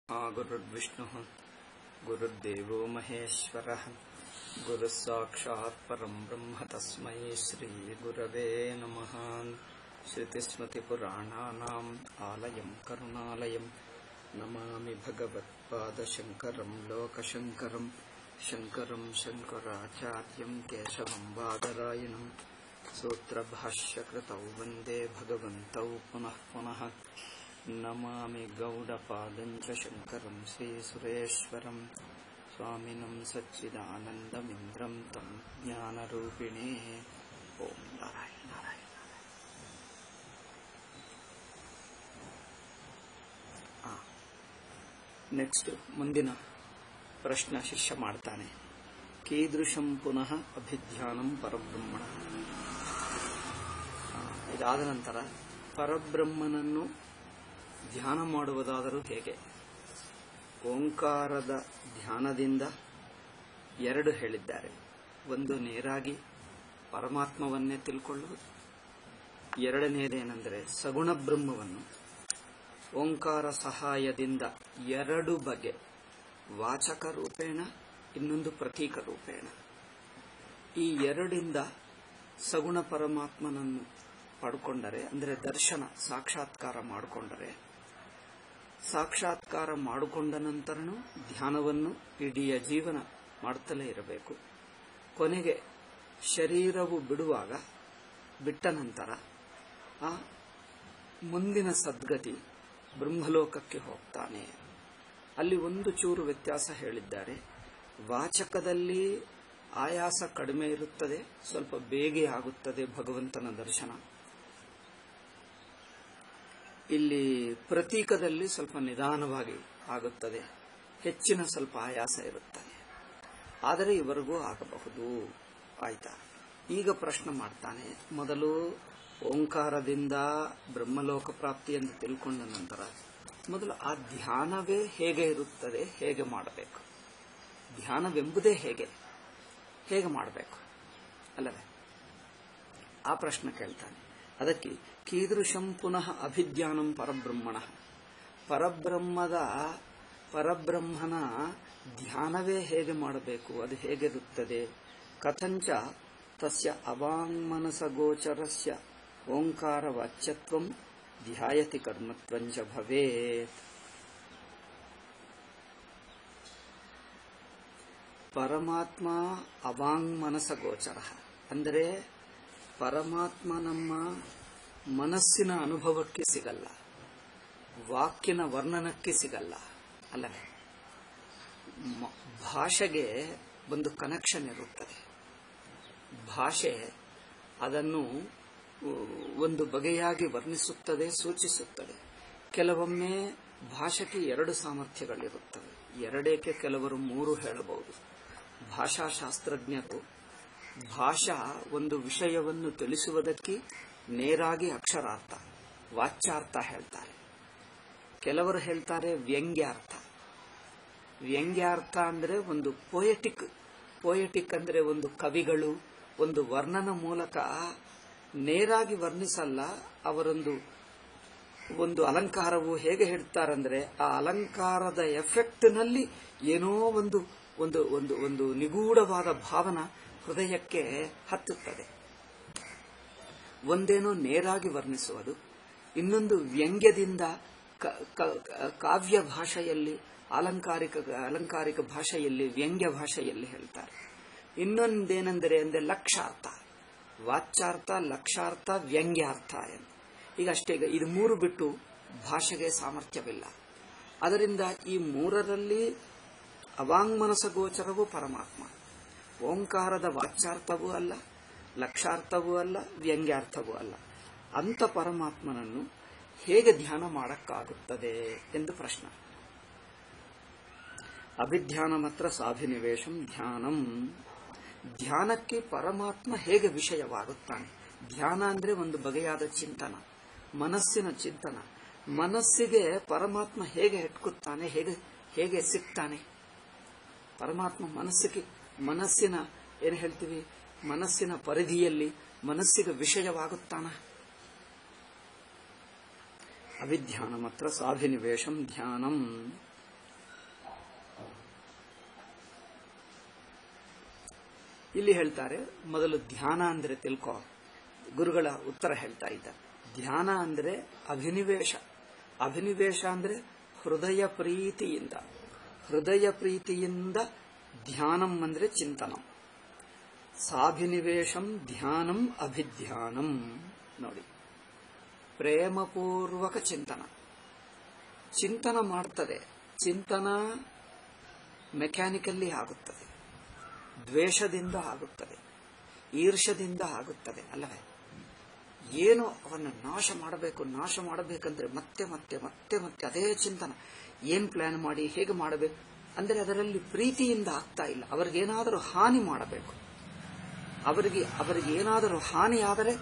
गुरुर्विष्णुः गुरुर्देवो महेश्वरः गुरुः साक्षात् परम् ब्रह्म तस्मै श्रीगुरवे नमः श्रुतिस्मृतिपुराणानाम् आलयम् करुणालयम् नमामि भगवत्पादशङ्करम् लोकशङ्करम् शङ्करम् शङ्कराचार्यम् केशवम् बादरायणम् सूत्रभाष्यकृतौ वन्दे भगवन्तौ पुनः पुनः नमामि गौडपादम् च शङ्करम् श्रीसुरेश्वरम् स्वामिनम् सच्चिदानन्दमिन्द्रम् तम् ज्ञानरूपिणे ॐ नारायण नारायण ನೆಕ್ಸ್ಟ್ ಮುಂದಿನ ಪ್ರಶ್ನೆ ಶಿಷ್ಯ ಮಾಡ್ತಾನೆ ಕೀದೃಶಂ ಪುನಃ ಅಭಿಧ್ಯಾನಂ ಪರಬ್ರಹ್ಮಣ ಆ, ಇದಾದ ನಂತರ ಪರಬ್ರಹ್ಮನನ್ನು ಧ್ಯಾನ ಮಾಡುವುದಾದರೂ ಹೇಗೆ ಓಂಕಾರದ ಧ್ಯಾನದಿಂದ ಎರಡು ಹೇಳಿದ್ದಾರೆ ಒಂದು ನೇರಾಗಿ ಪರಮಾತ್ಮವನ್ನೇ ತಿಳ್ಕೊಳ್ಳುವುದು ಎರಡನೇದೇನೆಂದರೆ ಸಗುಣ ಬ್ರಹ್ಮವನ್ನು ಓಂಕಾರ ಸಹಾಯದಿಂದ ಎರಡು ಬಗೆ ವಾಚಕ ರೂಪೇಣ ಇನ್ನೊಂದು ಪ್ರತೀಕ ರೂಪೇಣ ಈ ಎರಡಿಂದ ಸಗುಣ ಪರಮಾತ್ಮನನ್ನು ಪಡ್ಕೊಂಡರೆ ಅಂದರೆ ದರ್ಶನ ಸಾಕ್ಷಾತ್ಕಾರ ಮಾಡಿಕೊಂಡರೆ ಸಾಕ್ಷಾತ್ಕಾರ ಮಾಡಿಕೊಂಡ ನಂತರನೂ ಧ್ಯಾನವನ್ನು ಇಡೀ ಜೀವನ ಮಾಡುತ್ತಲೇ ಇರಬೇಕು ಕೊನೆಗೆ ಶರೀರವು ಬಿಡುವಾಗ ಬಿಟ್ಟ ನಂತರ ಆ ಮುಂದಿನ ಸದ್ಗತಿ ಬ್ರಹ್ಮಲೋಕಕ್ಕೆ ಹೋಗ್ತಾನೆ ಅಲ್ಲಿ ಒಂದು ಚೂರು ವ್ಯತ್ಯಾಸ ಹೇಳಿದ್ದಾರೆ ವಾಚಕದಲ್ಲಿ ಆಯಾಸ ಕಡಿಮೆ ಇರುತ್ತದೆ ಸ್ವಲ್ಪ ಬೇಗೆ ಆಗುತ್ತದೆ ಭಗವಂತನ ದರ್ಶನ ಇಲ್ಲಿ ಪ್ರತೀಕದಲ್ಲಿ ಸ್ವಲ್ಪ ನಿಧಾನವಾಗಿ ಆಗುತ್ತದೆ ಹೆಚ್ಚಿನ ಸ್ವಲ್ಪ ಆಯಾಸ ಇರುತ್ತದೆ ಆದರೆ ಇವರಿಗೂ ಆಗಬಹುದು ಆಯ್ತಾ ಈಗ ಪ್ರಶ್ನೆ ಮಾಡ್ತಾನೆ ಮೊದಲು ಓಂಕಾರದಿಂದ ಬ್ರಹ್ಮಲೋಕ ಪ್ರಾಪ್ತಿ ಎಂದು ತಿಳ್ಕೊಂಡ ನಂತರ ಮೊದಲು ಆ ಧ್ಯಾನವೇ ಹೇಗೆ ಇರುತ್ತದೆ ಹೇಗೆ ಮಾಡಬೇಕು ಧ್ಯಾನವೆಂಬುದೇ ಹೇಗೆ ಹೇಗೆ ಮಾಡಬೇಕು ಅಲ್ಲವೇ ಆ ಪ್ರಶ್ನೆ ಕೇಳ್ತಾನೆ ಅದಕ್ಕೆ ಕೀದೃಶಂ ಪುನಃ ಅಭಿಧ್ಯಾನಂ ಪರಬ್ರಹ್ಮಣ ಪರಬ್ರಹ್ಮದ ಪರಬ್ರಹ್ಮನ ಧ್ಯಾನವೇ ಹೇಗೆ ಮಾಡಬೇಕು ಅದು ಹೇಗಿರುತ್ತದೆ ಕಥಂಚ ತಸ್ಯ ಅವಾಂಗ್ಮನಸಗೋಚರಸ್ಯ ಓಂಕಾರ ವಾಚ್ಯತ್ವಂ ಧ್ಯಾಯತಿ ಕರ್ಮತ್ವಂಚ ಭವೇತ್ ಪರಮಾತ್ಮ ಅವಾಂಗ್ಮನಸಗೋಚರ ಅಂದರೆ ಪರಮಾತ್ಮ ನಮ್ಮ ಮನಸ್ಸಿನ ಅನುಭವಕ್ಕೆ ಸಿಗಲ್ಲ ವಾಕ್ಯನ ವರ್ಣನಕ್ಕೆ ಸಿಗಲ್ಲ ಅಲ್ಲವೇ ಮ- ಭಾಷೆಗೆ ಒಂದು ಕನೆಕ್ಷನ್ ಇರುತ್ತದೆ ಭಾಷೆ ಅದನ್ನು ಉ, ಒಂದು ಬಗೆಯಾಗಿ ವರ್ಣಿಸುತ್ತದೆ ಸೂಚಿಸುತ್ತದೆ ಕೆಲವೊಮ್ಮೆ ಭಾಷೆಗೆ ಎರಡು ಸಾಮರ್ಥ್ಯಗಳಿರುತ್ತವೆ ಎರಡೇಕೆ ಕೆಲವರು ಮೂರು ಹೇಳಬಹುದು ಭಾಷಾಶಾಸ್ತ್ರಜ್ಞರು ಭಾಷಾ ಒಂದು ವಿಷಯವನ್ನು ತಿಳಿಸುವುದಕ್ಕೆ ನೇರಾಗಿ ಅಕ್ಷರಾರ್ಥ ವಾಚ್ಯಾರ್ಥ ಹೇಳ್ತಾರೆ ಕೆಲವರು ಹೇಳ್ತಾರೆ ವ್ಯಂಗ್ಯಾರ್ಥ ವ್ಯಂಗ್ಯಾರ್ಥ ಅಂದ್ರೆ ಒಂದು ಪೊಯೆಟಿಕ್ ಪೊಯೆಟಿಕ್ ಅಂದ್ರೆ ಒಂದು ಕವಿಗಳು ಒಂದು ವರ್ಣನ ಮೂಲಕ ನೇರಾಗಿ ವರ್ಣಿಸಲ್ಲ ಅವರೊಂದು ಒಂದು ಅಲಂಕಾರವು ಹೇಗೆ ಹೇಳ್ತಾರಂದ್ರೆ ಆ ಅಲಂಕಾರದ ಎಫೆಕ್ಟ್ ನಲ್ಲಿ ಏನೋ ಒಂದು ಒಂದು ಒಂದು ಒಂದು ನಿಗೂಢವಾದ ಭಾವನ ಹೃದಯಕ್ಕೆ ಹತ್ತುತ್ತದೆ ಒಂದೇನೋ ನೇರಾಗಿ ವರ್ಣಿಸುವುದು ಇನ್ನೊಂದು ವ್ಯಂಗ್ಯದಿಂದ ಕ- ಕ- ಕಾವ್ಯ ಭಾಷೆಯಲ್ಲಿ ಅಲಂಕಾರಿಕ ಅಲಂಕಾರಿಕ ಭಾಷೆಯಲ್ಲಿ ವ್ಯಂಗ್ಯ ಭಾಷೆಯಲ್ಲಿ ಹೇಳ್ತಾರೆ ಇನ್ನೊಂದೇನೆಂದರೆ ಅಂದ್ರೆ ಲಕ್ಷಾರ್ಥ ವಾಚ್ಯಾರ್ಥ ಲಕ್ಷಾರ್ಥ ವ್ಯಂಗ್ಯಾರ್ಥ ಎಂದು ಈಗ ಅಷ್ಟೇ ಈಗ ಇದು ಮೂರು ಬಿಟ್ಟು ಭಾಷೆಗೆ ಸಾಮರ್ಥ್ಯವಿಲ್ಲ ಅದರಿಂದ ಈ ಮೂರರಲ್ಲಿ ಅವಾಂಗ್ಮನಸಗೋಚರವು ಪರಮಾತ್ಮ ಓಂಕಾರದ ವಾಚ್ಯಾರ್ಥವೂ ಅಲ್ಲ ಲಕ್ಷಾರ್ಥವೂ ಅಲ್ಲ ವ್ಯಂಗ್ಯಾರ್ಥವೂ ಅಲ್ಲ ಅಂತ ಪರಮಾತ್ಮನನ್ನು ಹೇಗೆ ಧ್ಯಾನ ಮಾಡಕ್ಕಾಗುತ್ತದೆ ಎಂದು ಪ್ರಶ್ನೆ ಅಭಿಧ್ಯಾನ ಮಾತ್ರ ಸಾಭಿನಿವೇಶಂ ಧ್ಯಾನಂ ಧ್ಯಾನಕ್ಕೆ ಪರಮಾತ್ಮ ಹೇಗೆ ವಿಷಯವಾಗುತ್ತಾನೆ ಧ್ಯಾನ ಅಂದ್ರೆ ಒಂದು ಬಗೆಯಾದ ಚಿಂತನ ಮನಸ್ಸಿನ ಚಿಂತನ ಮನಸ್ಸಿಗೆ ಪರಮಾತ್ಮ ಹೇಗೆ ಹೆಟ್ಕುತ್ತಾನೆ ಹೇಗೆ ಹೇಗೆ ಸಿಗ್ತಾನೆ ಪರಮಾತ್ಮ ಮನಸ್ಸಿಗೆ ಮನಸ್ಸಿನ ಏನು ಹೇಳ್ತೀವಿ ಮನಸ್ಸಿನ ಪರಿಧಿಯಲ್ಲಿ ಮನಸ್ಸಿಗೆ ವಿಷಯವಾಗುತ್ತಾನ ಅವಿಧ್ಯಾನಮತ್ರ ಸಾಭಿನಿವೇಶಂ ಧ್ಯಾನಂ ಇಲ್ಲಿ ಹೇಳ್ತಾರೆ ಮೊದಲು ಧ್ಯಾನ ಅಂದ್ರೆ ತಿಳ್ಕೋ ಗುರುಗಳ ಉತ್ತರ ಹೇಳ್ತಾ ಇದ್ದಾರೆ ಧ್ಯಾನ ಅಂದ್ರೆ ಅಭಿನಿವೇಶ ಅಭಿನಿವೇಶ ಅಂದ್ರೆ ಹೃದಯ ಪ್ರೀತಿಯಿಂದ ಹೃದಯ ಪ್ರೀತಿಯಿಂದ ಧ್ಯಾನಂ ಅಂದ್ರೆ ಚಿಂತನ ಸಾಭಿನಿವೇಶಂ ಧ್ಯಾನಂ ಅಭಿಧ್ಯಾನಂ ನೋಡಿ ಪ್ರೇಮಪೂರ್ವಕ ಚಿಂತನ ಚಿಂತನ ಮಾಡ್ತದೆ ಚಿಂತನ ಮೆಕ್ಯಾನಿಕಲ್ಲಿ ಆಗುತ್ತದೆ ದ್ವೇಷದಿಂದ ಆಗುತ್ತದೆ ಈರ್ಷದಿಂದ ಆಗುತ್ತದೆ ಅಲ್ಲವೇ ಏನು ಅವನ್ನ ನಾಶ ಮಾಡಬೇಕು ನಾಶ ಮಾಡಬೇಕಂದ್ರೆ ಮತ್ತೆ ಮತ್ತೆ ಮತ್ತೆ ಮತ್ತೆ ಅದೇ ಚಿಂತನ ಏನ್ ಪ್ಲಾನ್ ಮಾಡಿ ಹೇಗೆ ಮಾಡಬೇಕು ಅಂದ್ರೆ ಅದರಲ್ಲಿ ಪ್ರೀತಿಯಿಂದ ಆಗ್ತಾ ಇಲ್ಲ ಅವರಿಗೇನಾದರೂ ಹಾನಿ ಮಾಡಬೇಕು ಅವರಿಗೆ ಅವರಿಗೆ ಏನಾದರೂ ಹಾನಿ ಆದರೆ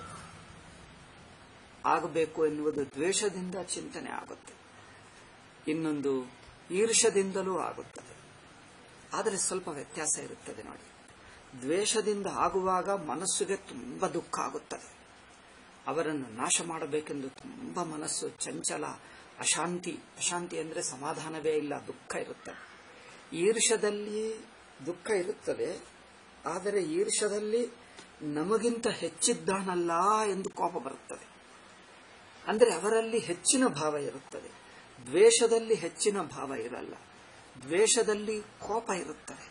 ಆಗಬೇಕು ಎನ್ನುವುದು ದ್ವೇಷದಿಂದ ಚಿಂತನೆ ಆಗುತ್ತೆ ಇನ್ನೊಂದು ಈರ್ಷದಿಂದಲೂ ಆಗುತ್ತದೆ ಆದರೆ ಸ್ವಲ್ಪ ವ್ಯತ್ಯಾಸ ಇರುತ್ತದೆ ನೋಡಿ ದ್ವೇಷದಿಂದ ಆಗುವಾಗ ಮನಸ್ಸಿಗೆ ತುಂಬಾ ದುಃಖ ಆಗುತ್ತದೆ ಅವರನ್ನು ನಾಶ ಮಾಡಬೇಕೆಂದು ತುಂಬಾ ಮನಸ್ಸು ಚಂಚಲ ಅಶಾಂತಿ ಅಶಾಂತಿ ಅಂದ್ರೆ ಸಮಾಧಾನವೇ ಇಲ್ಲ ದುಃಖ ಇರುತ್ತದೆ ಈರ್ಷದಲ್ಲಿ ದುಃಖ ಇರುತ್ತದೆ ಆದರೆ ಈರ್ಷದಲ್ಲಿ ನಮಗಿಂತ ಹೆಚ್ಚಿದ್ದಾನಲ್ಲ ಎಂದು ಕೋಪ ಬರುತ್ತದೆ ಅಂದ್ರೆ ಅವರಲ್ಲಿ ಹೆಚ್ಚಿನ ಭಾವ ಇರುತ್ತದೆ ದ್ವೇಷದಲ್ಲಿ ಹೆಚ್ಚಿನ ಭಾವ ಇರಲ್ಲ ದ್ವೇಷದಲ್ಲಿ ಕೋಪ ಇರುತ್ತದೆ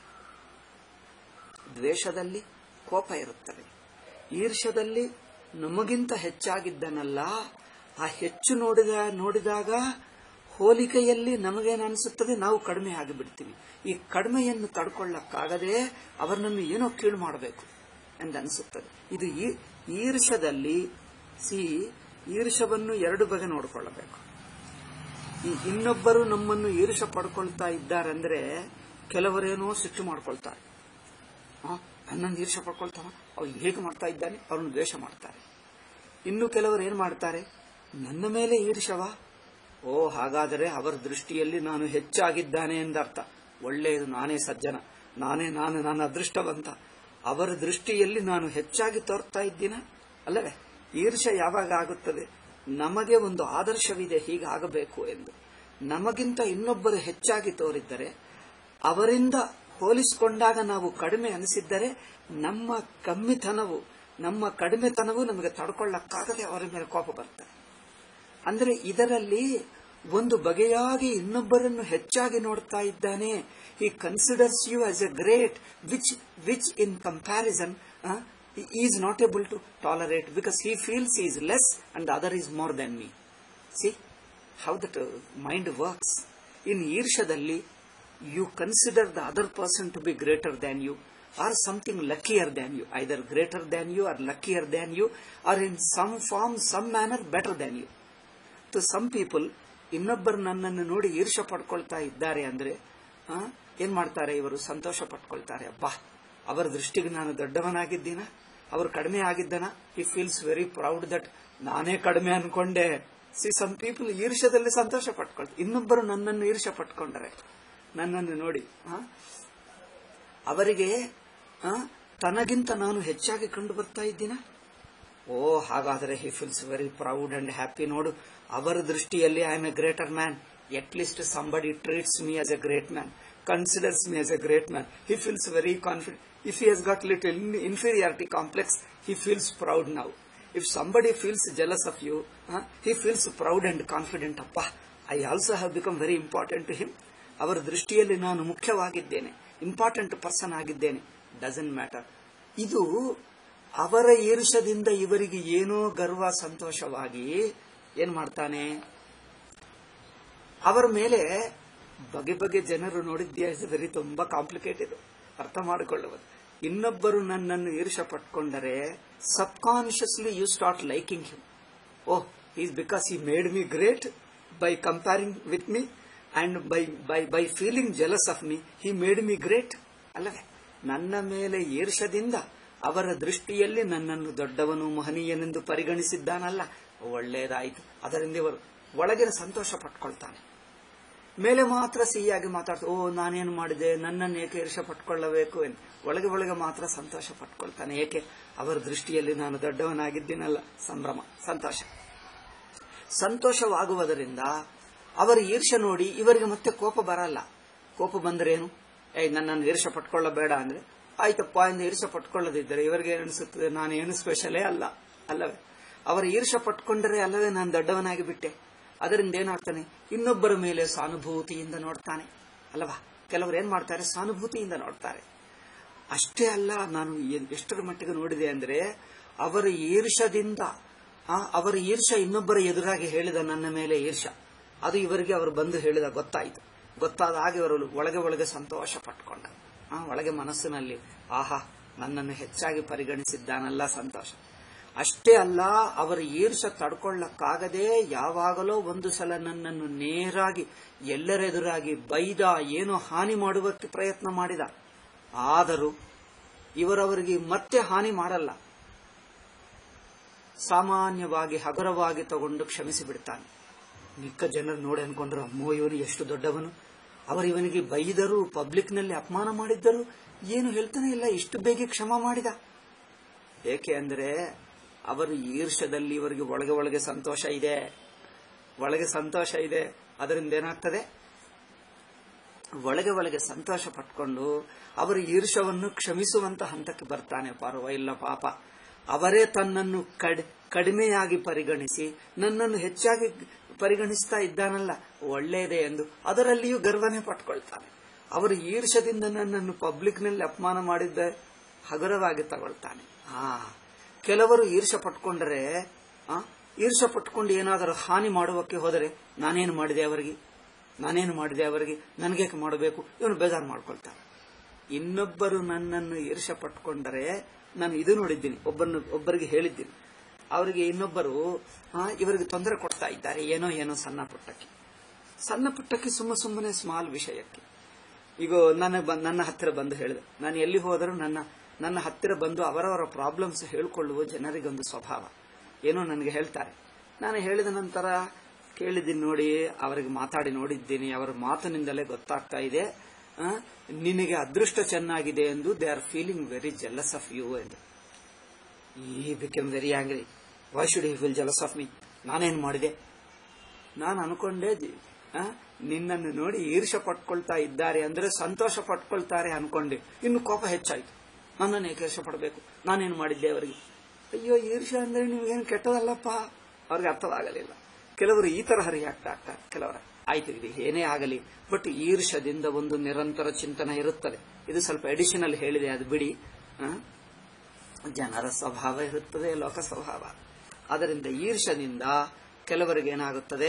ದ್ವೇಷದಲ್ಲಿ ಕೋಪ ಇರುತ್ತದೆ ಈರ್ಷದಲ್ಲಿ ನಮಗಿಂತ ಹೆಚ್ಚಾಗಿದ್ದನಲ್ಲ ಆ ಹೆಚ್ಚು ನೋಡಿದ ನೋಡಿದಾಗ ಹೋಲಿಕೆಯಲ್ಲಿ ನಮಗೇನು ಅನಿಸುತ್ತದೆ ನಾವು ಕಡಿಮೆ ಆಗಿಬಿಡ್ತೀವಿ ಈ ಕಡಿಮೆಯನ್ನು ತಡ್ಕೊಳ್ಳಕ್ಕಾಗದೆ ಅವರನ್ನು ಏನೋ ಕೀಳು ಮಾಡಬೇಕು ಎಂದನಿಸುತ್ತದೆ ಇದು ಈ- ಈರ್ಷದಲ್ಲಿ ಸಿ ಈರ್ಷವನ್ನು ಎರಡು ಬಗೆ ನೋಡಿಕೊಳ್ಳಬೇಕು ಈ ಇನ್ನೊಬ್ಬರು ನಮ್ಮನ್ನು ಈರ್ಷ ಪಡ್ಕೊಳ್ತಾ ಇದ್ದಾರಂದ್ರೆ ಕೆಲವರೇನೋ ಸಿಟ್ಟು ಮಾಡ್ಕೊಳ್ತಾರೆ ಆ, ನನ್ನನ್ನು ಈರ್ಷ ಪಡ್ಕೊಳ್ತಾನ ಅವ್ನು ಹೇಗೆ ಮಾಡ್ತಾ ಇದ್ದಾನೆ ಅವ್ರನ್ನ ದ್ವೇಷ ಮಾಡ್ತಾರೆ ಇನ್ನು ಕೆಲವರು ಏನ್ ಮಾಡ್ತಾರೆ ನನ್ನ ಮೇಲೆ ಈರ್ಷವಾ ಓ ಹಾಗಾದರೆ ಅವರ ದೃಷ್ಟಿಯಲ್ಲಿ ನಾನು ಹೆಚ್ಚಾಗಿದ್ದಾನೆ ಎಂದರ್ಥ ಒಳ್ಳೆಯದು ನಾನೇ ಸಜ್ಜನ ನಾನೇ ನಾನು ನನ್ನ ಅದೃಷ್ಟವಂತ ಅವರ ದೃಷ್ಟಿಯಲ್ಲಿ ನಾನು ಹೆಚ್ಚಾಗಿ ತೋರ್ತಾ ಇದ್ದೀನ ಅಲ್ಲವೇ ಈರ್ಷ ಯಾವಾಗ ಆಗುತ್ತದೆ ನಮಗೆ ಒಂದು ಆದರ್ಶವಿದೆ ಹೀಗಾಗಬೇಕು ಎಂದು ನಮಗಿಂತ ಇನ್ನೊಬ್ಬರು ಹೆಚ್ಚಾಗಿ ತೋರಿದ್ದರೆ ಅವರಿಂದ ಹೋಲಿಸಿಕೊಂಡಾಗ ನಾವು ಕಡಿಮೆ ಅನಿಸಿದ್ದರೆ ನಮ್ಮ ಕಮ್ಮಿತನವು ನಮ್ಮ ಕಡಿಮೆತನವು ನಮಗೆ ತಡ್ಕೊಳ್ಳಕ್ಕಾಗದೆ ಅವರ ಮೇಲೆ ಕೋಪ ಬರ್ತದೆ ಅಂದ್ರೆ ಇದರಲ್ಲಿ ಒಂದು ಬಗೆಯಾಗಿ ಇನ್ನೊಬ್ಬರನ್ನು ಹೆಚ್ಚಾಗಿ ನೋಡ್ತಾ ಇದ್ದಾನೆ he considers you as a great which which in comparison is not able to tolerate because he feels is less and other is more than me see how that mind works in ಈರ್ಷದಲ್ಲಿ you consider the other person to be greater than you or something luckier than you, either greater than you or luckier than you or in some form, some manner better than you. To some people, ಇನ್ನೊಬ್ಬರು ನನ್ನನ್ನು ನೋಡಿ ಈರ್ಷ ಪಡ್ಕೊಳ್ತಾ ಇದ್ದಾರೆ ಅಂದ್ರೆ ಆ, ಏನ್ ಮಾಡ್ತಾರೆ ಇವರು ಸಂತೋಷ ಪಡ್ಕೊಳ್ತಾರೆ ಅಬ್ಬಾ ಅವರ ದೃಷ್ಟಿಗೆ ನಾನು ದೊಡ್ಡವನಾಗಿದ್ದೀನ ಅವರು ಕಡಿಮೆ ಆಗಿದ್ದನ he feels very proud that ನಾನೇ ಕಡಿಮೆ ಅನ್ಕೊಂಡೆ ಸಿ ಸಮ್ ಪೀಪಲ್ ಈರ್ಷದಲ್ಲಿ ಸಂತೋಷ ಪಟ್ಕೊಳ್ತಾರೆ ಇನ್ನೊಬ್ಬರು ನನ್ನನ್ನು ಈರ್ಷ ಪಟ್ಕೊಂಡರೆ ನನ್ನನ್ನು ನೋಡಿ ಆ, ಅವರಿಗೆ ಆ, ತನಗಿಂತ ನಾನು ಹೆಚ್ಚಾಗಿ ಕಂಡು ಬರ್ತಾ ಇದ್ದೀನ ಓ ಹಾಗಾದರೆ he feels very proud and happy ನೋಡು ಅವರ ದೃಷ್ಟಿಯಲ್ಲಿ I am a greater man at least somebody treats me as a great man considers me as a great man he feels very confident if he has got little inferiority complex he feels proud now if somebody feels jealous of you he feels proud and confident ಅಪ್ಪ I also have become very important to him ಅವರ ದೃಷ್ಟಿಯಲ್ಲಿ ನಾನು ಮುಖ್ಯವಾಗಿದ್ದೇನೆ important person ಆಗಿದ್ದೇನೆ doesn't matter ಇದು ಅವರ ಈರ್ಷದಿಂದ ಇವರಿಗೆ ಏನೋ ಗರ್ವ ಸಂತೋಷವಾಗಿ ಏನ್ ಮಾಡ್ತಾನೆ ಅವರ ಮೇಲೆ ಬಗೆ ಬಗೆ ಜನರು ನೋಡಿದ್ಯಾ ವೆರಿ ತುಂಬಾ ಕಾಂಪ್ಲಿಕೇಟೆಡ್ ಅರ್ಥ ಮಾಡಿಕೊಳ್ಳುವುದು ಇನ್ನೊಬ್ಬರು ನನ್ನನ್ನು ಈರ್ಷ ಪಟ್ಕೊಂಡರೆ subconsciously you start liking him oh is because he made me great by comparing with me and by by by feeling jealous of me he made me great ಅಲ್ಲವೇ ನನ್ನ ಮೇಲೆ ಈರ್ಷದಿಂದ ಅವರ ದೃಷ್ಟಿಯಲ್ಲಿ ನನ್ನನ್ನು ದೊಡ್ಡವನು ಮಹನೀಯನೆಂದು ಪರಿಗಣಿಸಿದ್ದಾನಲ್ಲ ಒಳ್ಳೆಯದಾಯಿತು ಅದರಿಂದ ಇವರು ಒಳಗಿನ ಸಂತೋಷ ಪಟ್ಕೊಳ್ತಾನೆ ಮೇಲೆ ಮಾತ್ರ ಸಿಹಿಯಾಗಿ ಮಾತಾಡ್ತಾ ಓ ನಾನೇನು ಮಾಡಿದೆ ನನ್ನನ್ನು ಏಕೆ ಈರ್ಷ ಪಟ್ಕೊಳ್ಳಬೇಕು ಎಂದು ಒಳಗೆ ಒಳಗೆ ಮಾತ್ರ ಸಂತೋಷ ಪಟ್ಕೊಳ್ತಾನೆ ಏಕೆ ಅವರ ದೃಷ್ಟಿಯಲ್ಲಿ ನಾನು ದೊಡ್ಡವನಾಗಿದ್ದೀನಲ್ಲ ಸಂಭ್ರಮ ಸಂತೋಷ ಸಂತೋಷವಾಗುವುದರಿಂದ ಅವರ ಈರ್ಷ ನೋಡಿ ಇವರಿಗೆ ಮತ್ತೆ ಕೋಪ ಬರಲ್ಲ ಕೋಪ ಬಂದ್ರೇನು ಏಯ್ ನನ್ನನ್ನು ಈರ್ಷ ಪಟ್ಕೊಳ್ಳಬೇಡ ಅಂದ್ರೆ ಆಯ್ತಪ್ಪ ಎಂದು ಈರ್ಷ ಪಟ್ಕೊಳ್ಳದಿದ್ದರೆ ಇವರಿಗೆ ಅನಿಸುತ್ತದೆ ನಾನು ಏನು ಸ್ಪೆಷಲೇ ಅಲ್ಲ ಅಲ್ಲವೇ ಅವರ ಈರ್ಷ ಪಟ್ಕೊಂಡರೆ ಅಲ್ಲವೇ ನಾನು ದೊಡ್ಡವನಾಗಿ ಬಿಟ್ಟೆ ಅದರಿಂದ ಏನಾಗ್ತಾನೆ ಇನ್ನೊಬ್ಬರ ಮೇಲೆ ಸಾನುಭೂತಿಯಿಂದ ನೋಡ್ತಾನೆ ಅಲ್ಲವಾ ಕೆಲವರು ಏನ್ ಮಾಡ್ತಾರೆ ಸಾನುಭೂತಿಯಿಂದ ನೋಡ್ತಾರೆ ಅಷ್ಟೇ ಅಲ್ಲ ನಾನು ಎ- ಎಷ್ಟರ ಮಟ್ಟಿಗೆ ನೋಡಿದೆ ಅಂದ್ರೆ ಅವರ ಈರ್ಷದಿಂದ ಆ, ಅವರ ಈರ್ಷ ಇನ್ನೊಬ್ಬರ ಎದುರಾಗಿ ಹೇಳಿದ ನನ್ನ ಮೇಲೆ ಈರ್ಷ ಅದು ಇವರಿಗೆ ಅವರು ಬಂದು ಹೇಳಿದ ಗೊತ್ತಾಯಿತು ಗೊತ್ತಾದ ಹಾಗೆ ಅವರು ಒಳಗೆ ಒಳಗೆ ಸಂತೋಷ ಪಟ್ಕೊಂಡ ಆ, ಒಳಗೆ ಮನಸ್ಸಿನಲ್ಲಿ ಆಹಾ ನನ್ನನ್ನು ಹೆಚ್ಚಾಗಿ ಪರಿಗಣಿಸಿದ್ದಾನಲ್ಲ ಸಂತೋಷ ಅಷ್ಟೇ ಅಲ್ಲ ಅವರ ಈರ್ಷ ತಡ್ಕೊಳ್ಳಕ್ಕಾಗದೆ ಯಾವಾಗಲೋ ಒಂದು ಸಲ ನನ್ನನ್ನು ನೇರಾಗಿ ಎಲ್ಲರೆದುರಾಗಿ ಬೈದ ಏನೋ ಹಾನಿ ಮಾಡುವಕ್ಕೆ ಪ್ರಯತ್ನ ಮಾಡಿದ ಆದರೂ ಇವರವರಿಗೆ ಮತ್ತೆ ಹಾನಿ ಮಾಡಲ್ಲ ಸಾಮಾನ್ಯವಾಗಿ ಹಗುರವಾಗಿ ತಗೊಂಡು ಕ್ಷಮಿಸಿ ಬಿಡ್ತಾನೆ ಮಿಕ್ಕ ಜನರು ನೋಡಿ ಅನ್ಕೊಂಡ್ರು ಅಮ್ಮೋ ಇವನು ಎಷ್ಟು ದೊಡ್ಡವನು ಅವರು ಇವನಿಗೆ ಬೈದರು ಪಬ್ಲಿಕ್ನಲ್ಲಿ ಅಪಮಾನ ಮಾಡಿದ್ದರು ಏನು ಹೇಳ್ತಾನೆ ಇಲ್ಲ ಇಷ್ಟು ಬೇಗ ಕ್ಷಮ ಮಾಡಿದ ಏಕೆ ಅಂದ್ರೆ ಅವರ ಈರ್ಷದಲ್ಲಿ ಇವರಿಗೆ ಒಳಗೆ ಒಳಗೆ ಸಂತೋಷ ಇದೆ ಒಳಗೆ ಸಂತೋಷ ಇದೆ ಅದರಿಂದ ಏನಾಗ್ತದೆ ಒಳಗೆ ಒಳಗೆ ಸಂತೋಷ ಪಟ್ಕೊಂಡು ಅವರ ಈರ್ಷವನ್ನು ಕ್ಷಮಿಸುವಂತ ಹಂತಕ್ಕೆ ಬರ್ತಾನೆ ಪಾರ್ವ ಇಲ್ಲ ಪಾಪ ಅವರೇ ತನ್ನನ್ನು ಕಡ್- ಕಡಿಮೆಯಾಗಿ ಪರಿಗಣಿಸಿ ನನ್ನನ್ನು ಹೆಚ್ಚಾಗಿ ಪರಿಗಣಿಸ್ತಾ ಇದ್ದಾನಲ್ಲ ಒಳ್ಳೆಯದೇ ಎಂದು ಅದರಲ್ಲಿಯೂ ಗರ್ವನೇ ಪಟ್ಕೊಳ್ತಾನೆ ಅವರು ಈರ್ಷದಿಂದ ನನ್ನನ್ನು ಪಬ್ಲಿಕ್ನಲ್ಲಿ ಅಪಮಾನ ಮಾಡಿದ್ದ ಹಗುರವಾಗಿ ತಗೊಳ್ತಾನೆ ಆ ಕೆಲವರು ಈರ್ಷ ಪಟ್ಕೊಂಡರೆ ಆ, ಈರ್ಷ ಪಟ್ಕೊಂಡು ಏನಾದರೂ ಹಾನಿ ಮಾಡುವಕ್ಕೆ ಹೋದರೆ ನಾನೇನು ಮಾಡಿದೆ ಅವರಿಗೆ ನಾನೇನು ಮಾಡಿದೆ ಅವರಿಗೆ ನನಗೇಕೆ ಮಾಡಬೇಕು ಇವನು ಬೇಜಾರು ಮಾಡ್ಕೊಳ್ತಾನೆ ಇನ್ನೊಬ್ಬರು ನನ್ನನ್ನು ಈರ್ಷ ಪಟ್ಕೊಂಡರೆ ನಾನು ಇದು ನೋಡಿದ್ದೀನಿ ಒಬ್ಬನ್ನು ಒಬ್ಬರಿಗೆ ಹೇಳಿದ್ದೀನಿ ಅವರಿಗೆ ಇನ್ನೊಬ್ಬರು ಆ, ಇವರಿಗೆ ತೊಂದರೆ ಕೊಡ್ತಾ ಇದ್ದಾರೆ ಏನೋ ಏನೋ ಸಣ್ಣ ಪುಟ್ಟಕ್ಕೆ ಸಣ್ಣ ಪುಟ್ಟಕ್ಕೆ ಸುಮ್ಮ ಸುಮ್ಮನೆ ಸ್ಮಾಲ್ ವಿಷಯಕ್ಕೆ ಈಗ ನನ್ನ ಬ- ನನ್ನ ಹತ್ತಿರ ಬಂದು ಹೇಳಿದೆ ನಾನು ಎಲ್ಲಿ ಹೋದರೂ ನನ್ನ ನನ್ನ ಹತ್ತಿರ ಬಂದು ಅವರವರ ಪ್ರಾಬ್ಲಮ್ಸ್ ಹೇಳ್ಕೊಳ್ಳುವ ಜನರಿಗೊಂದು ಸ್ವಭಾವ ಏನೋ ನನಗೆ ಹೇಳ್ತಾರೆ ನಾನು ಹೇಳಿದ ನಂತರ ಕೇಳಿದ್ದೀನಿ ನೋಡಿ ಅವರಿಗೆ ಮಾತಾಡಿ ನೋಡಿದ್ದೀನಿ ಅವರ ಮಾತಿನಿಂದಲೇ ಗೊತ್ತಾಗ್ತಾ ಇದೆ ಆ, ನಿನಗೆ ಅದೃಷ್ಟ ಚೆನ್ನಾಗಿದೆ ಎಂದು they are feeling very jealous of you ಎಂದು he became very angry why should he feel jealous of me ನಾನೇನು ಮಾಡಿದೆ ನಾನು ಅನ್ಕೊಂಡೆ ಜಿ- ಆ, ನಿನ್ನನ್ನು ನೋಡಿ ಈರ್ಷ ಪಟ್ಕೊಳ್ತಾ ಇದ್ದಾರೆ ಅಂದ್ರೆ ಸಂತೋಷ ಪಟ್ಕೊಳ್ತಾರೆ ಅನ್ಕೊಂಡೆ ಇನ್ನು ಕೋಪ ಹೆಚ್ಚಾಯ್ತು ನನ್ನನ್ನು ಏಕೆ ಈರ್ಷ ಪಡಬೇಕು ನಾನೇನು ಮಾಡಿದ್ದೆ ಅವರಿಗೆ ಅಯ್ಯೋ ಈರ್ಷ ಅಂದ್ರೆ ನಿಮ್ಗೇನು ಕೆಟ್ಟದಲ್ಲಪ್ಪ ಅವ್ರಿಗೆ ಅರ್ಥವಾಗಲಿಲ್ಲ ಕೆಲವರು ಈ ತರಹ ರಿಯಾಕ್ಟ್ ಆಗ್ತಾರೆ ಕೆಲವರ ಆಯ್ತು ಇದು ಏನೇ ಆಗಲಿ ಬಟ್ ಈರ್ಷದಿಂದ ಒಂದು ನಿರಂತರ ಚಿಂತನೆ ಇರುತ್ತದೆ ಇದು ಸ್ವಲ್ಪ ಎಡಿಷನಲ್ ಹೇಳಿದೆ ಅದು ಬಿಡಿ ಆ? ಜನರ ಸ್ವಭಾವ ಇರುತ್ತದೆ ಲೋಕ ಸ್ವಭಾವ ಅದರಿಂದ ಈರ್ಷದಿಂದ ಕೆಲವರಿಗೆ ಏನಾಗುತ್ತದೆ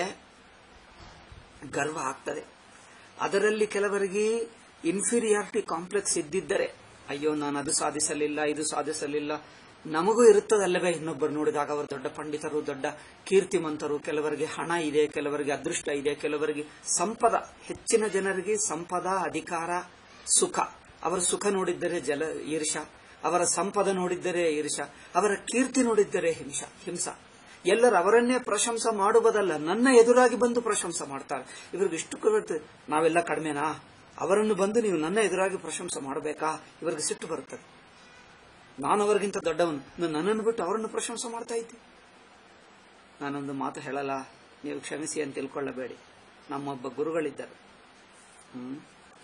ಗರ್ವ ಆಗ್ತದೆ ಅದರಲ್ಲಿ ಕೆಲವರಿಗೆ ಇನ್ಫೀರಿಯಾರಿಟಿ ಕಾಂಪ್ಲೆಕ್ಸ್ ಇದ್ದಿದ್ದರೆ ಅಯ್ಯೋ ನಾನು ಅದು ಸಾಧಿಸಲಿಲ್ಲ ಇದು ಸಾಧಿಸಲಿಲ್ಲ ನಮಗೂ ಇರುತ್ತದಲ್ಲವೇ ಇನ್ನೊಬ್ಬರು ನೋಡಿದಾಗ ಅವರು ದೊಡ್ಡ ಪಂಡಿತರು ದೊಡ್ಡ ಕೀರ್ತಿಮಂತರು ಕೆಲವರಿಗೆ ಹಣ ಇದೆ ಕೆಲವರಿಗೆ ಅದೃಷ್ಟ ಇದೆ ಕೆಲವರಿಗೆ ಸಂಪದ ಹೆಚ್ಚಿನ ಜನರಿಗೆ ಸಂಪದ ಅಧಿಕಾರ ಸುಖ ಅವರ ಸುಖ ನೋಡಿದ್ದರೆ ಜಲ ಈರ್ಷ ಅವರ ಸಂಪದ ನೋಡಿದ್ದರೆ ಈರ್ಷ ಅವರ ಕೀರ್ತಿ ನೋಡಿದ್ದರೆ ಹಿಂಸ ಹಿಂಸ ಎಲ್ಲರೂ ಅವರನ್ನೇ ಪ್ರಶಂಸೆ ಮಾಡುವುದಲ್ಲ ನನ್ನ ಎದುರಾಗಿ ಬಂದು ಪ್ರಶಂಸೆ ಮಾಡ್ತಾರೆ ಇವ್ರಿಗೆ ಇಷ್ಟು ಬರುತ್ತೆ ನಾವೆಲ್ಲ ಕಡಿಮೆನಾ ಅವರನ್ನು ಬಂದು ನೀವು ನನ್ನ ಎದುರಾಗಿ ಪ್ರಶಂಸೆ ಮಾಡಬೇಕಾ ಇವರಿಗೆ ಸಿಟ್ಟು ಬರುತ್ತದೆ ನಾನು ಅವರಿಗಿಂತ ದೊಡ್ಡವನು ನೀವು ನನ್ನನ್ನು ಬಿಟ್ಟು ಅವರನ್ನು ಪ್ರಶಂಸೆ ಮಾಡ್ತಾ ಇದ್ದೆ ನಾನೊಂದು ಮಾತು ಹೇಳಲ್ಲ ನೀವು ಕ್ಷಮಿಸಿ ಅಂತ ತಿಳ್ಕೊಳ್ಳಬೇಡಿ ನಮ್ಮೊಬ್ಬ ಗುರುಗಳಿದ್ದರು ಹ್ಮ್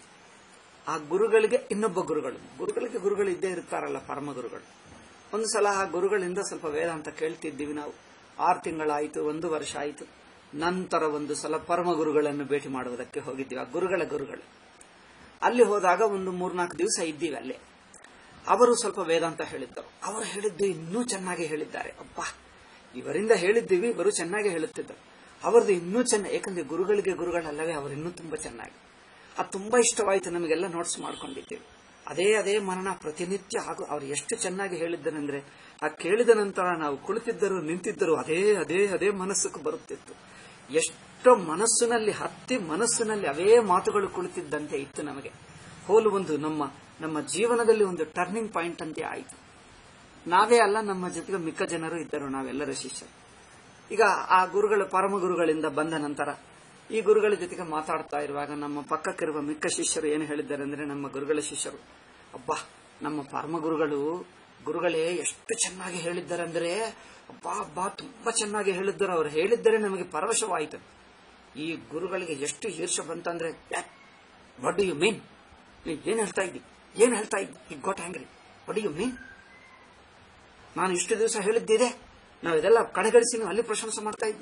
ಆ ಗುರುಗಳಿಗೆ ಇನ್ನೊಬ್ಬ ಗುರುಗಳು ಗುರುಗಳಿಗೆ ಗುರುಗಳು ಇದ್ದೇ ಇರ್ತಾರಲ್ಲ ಪರಮ ಗುರುಗಳು ಒಂದು ಸಲ ಆ ಗುರುಗಳಿಂದ ಸ್ವಲ್ಪ ವೇದಾಂತ ಕೇಳ್ತಿದ್ದೀವಿ ನಾವು ಆರು ತಿಂಗಳಾಯಿತು ಒಂದು ವರ್ಷ ಆಯಿತು ನಂತರ ಒಂದು ಸಲ ಪರಮ ಗುರುಗಳನ್ನು ಭೇಟಿ ಮಾಡುವುದಕ್ಕೆ ಹೋಗಿದ್ದೀವಿ ಆ ಗುರುಗಳ ಗುರುಗಳು ಅಲ್ಲಿ ಹೋದಾಗ ಒಂದು ಮೂರ್ನಾಲ್ಕು ದಿವಸ ಇದ್ದೀವಿ ಅಲ್ಲೇ ಅವರು ಸ್ವಲ್ಪ ವೇದಾಂತ ಹೇಳಿದ್ದರು ಅವರು ಹೇಳಿದ್ದು ಇನ್ನೂ ಚೆನ್ನಾಗಿ ಹೇಳಿದ್ದಾರೆ ಅಬ್ಬಾ ಇವರಿಂದ ಹೇಳಿದ್ದೀವಿ ಇವರು ಚೆನ್ನಾಗಿ ಹೇಳುತ್ತಿದ್ದರು ಅವರದ್ದು ಇನ್ನೂ ಚೆನ್ನಾಗಿ ಯಾಕಂದ್ರೆ ಗುರುಗಳಿಗೆ ಗುರುಗಳಲ್ಲವೇ ಅವರು ಇನ್ನೂ ತುಂಬಾ ಚೆನ್ನಾಗಿ ಅದು ತುಂಬಾ ಇಷ್ಟವಾಯಿತು ನಮಗೆಲ್ಲ ನೋಟ್ಸ್ ಮಾಡ್ಕೊಂಡಿದ್ದೇವೆ ಅದೇ ಅದೇ ಮರಣ ಪ್ರತಿನಿತ್ಯ ಹಾಗೂ ಅವರು ಎಷ್ಟು ಚೆನ್ನಾಗಿ ಹೇಳಿದ್ದರೆಂದ್ರೆ ಆ ಕೇಳಿದ ನಂತರ ನಾವು ಕುಳಿತಿದ್ದರು ನಿಂತಿದ್ದರು ಅದೇ ಅದೇ ಅದೇ ಮನಸ್ಸಕ್ಕೆ ಬರುತ್ತಿತ್ತು ಎಷ್ಟೋ ಮನಸ್ಸಿನಲ್ಲಿ ಹತ್ತಿ ಮನಸ್ಸಿನಲ್ಲಿ ಅವೇ ಮಾತುಗಳು ಕುಳಿತಿದ್ದಂತೆ ಇತ್ತು ನಮಗೆ ಹೋಲು ಒಂದು ನಮ್ಮ ನಮ್ಮ ಜೀವನದಲ್ಲಿ ಒಂದು ಟರ್ನಿಂಗ್ ಪಾಯಿಂಟ್ ಅಂತೆ ಆಯಿತು ನಾವೇ ಅಲ್ಲ ನಮ್ಮ ಜೊತೆಗೆ ಮಿಕ್ಕ ಜನರು ಇದ್ದರು ನಾವೆಲ್ಲರ ಶಿಷ್ಯರು ಈಗ ಆ ಗುರುಗಳು ಪರಮ ಗುರುಗಳಿಂದ ಬಂದ ನಂತರ ಈ ಗುರುಗಳ ಜೊತೆಗೆ ಮಾತಾಡ್ತಾ ಇರುವಾಗ ನಮ್ಮ ಪಕ್ಕಕ್ಕಿರುವ ಮಿಕ್ಕ ಶಿಷ್ಯರು ಏನು ಹೇಳಿದ್ದಾರೆ ಅಂದ್ರೆ ನಮ್ಮ ಗುರುಗಳ ಶಿಷ್ಯರು ಅಬ್ಬಾ ನಮ್ಮ ಪರಮ ಗುರುಗಳು ಗುರುಗಳೇ ಎಷ್ಟು ಚೆನ್ನಾಗಿ ಹೇಳಿದ್ದಾರೆ ಅಂದ್ರೆ ಅಬ್ಬಾ ಅಬ್ಬಾ ತುಂಬಾ ಚೆನ್ನಾಗಿ ಹೇಳಿದ್ದಾರೆ ಅವರು ಹೇಳಿದ್ದರೆ ನಮಗೆ ಪರವಶವಾಯಿತು ಈ ಗುರುಗಳಿಗೆ ಎಷ್ಟು ಈರ್ಷ ಬಂತಂದ್ರೆ ವಾಟ್ ಡು ಯು ಮೀನ್ ನೀನ್ ಏನ್ ಹೇಳ್ತಾ ಇದ್ದಿ ಏನ್ ಹೇಳ್ತಾ ಇದ್ದ ಈ ಗೋಟ್ ಆಂಗ್ರಿ ಒಡಿ ಯು ಮೀನ್ ನಾನು ಇಷ್ಟು ದಿವಸ ಹೇಳಿದ್ದಿದೆ ನಾವು ಇದೆಲ್ಲ ಕಡೆಗಣಿಸಿ ನೀವು ಅಲ್ಲಿ ಪ್ರಶಂಸೆ ಮಾಡ್ತಾ ಇದ್ವಿ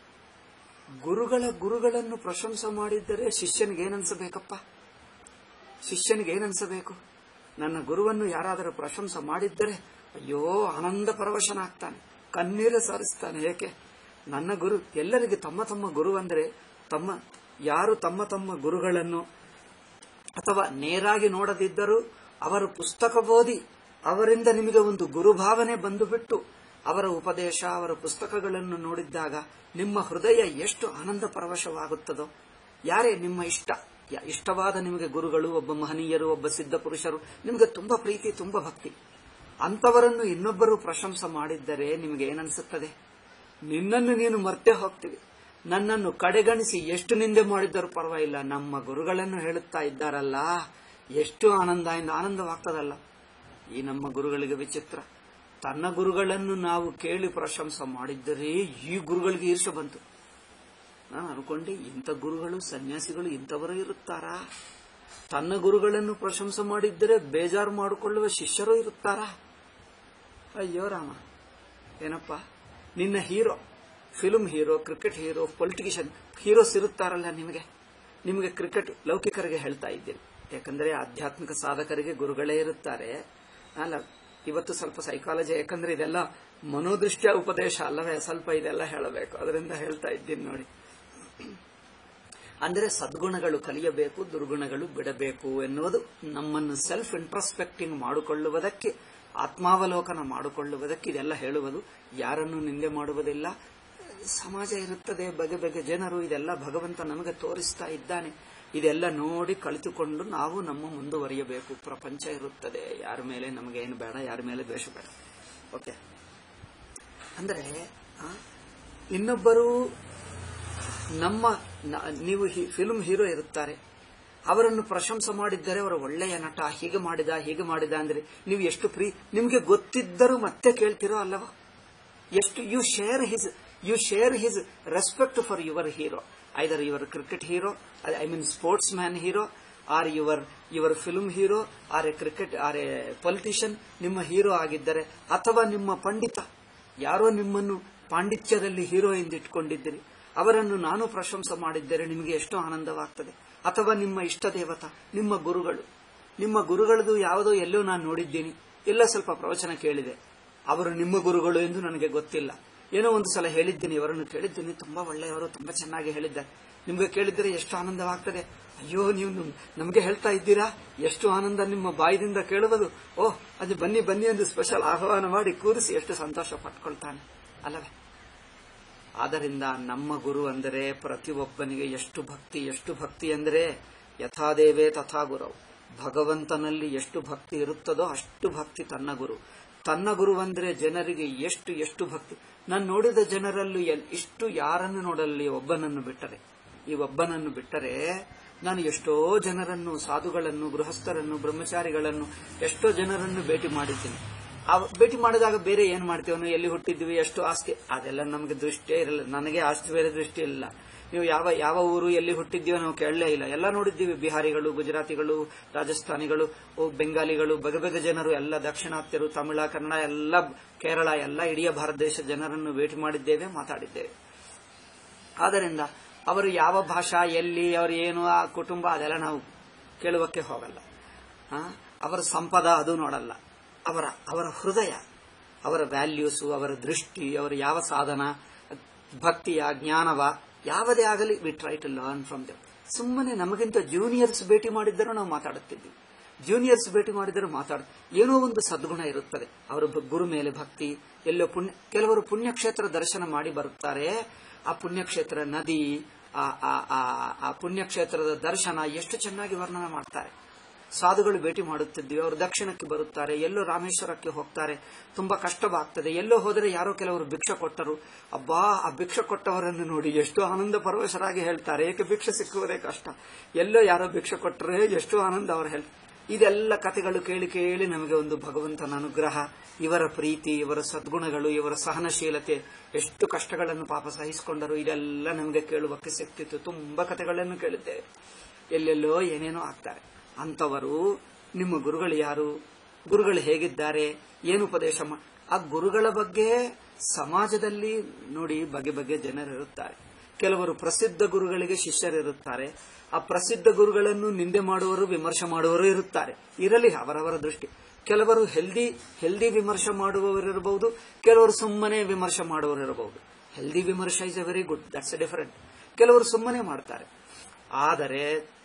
ಗುರುಗಳ ಗುರುಗಳನ್ನು ಪ್ರಶಂಸೆ ಮಾಡಿದ್ದರೆ ಶಿಷ್ಯನಿಗೆ ಏನನ್ಸಬೇಕಪ್ಪ ಶಿಷ್ಯನಿಗೆ ಏನನ್ಸಬೇಕು ನನ್ನ ಗುರುವನ್ನು ಯಾರಾದರೂ ಪ್ರಶಂಸೆ ಮಾಡಿದ್ದರೆ ಅಯ್ಯೋ ಆನಂದ ಪರವಶನಾಗ್ತಾನೆ ಕಣ್ಣೀರೇ ಸಾರಿಸ್ತಾನೆ ಏಕೆ ನನ್ನ ಗುರು ಎಲ್ಲರಿಗೆ ತಮ್ಮ ತಮ್ಮ ಗುರು ಅಂದರೆ ತಮ್ಮ ಯಾರು ತಮ್ಮ ತಮ್ಮ ಗುರುಗಳನ್ನು ಅಥವಾ ನೇರಾಗಿ ನೋಡದಿದ್ದರೂ ಅವರ ಪುಸ್ತಕ ಓದಿ ಅವರಿಂದ ನಿಮಗೆ ಒಂದು ಗುರುಭಾವನೆ ಬಂದುಬಿಟ್ಟು ಅವರ ಉಪದೇಶ ಅವರ ಪುಸ್ತಕಗಳನ್ನು ನೋಡಿದ್ದಾಗ ನಿಮ್ಮ ಹೃದಯ ಎಷ್ಟು ಆನಂದ ಪರವಶವಾಗುತ್ತದೋ ಯಾರೇ ನಿಮ್ಮ ಇಷ್ಟ ಯ- ಇಷ್ಟವಾದ ನಿಮಗೆ ಗುರುಗಳು ಒಬ್ಬ ಮಹನೀಯರು ಒಬ್ಬ ಸಿದ್ಧ ಪುರುಷರು ನಿಮಗೆ ತುಂಬಾ ಪ್ರೀತಿ ತುಂಬಾ ಭಕ್ತಿ ಅಂತವರನ್ನು ಇನ್ನೊಬ್ಬರು ಪ್ರಶಂಸೆ ಮಾಡಿದ್ದರೆ ನಿಮಗೆ ಏನನ್ಸುತ್ತದೆ ನಿನ್ನನ್ನು ನೀನು ಮರ್ತೆ ಹೋಗ್ತೀವಿ ನನ್ನನ್ನು ಕಡೆಗಣಿಸಿ ಎಷ್ಟು ನಿಂದೆ ಮಾಡಿದ್ದರೂ ಪರವಾಗಿಲ್ಲ ನಮ್ಮ ಗುರುಗಳನ್ನು ಹೇಳುತ್ತಾ ಇದ್ದಾರಲ್ಲ ಎಷ್ಟು ಆನಂದ ಇಂದ ಆನಂದವಾಗ್ತದಲ್ಲ ಈ ನಮ್ಮ ಗುರುಗಳಿಗೆ ವಿಚಿತ್ರ ತನ್ನ ಗುರುಗಳನ್ನು ನಾವು ಕೇಳಿ ಪ್ರಶಂಸೆ ಮಾಡಿದ್ದರೆ ಈ ಗುರುಗಳಿಗೆ ಈರ್ಷ ಬಂತು ನಾನು ಅನ್ಕೊಂಡೆ ಇಂಥ ಗುರುಗಳು ಸನ್ಯಾಸಿಗಳು ಇಂಥವರು ಇರುತ್ತಾರಾ ತನ್ನ ಗುರುಗಳನ್ನು ಪ್ರಶಂಸೆ ಮಾಡಿದ್ದರೆ ಬೇಜಾರು ಮಾಡಿಕೊಳ್ಳುವ ಶಿಷ್ಯರು ಇರುತ್ತಾರಾ ಅಯ್ಯೋ ರಾಮ ಏನಪ್ಪ ನಿನ್ನ hero film hero cricket hero politician heroes ಇರುತ್ತಾರಲ್ಲ ನಿಮಗೆ ನಿಮಗೆ ಕ್ರಿಕೆಟ್ ಲೌಕಿಕರಿಗೆ ಹೇಳ್ತಾ ಇದ್ದೀನಿ ಯಾಕಂದ್ರೆ ಆಧ್ಯಾತ್ಮಿಕ ಸಾಧಕರಿಗೆ ಗುರುಗಳೇ ಇರುತ್ತಾರೆ ಅಲ್ಲ ಇವತ್ತು ಸ್ವಲ್ಪ ಸೈಕಾಲಜಿ ಯಾಕಂದ್ರೆ ಇದೆಲ್ಲ ಮನೋದೃಷ್ಟಿಯ ಉಪದೇಶ ಅಲ್ಲವೇ ಸ್ವಲ್ಪ ಇದೆಲ್ಲ ಹೇಳಬೇಕು ಅದರಿಂದ ಹೇಳ್ತಾ ಇದ್ದೀನಿ ನೋಡಿ ಅಂದರೆ ಸದ್ಗುಣಗಳು ಕಲಿಯಬೇಕು ದುರ್ಗುಣಗಳು ಬಿಡಬೇಕು ಎನ್ನುವುದು ನಮ್ಮನ್ನು ಸೆಲ್ಫ್ ಇಂಟ್ರಸ್ಪೆಕ್ಟಿಂಗ್ ಮಾಡಿಕೊಳ್ಳುವುದಕ್ಕೆ ಆತ್ಮಾವಲೋಕನ ಮಾಡಿಕೊಳ್ಳುವುದಕ್ಕೆ ಇದೆಲ್ಲ ಹೇಳುವುದು ಯಾರನ್ನು ನಿಂದೆ ಮಾಡುವುದಿಲ್ಲ ಸಮಾಜ ಇರುತ್ತದೆ ಬಗೆ ಬಗೆ ಜನರು ಇದೆಲ್ಲ ಭಗವಂತ ನಮಗೆ ತೋರಿಸ್ತಾ ಇದ್ದಾನೆ ಇದೆಲ್ಲ ನೋಡಿ ಕಲಿತುಕೊಂಡು ನಾವು ನಮ್ಮ ಮುಂದುವರಿಯಬೇಕು ಪ್ರಪಂಚ ಇರುತ್ತದೆ ಯಾರ ಮೇಲೆ ನಮಗೆ ಏನು ಬೇಡ ಯಾರ ಮೇಲೆ ದ್ವೇಷ ಬೇಡ ಓಕೆ ಅಂದ್ರೆ ಆ, ಇನ್ನೊಬ್ಬರು ನಮ್ಮ ನ- ನೀವು ಫಿಲ್ಮ್ ಹೀರೋ ಇರುತ್ತಾರೆ ಅವರನ್ನು ಪ್ರಶಂಸೆ ಮಾಡಿದ್ದರೆ ಅವರ ಒಳ್ಳೆಯ ನಟ ಹೀಗೆ ಮಾಡಿದ ಹೀಗೆ ಮಾಡಿದ ಅಂದ್ರೆ ನೀವು ಎಷ್ಟು ಪ್ರೀ ನಿಮಗೆ ಗೊತ್ತಿದ್ದರೂ ಮತ್ತೆ ಕೇಳ್ತಿರೋ ಅಲ್ಲವಾ ಎಷ್ಟು you share his you share his respect for your hero either your cricket hero I mean sportsman hero or your your film hero or a cricket or a politician ನಿಮ್ಮ hero ಆಗಿದ್ದರೆ ಅಥವಾ ನಿಮ್ಮ ಪಂಡಿತ ಯಾರೋ ನಿಮ್ಮನ್ನು ಪಾಂಡಿತ್ಯದಲ್ಲಿ hero ಎಂದು ಇಟ್ಕೊಂಡಿದ್ದೀರಿ ಅವರನ್ನು ನಾನು ಪ್ರಶಂಸೆ ಮಾಡಿದ್ದರೆ ನಿಮಗೆ ಎಷ್ಟು ಆನಂದವಾಗ್ತದೆ ಅಥವಾ ನಿಮ್ಮ ಇಷ್ಟ ದೇವತ ನಿಮ್ಮ ಗುರುಗಳು ನಿಮ್ಮ ಗುರುಗಳದು ಯಾವುದೋ ಎಲ್ಲೋ ನಾನು ನೋಡಿದ್ದೀನಿ ಎಲ್ಲ ಸ್ವಲ್ಪ ಪ್ರವಚನ ಕೇಳಿದೆ ಅವರು ನಿಮ್ಮ ಗುರುಗಳು ಎಂದು ನನಗೆ ಗೊತ್ತಿಲ್ಲ ಏನೋ ಒಂದು ಸಲ ಹೇಳಿದ್ದೀನಿ ಇವರನ್ನು ಕೇಳಿದ್ದೀನಿ ತುಂಬಾ ಒಳ್ಳೆಯವರು ತುಂಬಾ ಚೆನ್ನಾಗಿ ಹೇಳಿದ್ದಾರೆ ನಿಮಗೆ ಕೇಳಿದರೆ ಎಷ್ಟು ಆನಂದವಾಗ್ತದೆ ಅಯ್ಯೋ ನೀವು ನಮ್- ನಮಗೆ ಹೇಳ್ತಾ ಇದ್ದೀರಾ ಎಷ್ಟು ಆನಂದ ನಿಮ್ಮ ಬಾಯಿದಿಂದ ಕೇಳುವುದು ಓಹ್ ಅದು ಬನ್ನಿ ಬನ್ನಿ ಎಂದು ಸ್ಪೆಷಲ್ ಆಹ್ವಾನ ಮಾಡಿ ಕೂರಿಸಿ ಎಷ್ಟು ಸಂತೋಷ ಪಟ್ಕೊಳ್ತಾನೆ ಅಲ್ಲವೇ ಆದ್ದರಿಂದ ನಮ್ಮ ಗುರು ಅಂದರೆ ಪ್ರತಿಯೊಬ್ಬನಿಗೆ ಎಷ್ಟು ಭಕ್ತಿ ಎಷ್ಟು ಭಕ್ತಿ ಅಂದರೆ ಯಥಾದೇವೇ ತಥಾ ಗುರವು ಭಗವಂತನಲ್ಲಿ ಎಷ್ಟು ಭಕ್ತಿ ಇರುತ್ತದೋ ಅಷ್ಟು ಭಕ್ತಿ ತನ್ನ ಗುರು ತನ್ನ ಗುರು ಅಂದರೆ ಜನರಿಗೆ ಎಷ್ಟು ಎಷ್ಟು ಭಕ್ತಿ ನಾನು ನೋಡಿದ ಜನರಲ್ಲೂ ಎಲ್- ಇಷ್ಟು ಯಾರನ್ನು ನೋಡಲಿ ಒಬ್ಬನನ್ನು ಬಿಟ್ಟರೆ ಈ ಒಬ್ಬನನ್ನು ಬಿಟ್ಟರೆ ನಾನು ಎಷ್ಟೋ ಜನರನ್ನು ಸಾಧುಗಳನ್ನು ಗೃಹಸ್ಥರನ್ನು ಬ್ರಹ್ಮಚಾರಿಗಳನ್ನು ಎಷ್ಟೋ ಜನರನ್ನು ಭೇಟಿ ಮಾಡಿದ್ದೀನಿ ಆ ಭೇಟಿ ಮಾಡಿದಾಗ ಬೇರೆ ಏನ್ ಮಾಡ್ತೀವನು ಎಲ್ಲಿ ಹುಟ್ಟಿದ್ವಿ ಎಷ್ಟು ಆಸ್ತಿ ಅದೆಲ್ಲ ನಮಗೆ ದೃಷ್ಟಿಯೇ ಇರಲ್ಲ ನನಗೆ ಆಸ್ತಿ ಬೇರೆ ದೃಷ್ಟಿ ಇಲ್ಲ ನೀವು ಯಾವ ಯಾವ ಊರು ಎಲ್ಲಿ ಹುಟ್ಟಿದ್ದೀವೋ ನಾವು ಕೇಳಲೇ ಇಲ್ಲ ಎಲ್ಲ ನೋಡಿದ್ದೀವಿ ಬಿಹಾರಿಗಳು ಗುಜರಾತಿಗಳು ರಾಜಸ್ಥಾನಿಗಳು ಓ, ಬೆಂಗಾಲಿಗಳು ಬಗೆ ಬಗೆ ಜನರು ಎಲ್ಲ ದಕ್ಷಿಣಾತ್ಯರು ತಮಿಳ ಕನ್ನಡ ಎಲ್ಲ ಕೇರಳ ಎಲ್ಲ ಇಡೀ ಭಾರತ ದೇಶದ ಜನರನ್ನು ಭೇಟಿ ಮಾಡಿದ್ದೇವೆ ಮಾತಾಡಿದ್ದೇವೆ ಆದ್ದರಿಂದ ಅವರು ಯಾವ ಭಾಷಾ ಎಲ್ಲಿ ಅವರು ಏನು ಆ ಕುಟುಂಬ ಅದೆಲ್ಲ ನಾವು ಕೇಳುವಕ್ಕೆ ಹೋಗಲ್ಲ ಆ, ಅವರ ಸಂಪದ ಅದು ನೋಡಲ್ಲ ಅವರ ಅವರ ಹೃದಯ ಅವರ ವ್ಯಾಲ್ಯೂಸು ಅವರ ದೃಷ್ಟಿ ಅವರ ಯಾವ ಸಾಧನ ಭಕ್ತಿಯ ಜ್ಞಾನವ ಯಾವುದೇ ಆಗಲಿ we try to learn from them ಸುಮ್ಮನೆ ನಮಗಿಂತ ಜೂನಿಯರ್ಸ್ ಭೇಟಿ ಮಾಡಿದ್ದರೂ ನಾವು ಮಾತಾಡುತ್ತಿದ್ವಿ ಜೂನಿಯರ್ಸ್ ಭೇಟಿ ಮಾಡಿದರೂ ಮಾತಾಡ ಏನೋ ಒಂದು ಸದ್ಗುಣ ಇರುತ್ತದೆ ಅವರ ಬ- ಗುರು ಮೇಲೆ ಭಕ್ತಿ ಎಲ್ಲೋ ಪುಣ್ಯ ಕೆಲವರು ಪುಣ್ಯಕ್ಷೇತ್ರ ದರ್ಶನ ಮಾಡಿ ಬರುತ್ತಾರೆ ಆ ಪುಣ್ಯಕ್ಷೇತ್ರ ನದಿ ಆ ಆ- ಆ- ಆ ಪುಣ್ಯಕ್ಷೇತ್ರದ ದರ್ಶನ ಎಷ್ಟು ಚೆನ್ನಾಗಿ ವರ್ಣನ ಮಾಡ್ತಾರೆ ಸಾಧುಗಳು ಭೇಟಿ ಮಾಡುತ್ತಿದ್ದೀವಿ ಅವರು ದಕ್ಷಿಣಕ್ಕೆ ಬರುತ್ತಾರೆ ಎಲ್ಲೋ ರಾಮೇಶ್ವರಕ್ಕೆ ಹೋಗ್ತಾರೆ ತುಂಬಾ ಕಷ್ಟವಾಗ್ತದೆ ಎಲ್ಲೋ ಹೋದರೆ ಯಾರೋ ಕೆಲವರು ಭಿಕ್ಷ ಕೊಟ್ಟರು ಅಬ್ಬಾ ಆ ಭಿಕ್ಷ ಕೊಟ್ಟವರನ್ನು ನೋಡಿ ಎಷ್ಟು ಆನಂದ ಪರವಶರಾಗಿ ಹೇಳ್ತಾರೆ ಏಕೆ ಭಿಕ್ಷ ಸಿಕ್ಕುವುದೇ ಕಷ್ಟ ಎಲ್ಲೋ ಯಾರೋ ಭಿಕ್ಷ ಕೊಟ್ಟರೆ ಎಷ್ಟು ಆನಂದ ಅವರು ಹೇಳ್ತಾರೆ ಇದೆಲ್ಲ ಕಥೆಗಳು ಕೇಳಿ ಕೇಳಿ ನಮಗೆ ಒಂದು ಭಗವಂತನ ಅನುಗ್ರಹ ಇವರ ಪ್ರೀತಿ ಇವರ ಸದ್ಗುಣಗಳು ಇವರ ಸಹನಶೀಲತೆ ಎಷ್ಟು ಕಷ್ಟಗಳನ್ನು ಪಾಪ ಸಹಿಸಿಕೊಂಡರು ಇದೆಲ್ಲ ನಮಗೆ ಕೇಳುವಕ್ಕೆ ಸಿಕ್ತಿತ್ತು ತುಂಬಾ ಕಥೆಗಳನ್ನು ಕೇಳಿದ್ದೇವೆ ಎಲ್ಲೆಲ್ಲೋ ಏನೇನೋ ಆಗ್ತಾರೆ ಅಂತವರು ನಿಮ್ಮ ಗುರುಗಳು ಯಾರು ಗುರುಗಳು ಹೇಗಿದ್ದಾರೆ ಏನು ಉಪದೇಶ ಮಾ- ಆ ಗುರುಗಳ ಬಗ್ಗೆ ಸಮಾಜದಲ್ಲಿ ನೋಡಿ ಬಗೆ ಬಗೆ ಜನರಿರುತ್ತಾರೆ ಕೆಲವರು ಪ್ರಸಿದ್ಧ ಗುರುಗಳಿಗೆ ಶಿಷ್ಯರಿರುತ್ತಾರೆ ಆ ಪ್ರಸಿದ್ಧ ಗುರುಗಳನ್ನು ನಿಂದೆ ಮಾಡುವವರು ವಿಮರ್ಶೆ ಮಾಡುವವರು ಇರುತ್ತಾರೆ ಇರಲಿ ಅವರವರ ದೃಷ್ಟಿ ಕೆಲವರು ಹೆಲ್ದಿ ಹೆಲ್ದಿ ವಿಮರ್ಶೆ ಮಾಡುವವರಿರಬಹುದು ಕೆಲವರು ಸುಮ್ಮನೆ ವಿಮರ್ಶೆ ಮಾಡುವವರಿರಬಹುದು ಹೆಲ್ದಿ ವಿಮರ್ಶೆ is a very good that's a different ಕೆಲವರು ಸುಮ್ಮನೆ ಮಾಡ್ತಾರೆ ಆದರೆ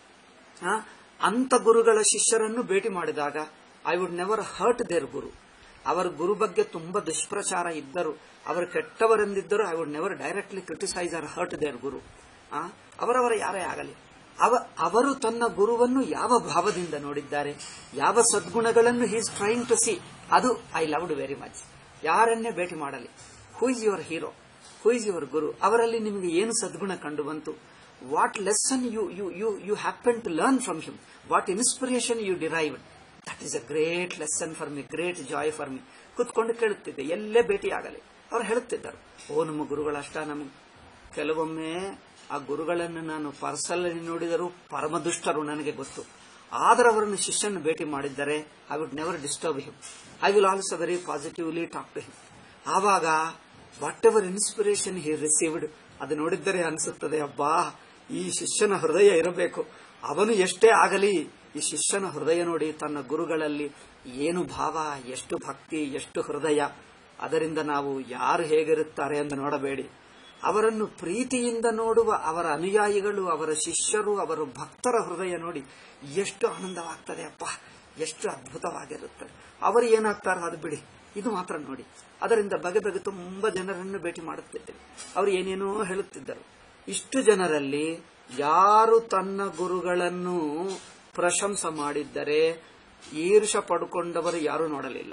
ಆ, ಅಂತ ಗುರುಗಳ ಶಿಷ್ಯರನ್ನು ಭೇಟಿ ಮಾಡಿದಾಗ I would never hurt their guru ಅವರ ಗುರು ಬಗ್ಗೆ ತುಂಬಾ ದುಷ್ಪ್ರಚಾರ ಇದ್ದರು ಅವರು ಕೆಟ್ಟವರೆಂದಿದ್ದರು I would never directly criticise or hurt their guru ಆ, ಅವರವರ ಯಾರೇ ಆಗಲಿ ಅವ ಅವರು ತನ್ನ ಗುರುವನ್ನು ಯಾವ ಭಾವದಿಂದ ನೋಡಿದ್ದಾರೆ ಯಾವ ಸದ್ಗುಣಗಳನ್ನು ಹೀಸ್ ಟ್ರೈಂಗ್ ಟು ಸಿ ಅದು ಐ ಲವ್ಡ್ ವೆರಿ ಮಚ್ ಯಾರನ್ನೇ ಭೇಟಿ ಮಾಡಲಿ who is your hero who is your guru ಅವರಲ್ಲಿ ನಿಮಗೆ ಏನು ಸದ್ಗುಣ ಕಂಡು ಬಂತು what lesson you you you you happen to learn from him what inspiration you derive that is a great lesson for me great joy for me ಕುತ್ಕೊಂಡು ಕೇಳುತ್ತಿದ್ದೆ ಎಲ್ಲೇ ಭೇಟಿ ಆಗಲಿ ಅವ್ರು ಹೇಳುತ್ತಿದ್ದರು ಓ ನಮ್ಮ ಗುರುಗಳಷ್ಟ ನಮಗೆ ಕೆಲವೊಮ್ಮೆ ಆ ಗುರುಗಳನ್ನು ನಾನು ಪರ್ಸನಲ್ ನೋಡಿದರೂ ಪರಮದುಷ್ಟರು ನನಗೆ ಗೊತ್ತು ಆದರೆ ಅವರನ್ನು ಶಿಷ್ಯನ ಭೇಟಿ ಮಾಡಿದ್ದರೆ I would never disturb him I will also very positively talk to him ಆವಾಗ whatever inspiration he received ಅದು ನೋಡಿದ್ದರೆ ಅನಿಸುತ್ತದೆ ಅಬ್ಬಾ ಈ ಶಿಷ್ಯನ ಹೃದಯ ಇರಬೇಕು ಅವನು ಎಷ್ಟೇ ಆಗಲಿ ಈ ಶಿಷ್ಯನ ಹೃದಯ ನೋಡಿ ತನ್ನ ಗುರುಗಳಲ್ಲಿ ಏನು ಭಾವ ಎಷ್ಟು ಭಕ್ತಿ ಎಷ್ಟು ಹೃದಯ ಅದರಿಂದ ನಾವು ಯಾರು ಹೇಗಿರುತ್ತಾರೆ ಎಂದು ನೋಡಬೇಡಿ ಅವರನ್ನು ಪ್ರೀತಿಯಿಂದ ನೋಡುವ ಅವರ ಅನುಯಾಯಿಗಳು ಅವರ ಶಿಷ್ಯರು ಅವರ ಭಕ್ತರ ಹೃದಯ ನೋಡಿ ಎಷ್ಟು ಆನಂದವಾಗ್ತದೆ ಅಪ್ಪ ಎಷ್ಟು ಅದ್ಭುತವಾಗಿರುತ್ತದೆ ಅವರು ಏನಾಗ್ತಾರೋ ಅದು ಬಿಡಿ ಇದು ಮಾತ್ರ ನೋಡಿ ಅದರಿಂದ ಬಗೆ ಬಗೆ ತುಂಬಾ ಜನರನ್ನು ಭೇಟಿ ಮಾಡುತ್ತಿದ್ದೇವೆ ಅವರು ಏನೇನೋ ಹೇಳುತ್ತಿದ್ದರು ಇಷ್ಟು ಜನರಲ್ಲಿ ಯಾರು ತನ್ನ ಗುರುಗಳನ್ನು ಪ್ರಶಂಸ ಮಾಡಿದ್ದರೆ ಈರ್ಷ ಪಡ್ಕೊಂಡವರು ಯಾರೂ ನೋಡಲಿಲ್ಲ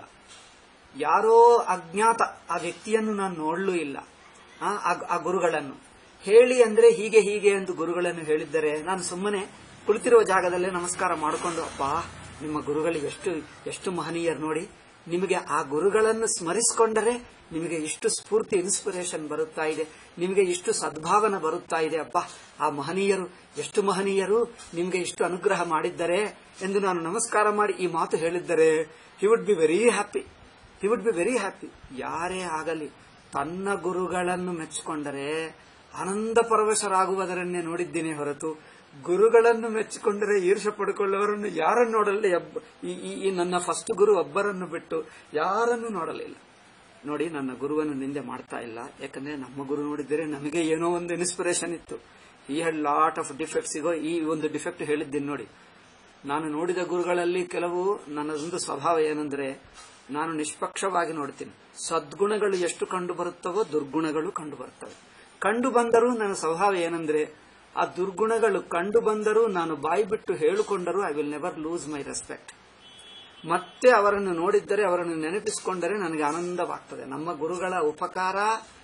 ಯಾರೋ ಅಜ್ಞಾತ ಆ ವ್ಯಕ್ತಿಯನ್ನು ನಾನು ನೋಡಲೂ ಇಲ್ಲ ಆ, ಆ- ಆ ಗುರುಗಳನ್ನು ಹೇಳಿ ಅಂದ್ರೆ ಹೀಗೆ ಹೀಗೆ ಎಂದು ಗುರುಗಳನ್ನು ಹೇಳಿದ್ದರೆ ನಾನು ಸುಮ್ಮನೆ ಕುಳಿತಿರುವ ಜಾಗದಲ್ಲೇ ನಮಸ್ಕಾರ ಮಾಡಿಕೊಂಡು ಅಪ್ಪ ನಿಮ್ಮ ಗುರುಗಳು ಎಷ್ಟು ಎಷ್ಟು ಮಹನೀಯರು ನೋಡಿ ನಿಮಗೆ ಆ ಗುರುಗಳನ್ನು ಸ್ಮರಿಸಿಕೊಂಡರೆ ನಿಮಗೆ ಇಷ್ಟು ಸ್ಫೂರ್ತಿ ಇನ್ಸ್ಪಿರೇಷನ್ ಬರುತ್ತಾ ಇದೆ ನಿಮಗೆ ಇಷ್ಟು ಸದ್ಭಾವನೆ ಬರುತ್ತಾ ಇದೆ ಅಪ್ಪ ಆ ಮಹನೀಯರು ಎಷ್ಟು ಮಹನೀಯರು ನಿಮಗೆ ಇಷ್ಟು ಅನುಗ್ರಹ ಮಾಡಿದ್ದಾರೆ ಎಂದು ನಾನು ನಮಸ್ಕಾರ ಮಾಡಿ ಈ ಮಾತು ಹೇಳಿದ್ದರೆ he would be very happy he would be very happy ಯಾರೇ ಆಗಲಿ ತನ್ನ ಗುರುಗಳನ್ನು ಮೆಚ್ಚಿಕೊಂಡರೆ ಆನಂದ ಪರವಶರಾಗುವುದರನ್ನೇ ನೋಡಿದ್ದೇನೆ ಹೊರತು ಗುರುಗಳನ್ನು ಮೆಚ್ಚಿಕೊಂಡರೆ ಈರ್ಷ ಪಡ್ಕೊಳ್ಳುವವರನ್ನು ಯಾರನ್ನು ನೋಡಲ್ಲ ಎಬ್ಬ- ಈ- ಈ- ಈ ನನ್ನ ಫಸ್ಟ್ ಗುರು ಒಬ್ಬರನ್ನು ಬಿಟ್ಟು ಯಾರನ್ನು ನೋಡಲಿಲ್ಲ ನೋಡಿ ನನ್ನ ಗುರುವನ್ನು ನಿಂದೆ ಮಾಡ್ತಾ ಇಲ್ಲ ಯಾಕಂದ್ರೆ ನಮ್ಮ ಗುರು ನೋಡಿದರೆ ನಮಗೆ ಏನೋ ಒಂದು ಇನ್ಸ್ಪಿರೇಷನ್ ಇತ್ತು he had lot of defects ಇಗೋ ಈ ಒಂದು ಡಿಫೆಕ್ಟ್ ಹೇಳಿದ್ದೀನಿ ನೋಡಿ ನಾನು ನೋಡಿದ ಗುರುಗಳಲ್ಲಿ ಕೆಲವು ನನ್ನದೊಂದು ಸ್ವಭಾವ ಏನಂದ್ರೆ ನಾನು ನಿಷ್ಪಕ್ಷವಾಗಿ ನೋಡ್ತೀನಿ ಸದ್ಗುಣಗಳು ಎಷ್ಟು ಕಂಡು ಬರುತ್ತವೋ ದುರ್ಗುಣಗಳು ಕಂಡು ಬರುತ್ತವೆ ಕಂಡು ಬಂದರೂ ನನ್ನ ಸ್ವಭಾವ ಏನಂದ್ರೆ ಆ ದುರ್ಗುಣಗಳು ಕಂಡು ಬಂದರೂ ನಾನು ಬಾಯಿ ಬಿಟ್ಟು ಹೇಳಿಕೊಂಡರೂ I will never lose my respect ಮತ್ತೆ ಅವರನ್ನು ನೋಡಿದ್ದರೆ ಅವರನ್ನು ನೆನಪಿಸಿಕೊಂಡರೆ ನನಗೆ ಆನಂದವಾಗ್ತದೆ ನಮ್ಮ ಗುರುಗಳ ಉಪಕಾರ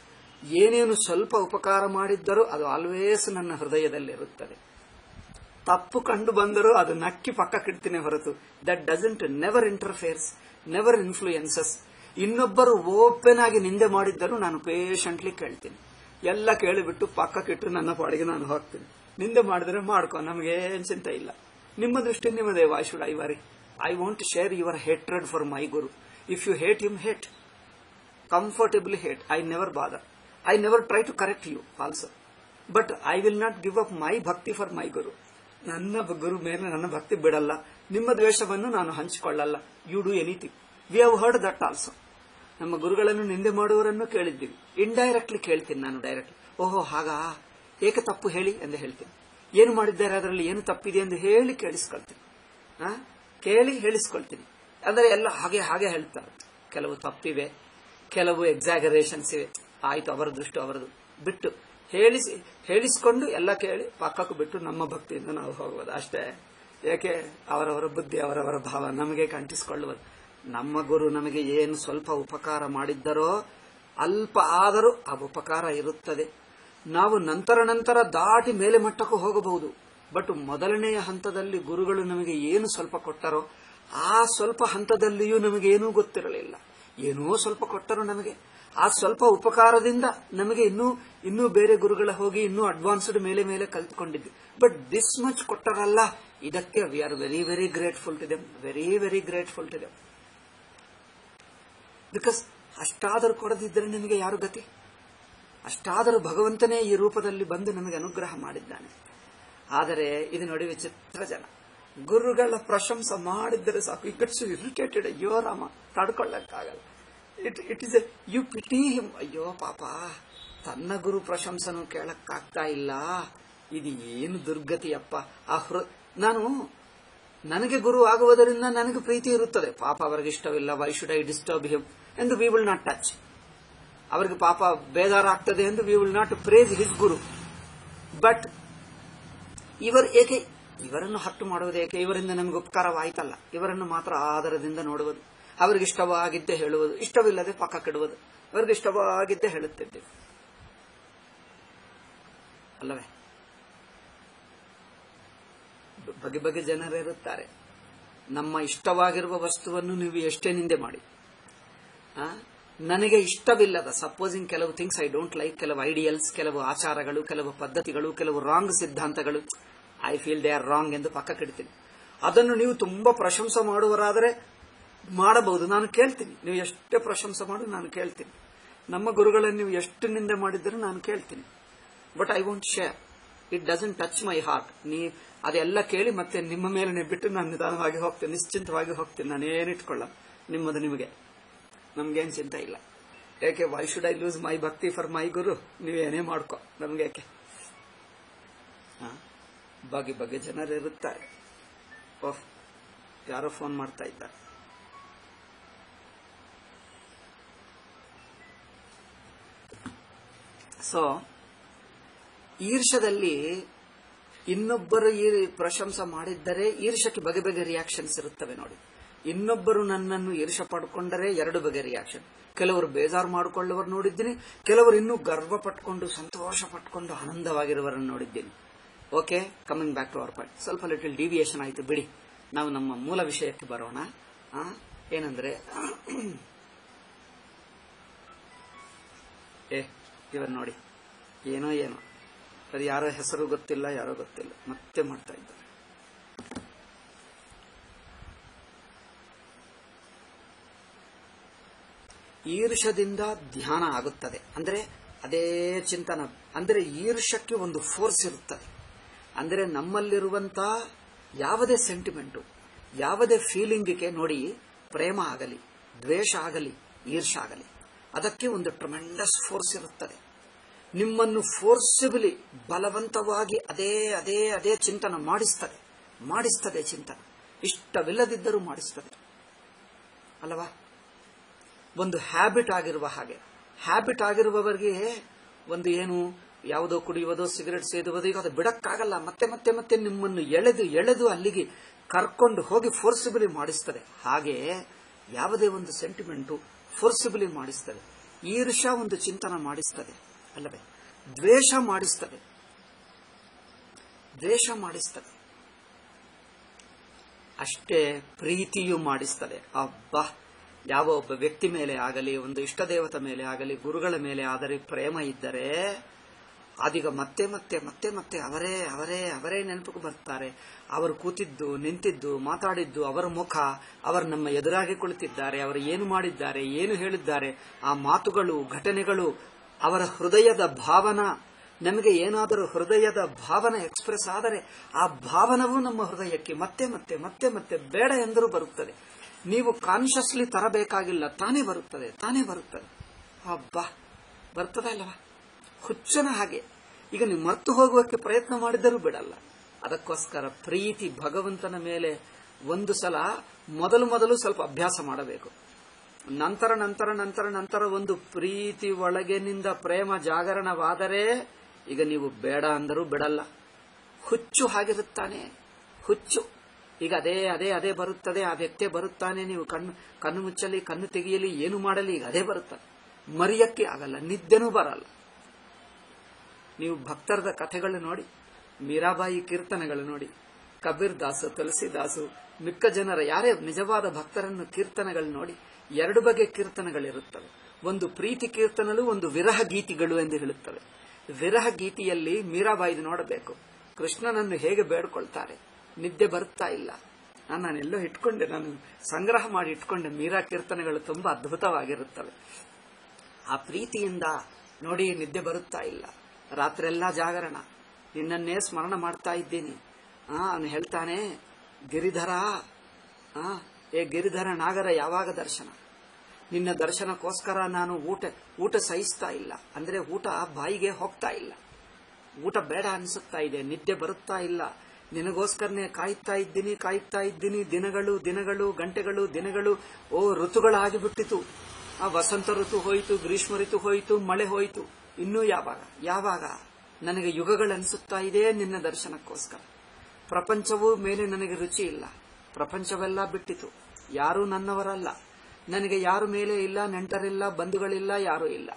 ಏನೇನು ಸ್ವಲ್ಪ ಉಪಕಾರ ಮಾಡಿದ್ದರೂ ಅದು ಆಲ್ವೇಸ್ ನನ್ನ ಹೃದಯದಲ್ಲಿರುತ್ತದೆ ತಪ್ಪು ಕಂಡು ಬಂದರೂ ಅದು ನಕ್ಕಿ ಪಕ್ಕಕ್ಕಿಡ್ತೀನಿ ಹೊರತು that doesn't never interferes never influences ಇನ್ನೊಬ್ಬರು ಓಪನ್ ಆಗಿ ನಿಂದೆ ಮಾಡಿದ್ದರೂ ನಾನು ಪೇಷಂಟ್ಲಿ ಕೇಳ್ತೀನಿ ಎಲ್ಲ ಕೇಳಿಬಿಟ್ಟು ಪಕ್ಕಕ್ಕಿಟ್ಟು ನನ್ನ ಪಾಡಿಗೆ ನಾನು ಹೋಗ್ತೀನಿ ನಿಂದೆ ಮಾಡಿದ್ರೆ ಮಾಡ್ಕೊ ನಮಗೆ ಏನ್ ಚಿಂತೆ ಇಲ್ಲ ನಿಮ್ಮ ದೃಷ್ಟಿ ನಿಮ್ಮದೇ why should I worry I want share your hatred for my guru if you hate him hate comfortably hate I never bother I never try to correct you also but I will not give up my bhakti for my ಗುರು ನನ್ನ ಬ- ಗುರು ಮೇಲೆ ನನ್ನ ಭಕ್ತಿ ಬಿಡಲ್ಲ ನಿಮ್ಮ ದ್ವೇಷವನ್ನು ನಾನು ಹಂಚಿಕೊಳ್ಳಲ್ಲ you do anything we have heard that also ನಮ್ಮ ಗುರುಗಳನ್ನು ನಿಂದೆ ಮಾಡುವವರನ್ನು ಕೇಳಿದ್ದೀವಿ ಇಂಡೈರೆಕ್ಟ್ಲಿ ಕೇಳ್ತೀನಿ ನಾನು ಡೈರೆಕ್ಟ್ಲಿ ಓಹೋ ಹಾಗಾ ಏಕೆ ತಪ್ಪು ಹೇಳಿ ಎಂದು ಹೇಳ್ತೀನಿ ಏನು ಮಾಡಿದ್ದಾರೆ ಅದರಲ್ಲಿ ಏನು ತಪ್ಪಿದೆ ಎಂದು ಹೇಳಿ ಕೇಳಿಸ್ಕೊಳ್ತೀನಿ ಆ? ಕೇಳಿ ಹೇಳಿಸ್ಕೊಳ್ತೀನಿ ಅಂದರೆ ಎಲ್ಲ ಹಾಗೆ ಹಾಗೆ ಹೇಳ್ತಾರೆ ಕೆಲವು ತಪ್ಪಿವೆ ಕೆಲವು ಎಕ್ಸಾಗರೇಷನ್ಸ್ ಇವೆ ಆಯ್ತು ಅವರ ದೃಷ್ಟಿ ಅವರದು ಬಿಟ್ಟು ಹೇಳಿಸಿ ಹೇಳಿಸಿಕೊಂಡು ಎಲ್ಲ ಕೇಳಿ ಪಕ್ಕಕ್ಕೆ ಬಿಟ್ಟು ನಮ್ಮ ಭಕ್ತಿಯಿಂದ ನಾವು ಹೋಗುವುದು ಅಷ್ಟೇ ಏಕೆ ಅವರವರ ಬುದ್ಧಿ ಅವರವರ ಭಾವ ನಮಗೆ ಕಂಟಿಸಿಕೊಳ್ಳುವುದು ನಮ್ಮ ಗುರು ನಮಗೆ ಏನು ಸ್ವಲ್ಪ ಉಪಕಾರ ಮಾಡಿದ್ದರೋ ಅಲ್ಪ ಆದರೂ ಆ ಉಪಕಾರ ಇರುತ್ತದೆ ನಾವು ನಂತರ ನಂತರ ದಾಟಿ ಮೇಲೆ ಮಟ್ಟಕ್ಕೂ ಹೋಗಬಹುದು ಬಟ್ ಮೊದಲನೆಯ ಹಂತದಲ್ಲಿ ಗುರುಗಳು ನಮಗೆ ಏನು ಸ್ವಲ್ಪ ಕೊಟ್ಟರೋ ಆ ಸ್ವಲ್ಪ ಹಂತದಲ್ಲಿಯೂ ನಮಗೆ ಏನೂ ಗೊತ್ತಿರಲಿಲ್ಲ ಏನೋ ಸ್ವಲ್ಪ ಕೊಟ್ಟರು ನಮಗೆ ಆ ಸ್ವಲ್ಪ ಉಪಕಾರದಿಂದ ನಮಗೆ ಇನ್ನೂ ಇನ್ನೂ ಬೇರೆ ಗುರುಗಳ ಹೋಗಿ ಇನ್ನೂ ಅಡ್ವಾನ್ಸ್ಡ್ ಮೇಲೆ ಮೇಲೆ ಕಲ್ತ್ಕೊಂಡಿದ್ವಿ ಬಟ್ ದಿಸ್ ಮಚ್ ಕೊಟ್ಟರಲ್ಲ ಇದಕ್ಕೆ we are very very grateful to them very very grateful to them because ಅಷ್ಟಾದರೂ ಕೊಡದಿದ್ದರೆ ನಿಮಗೆ ಯಾರು ಗತಿ ಅಷ್ಟಾದರೂ ಭಗವಂತನೇ ಈ ರೂಪದಲ್ಲಿ ಬಂದು ನಮಗೆ ಅನುಗ್ರಹ ಮಾಡಿದ್ದಾನೆ ಆದರೆ ಇದು ನೋಡಿ ವಿಚಿತ್ರ ಜನ ಗುರುಗಳ ಪ್ರಶಂಸೆ ಮಾಡಿದ್ದರೆ ಸಾಕು ಈ ಗಟ್ಸ್ ಇರಿಟೇಟೆಡ್ ಅಯ್ಯೋ ರಾಮ ತಡ್ಕೊಳ್ಳಕ್ಕಾಗಲ್ಲ it it is a you pity him ಅಯ್ಯೋ ಪಾಪ ತನ್ನ ಗುರು ಪ್ರಶಂಸನು ಕೇಳಕ್ಕಾಗ್ತಾ ಇಲ್ಲ ಇದು ಏನು ದುರ್ಗತಿಯಪ್ಪ ಆ ಹೃ ನಾನು ನನಗೆ ಗುರು ಆಗುವುದರಿಂದ ನನಗೆ ಪ್ರೀತಿ ಇರುತ್ತದೆ ಪಾಪ ಅವರಿಗೆ ಇಷ್ಟವಿಲ್ಲ why should I disturb him ಎಂದು ವಿ ವಿಲ್ ನಾಟ್ ಟಚ್ ಅವರಿಗೆ ಪಾಪ ಬೇಜಾರಾಗ್ತದೆ ಎಂದು we will not praise his guru but ಇವರು ಏಕೆ ಇವರನ್ನು ಹಟ್ಟು ಮಾಡುವುದು ಏಕೆ ಇವರಿಂದ ನಮಗೆ ಉಪಕಾರವಾಯ್ತಲ್ಲ ಇವರನ್ನು ಮಾತ್ರ ಆಧಾರದಿಂದ ನೋಡುವುದು ಅವರಿಗೆ ಇಷ್ಟವಾಗಿದ್ದೇ ಹೇಳುವುದು ಇಷ್ಟವಿಲ್ಲದೆ ಪಕ್ಕ ಕೆಡುವುದು ಅವರಿಗೆ ಇಷ್ಟವಾಗಿದ್ದೇ ಹೇಳುತ್ತಿದ್ದೇವೆ ಅಲ್ಲವೇ ಬಗೆ ಬಗೆ ಜನರಿರುತ್ತಾರೆ ನಮ್ಮ ಇಷ್ಟವಾಗಿರುವ ವಸ್ತುವನ್ನು ನೀವು ಎಷ್ಟೇ ನಿಂದೆ ಮಾಡಿ ಆ, ನನಗೆ ಇಷ್ಟವಿಲ್ಲದ ಸಪೋಸಿಂಗ್ ಕೆಲವು ಥಿಂಗ್ಸ್ ಐ ಡೋಂಟ್ ಲೈಕ್ ಕೆಲವು ಐಡಿಯಲ್ಸ್ ಕೆಲವು ಆಚಾರಗಳು ಕೆಲವು ಪದ್ಧತಿಗಳು ಕೆಲವು ರಾಂಗ್ ಸಿದ್ಧಾಂತಗಳು I feel they are wrong ಎಂದು ಪಕ್ಕಕ್ಕಿಡ್ತೀನಿ ಅದನ್ನು ನೀವು ತುಂಬಾ ಪ್ರಶಂಸೆ ಮಾಡುವರಾದರೆ ಮಾಡಬಹುದು ನಾನು ಕೇಳ್ತೀನಿ ನೀವು ಎಷ್ಟೇ ಪ್ರಶಂಸೆ ಮಾಡು ನಾನು ಕೇಳ್ತೀನಿ ನಮ್ಮ ಗುರುಗಳನ್ನು ನೀವು ಎಷ್ಟು ನಿಂದೆ ಮಾಡಿದರೂ ನಾನು ಕೇಳ್ತೀನಿ but I want share it doesn't touch my heart ನೀ ಅದೆಲ್ಲ ಕೇಳಿ ಮತ್ತೆ ನಿಮ್ಮ ಮೇಲೆ ಬಿಟ್ಟು ನಾನು ನಿಧಾನವಾಗಿ ಹೋಗ್ತೇನೆ ನಿಶ್ಚಿಂತವಾಗಿ ಹೋಗ್ತೀನಿ ನಾನೇನಿಟ್ಕೊಳ್ಳ ನಿಮ್ಮದು ನಿಮಗೆ ನಮ್ಗೇನ್ ಚಿಂತೆ ಇಲ್ಲ ಯಾಕೆ why should I lose my bhakti for my ಗುರು ನೀವೇನೇ ಮಾಡ್ಕೊ ನಮ್ಗೆ ಯಾಕೆ ಹಾ? ಬಗೆ ಬಗೆ ಜನರು ಇರುತ್ತಾರೆ ಓಹ್ ಯಾರೋ ಫೋನ್ ಮಾಡ್ತಾ ಇದ್ದಾರೆ ಸೊ ಈರ್ಷದಲ್ಲಿ ಇನ್ನೊಬ್ಬರು ಈ ಪ್ರಶಂಸೆ ಮಾಡಿದ್ದರೆ ಈರ್ಷಕ್ಕೆ ಬಗೆ ಬಗೆ ರಿಯಾಕ್ಷನ್ಸ್ ಇರುತ್ತವೆ ನೋಡಿ ಇನ್ನೊಬ್ಬರು ನನ್ನನ್ನು ಈರ್ಷ ಪಡ್ಕೊಂಡರೆ ಎರಡು ಬಗೆ ರಿಯಾಕ್ಷನ್ ಕೆಲವರು ಬೇಜಾರು ಮಾಡಿಕೊಳ್ಳುವರು ನೋಡಿದ್ದೀನಿ ಕೆಲವರು ಇನ್ನೂ ಗರ್ವ ಪಟ್ಕೊಂಡು ಸಂತೋಷ ಪಟ್ಕೊಂಡು ಆನಂದವಾಗಿರುವರನ್ನು ನೋಡಿದ್ದೀನಿ okay coming back to our point ಸ್ವಲ್ಪ ಲಿಟಲ್ ಡಿವಿಯೇಷನ್ ಆಯಿತು ಬಿಡಿ ನಾವು ನಮ್ಮ ಮೂಲ ವಿಷಯಕ್ಕೆ ಬರೋಣ ಆ, ಏನಂದ್ರೆ ಏ ಇವರು ನೋಡಿ ಏನೋ ಏನೋ ಅದು ಯಾರೋ ಹೆಸರು ಗೊತ್ತಿಲ್ಲ ಯಾರೋ ಗೊತ್ತಿಲ್ಲ ಮತ್ತೆ ಮಾಡ್ತಾ ಇದ್ದಾರೆ ಈರ್ಷದಿಂದ ಧ್ಯಾನ ಆಗುತ್ತದೆ ಅಂದ್ರೆ ಅದೇ ಚಿಂತನ ಅಂದ್ರೆ ಈರ್ಷಕ್ಕೆ ಒಂದು ಫೋರ್ಸ್ ಇರುತ್ತದೆ ಅಂದ್ರೆ ನಮ್ಮಲ್ಲಿರುವಂತ ಯಾವುದೇ ಸೆಂಟಿಮೆಂಟು ಯಾವುದೇ ಫೀಲಿಂಗಿಗೆ ನೋಡಿ ಪ್ರೇಮ ಆಗಲಿ ದ್ವೇಷ ಆಗಲಿ ಈರ್ಷ ಆಗಲಿ ಅದಕ್ಕೆ ಒಂದು ಟ್ರಮೆಂಡಸ್ ಫೋರ್ಸ್ ಇರುತ್ತದೆ ನಿಮ್ಮನ್ನು ಫೋರ್ಸಿಬಲಿ ಬಲವಂತವಾಗಿ ಅದೇ ಅದೇ ಅದೇ ಚಿಂತನ ಮಾಡಿಸ್ತದೆ ಮಾಡಿಸ್ತದೆ ಚಿಂತನ ಇಷ್ಟವಿಲ್ಲದಿದ್ದರೂ ಮಾಡಿಸ್ತದೆ ಅಲ್ಲವಾ ಒಂದು ಹ್ಯಾಬಿಟ್ ಆಗಿರುವ ಹಾಗೆ ಹ್ಯಾಬಿಟ್ ಆಗಿರುವವರಿಗೆ ಒಂದು ಏನು ಯಾವುದೋ ಕುಡಿಯುವುದೋ ಸಿಗರೆಟ್ ಸೇದುವುದು ಈಗ ಅದು ಬಿಡಕ್ಕಾಗಲ್ಲ ಮತ್ತೆ ಮತ್ತೆ ಮತ್ತೆ ನಿಮ್ಮನ್ನು ಎಳೆದು ಎಳೆದು ಅಲ್ಲಿಗೆ ಕರ್ಕೊಂಡು ಹೋಗಿ ಫೋರ್ಸಿಬಲಿ ಮಾಡಿಸ್ತದೆ ಹಾಗೆ ಯಾವುದೇ ಒಂದು ಸೆಂಟಿಮೆಂಟು ಫೋರ್ಸಿಬಲಿ ಮಾಡಿಸ್ತದೆ ಈರ್ಷ ಒಂದು ಚಿಂತನ ಮಾಡಿಸ್ತದೆ ಅಲ್ಲವೇ ದ್ವೇಷ ಮಾಡಿಸ್ತದೆ ದ್ವೇಷ ಮಾಡಿಸ್ತದೆ ಅಷ್ಟೇ ಪ್ರೀತಿಯೂ ಮಾಡಿಸ್ತದೆ ಅಬ್ಬಾ ಯಾವ ಒಬ್ಬ ವ್ಯಕ್ತಿ ಮೇಲೆ ಆಗಲಿ ಒಂದು ಇಷ್ಟ ದೇವತ ಮೇಲೆ ಆಗಲಿ ಗುರುಗಳ ಮೇಲೆ ಆದರೆ ಪ್ರೇಮ ಇದ್ದರೆ ಅದೀಗ ಮತ್ತೆ ಮತ್ತೆ ಮತ್ತೆ ಮತ್ತೆ ಅವರೇ ಅವರೇ ಅವರೇ ನೆನಪಿಗೆ ಬರ್ತಾರೆ ಅವರು ಕೂತಿದ್ದು ನಿಂತಿದ್ದು ಮಾತಾಡಿದ್ದು ಅವರ ಮುಖ ಅವರು ನಮ್ಮ ಎದುರಾಗಿ ಕುಳಿತಿದ್ದಾರೆ ಅವರು ಏನು ಮಾಡಿದ್ದಾರೆ ಏನು ಹೇಳಿದ್ದಾರೆ ಆ ಮಾತುಗಳು ಘಟನೆಗಳು ಅವರ ಹೃದಯದ ಭಾವನ ನಮಗೆ ಏನಾದರೂ ಹೃದಯದ ಭಾವನ ಎಕ್ಸ್ಪ್ರೆಸ್ ಆದರೆ ಆ ಭಾವನವು ನಮ್ಮ ಹೃದಯಕ್ಕೆ ಮತ್ತೆ ಮತ್ತೆ ಮತ್ತೆ ಮತ್ತೆ ಬೇಡ ಎಂದರೂ ಬರುತ್ತದೆ ನೀವು ಕಾನ್ಶಿಯಸ್ಲಿ ತರಬೇಕಾಗಿಲ್ಲ ತಾನೇ ಬರುತ್ತದೆ ತಾನೇ ಬರುತ್ತದೆ ಅಬ್ಬಾ ಬರ್ತದೆ ಅಲ್ಲವಾ ಹುಚ್ಚನ ಹಾಗೆ ಈಗ ನೀವು ಮರ್ತು ಹೋಗುವಕ್ಕೆ ಪ್ರಯತ್ನ ಮಾಡಿದರೂ ಬಿಡಲ್ಲ ಅದಕ್ಕೋಸ್ಕರ ಪ್ರೀತಿ ಭಗವಂತನ ಮೇಲೆ ಒಂದು ಸಲ ಮೊದಲು ಮೊದಲು ಸ್ವಲ್ಪ ಅಭ್ಯಾಸ ಮಾಡಬೇಕು ನಂತರ ನಂತರ ನಂತರ ನಂತರ ಒಂದು ಪ್ರೀತಿ ಒಳಗಿನಿಂದ ಪ್ರೇಮ ಜಾಗರಣವಾದರೆ ಈಗ ನೀವು ಬೇಡ ಅಂದರೂ ಬಿಡಲ್ಲ ಹುಚ್ಚು ಹಾಗಿರುತ್ತಾನೆ ಹುಚ್ಚು ಈಗ ಅದೇ ಅದೇ ಅದೇ ಬರುತ್ತದೆ ಆ ವ್ಯಕ್ತಿ ಬರುತ್ತಾನೆ ನೀವು ಕಣ್ಣು ಕಣ್ಣು ಮುಚ್ಚಲಿ ಕಣ್ಣು ತೆಗೆಯಲಿ ಏನು ಮಾಡಲಿ ಈಗ ಅದೇ ಬರುತ್ತದೆ ಮರೆಯಕ್ಕೆ ಆಗಲ್ಲ ನಿದ್ದೆನೂ ಬರಲ್ಲ ನೀವು ಭಕ್ತರದ ಕಥೆಗಳು ನೋಡಿ ಮೀರಾಬಾಯಿ ಕೀರ್ತನೆಗಳು ನೋಡಿ ಕಬೀರ್ ದಾಸು ತುಳಸಿದಾಸು ಮಿಕ್ಕ ಜನರ ಯಾರೇ ನಿಜವಾದ ಭಕ್ತರನ್ನು ಕೀರ್ತನೆಗಳು ನೋಡಿ ಎರಡು ಬಗೆ ಕೀರ್ತನೆಗಳಿರುತ್ತವೆ ಒಂದು ಪ್ರೀತಿ ಕೀರ್ತನಲು ಒಂದು ವಿರಹ ಗೀತಿಗಳು ಎಂದು ಹೇಳುತ್ತವೆ ವಿರಹ ಗೀತಿಯಲ್ಲಿ ಮೀರಾಬಾಯಿದು ನೋಡಬೇಕು ಕೃಷ್ಣನನ್ನು ಹೇಗೆ ಬೇಡ್ಕೊಳ್ತಾರೆ ನಿದ್ದೆ ಬರುತ್ತಾ ಇಲ್ಲ ನಾನು ನಾನೆಲ್ಲೋ ಇಟ್ಕೊಂಡೆ ನಾನು ಸಂಗ್ರಹ ಮಾಡಿ ಇಟ್ಕೊಂಡೆ ಮೀರಾ ಕೀರ್ತನೆಗಳು ತುಂಬಾ ಅದ್ಭುತವಾಗಿರುತ್ತವೆ ಆ ಪ್ರೀತಿಯಿಂದ ನೋಡಿ ನಿದ್ದೆ ಬರುತ್ತಾ ಇಲ್ಲ ರಾತ್ರೆಲ್ಲ ಜಾಗರಣ ನಿನ್ನನ್ನೇ ಸ್ಮರಣ ಮಾಡ್ತಾ ಇದ್ದೀನಿ ಆ ಅವನು ಹೇಳ್ತಾನೆ ಗಿರಿಧರ ಆ ಏ ಗಿರಿಧರ ನಾಗರ ಯಾವಾಗ ದರ್ಶನ ನಿನ್ನ ದರ್ಶನಕ್ಕೋಸ್ಕರ ನಾನು ಊಟ ಊಟ ಸಹಿಸ್ತಾ ಇಲ್ಲ ಅಂದ್ರೆ ಊಟ ಬಾಯಿಗೆ ಹೋಗ್ತಾ ಇಲ್ಲ ಊಟ ಬೇಡ ಅನಿಸುತ್ತಾ ಇದೆ ನಿದ್ದೆ ಬರುತ್ತಾ ಇಲ್ಲ ನಿನಗೋಸ್ಕರನೇ ಕಾಯ್ತಾ ಇದ್ದೀನಿ ಕಾಯ್ತಾ ಇದ್ದೀನಿ ದಿನಗಳು ದಿನಗಳು ಗಂಟೆಗಳು ದಿನಗಳು ಓ ಋತುಗಳಾಗಿ ಬಿಟ್ಟಿತು ಆ ವಸಂತ ಋತು ಹೋಯಿತು ಗ್ರೀಷ್ಮ ಋತು ಹೋಯಿತು ಮಳೆ ಹೋಯಿತು ಇನ್ನೂ ಯಾವಾಗ ಯಾವಾಗ ನನಗೆ ಯುಗಗಳನ್ಸುತ್ತಾ ಇದೆ ನಿನ್ನ ದರ್ಶನಕ್ಕೋಸ್ಕರ ಪ್ರಪಂಚವೂ ಮೇಲೆ ನನಗೆ ರುಚಿ ಇಲ್ಲ ಪ್ರಪಂಚವೆಲ್ಲ ಬಿಟ್ಟಿತು ಯಾರೂ ನನ್ನವರಲ್ಲ ನನಗೆ ಯಾರು ಮೇಲೆ ಇಲ್ಲ ನೆಂಟರಿಲ್ಲ ಬಂಧುಗಳಿಲ್ಲ ಯಾರೂ ಇಲ್ಲ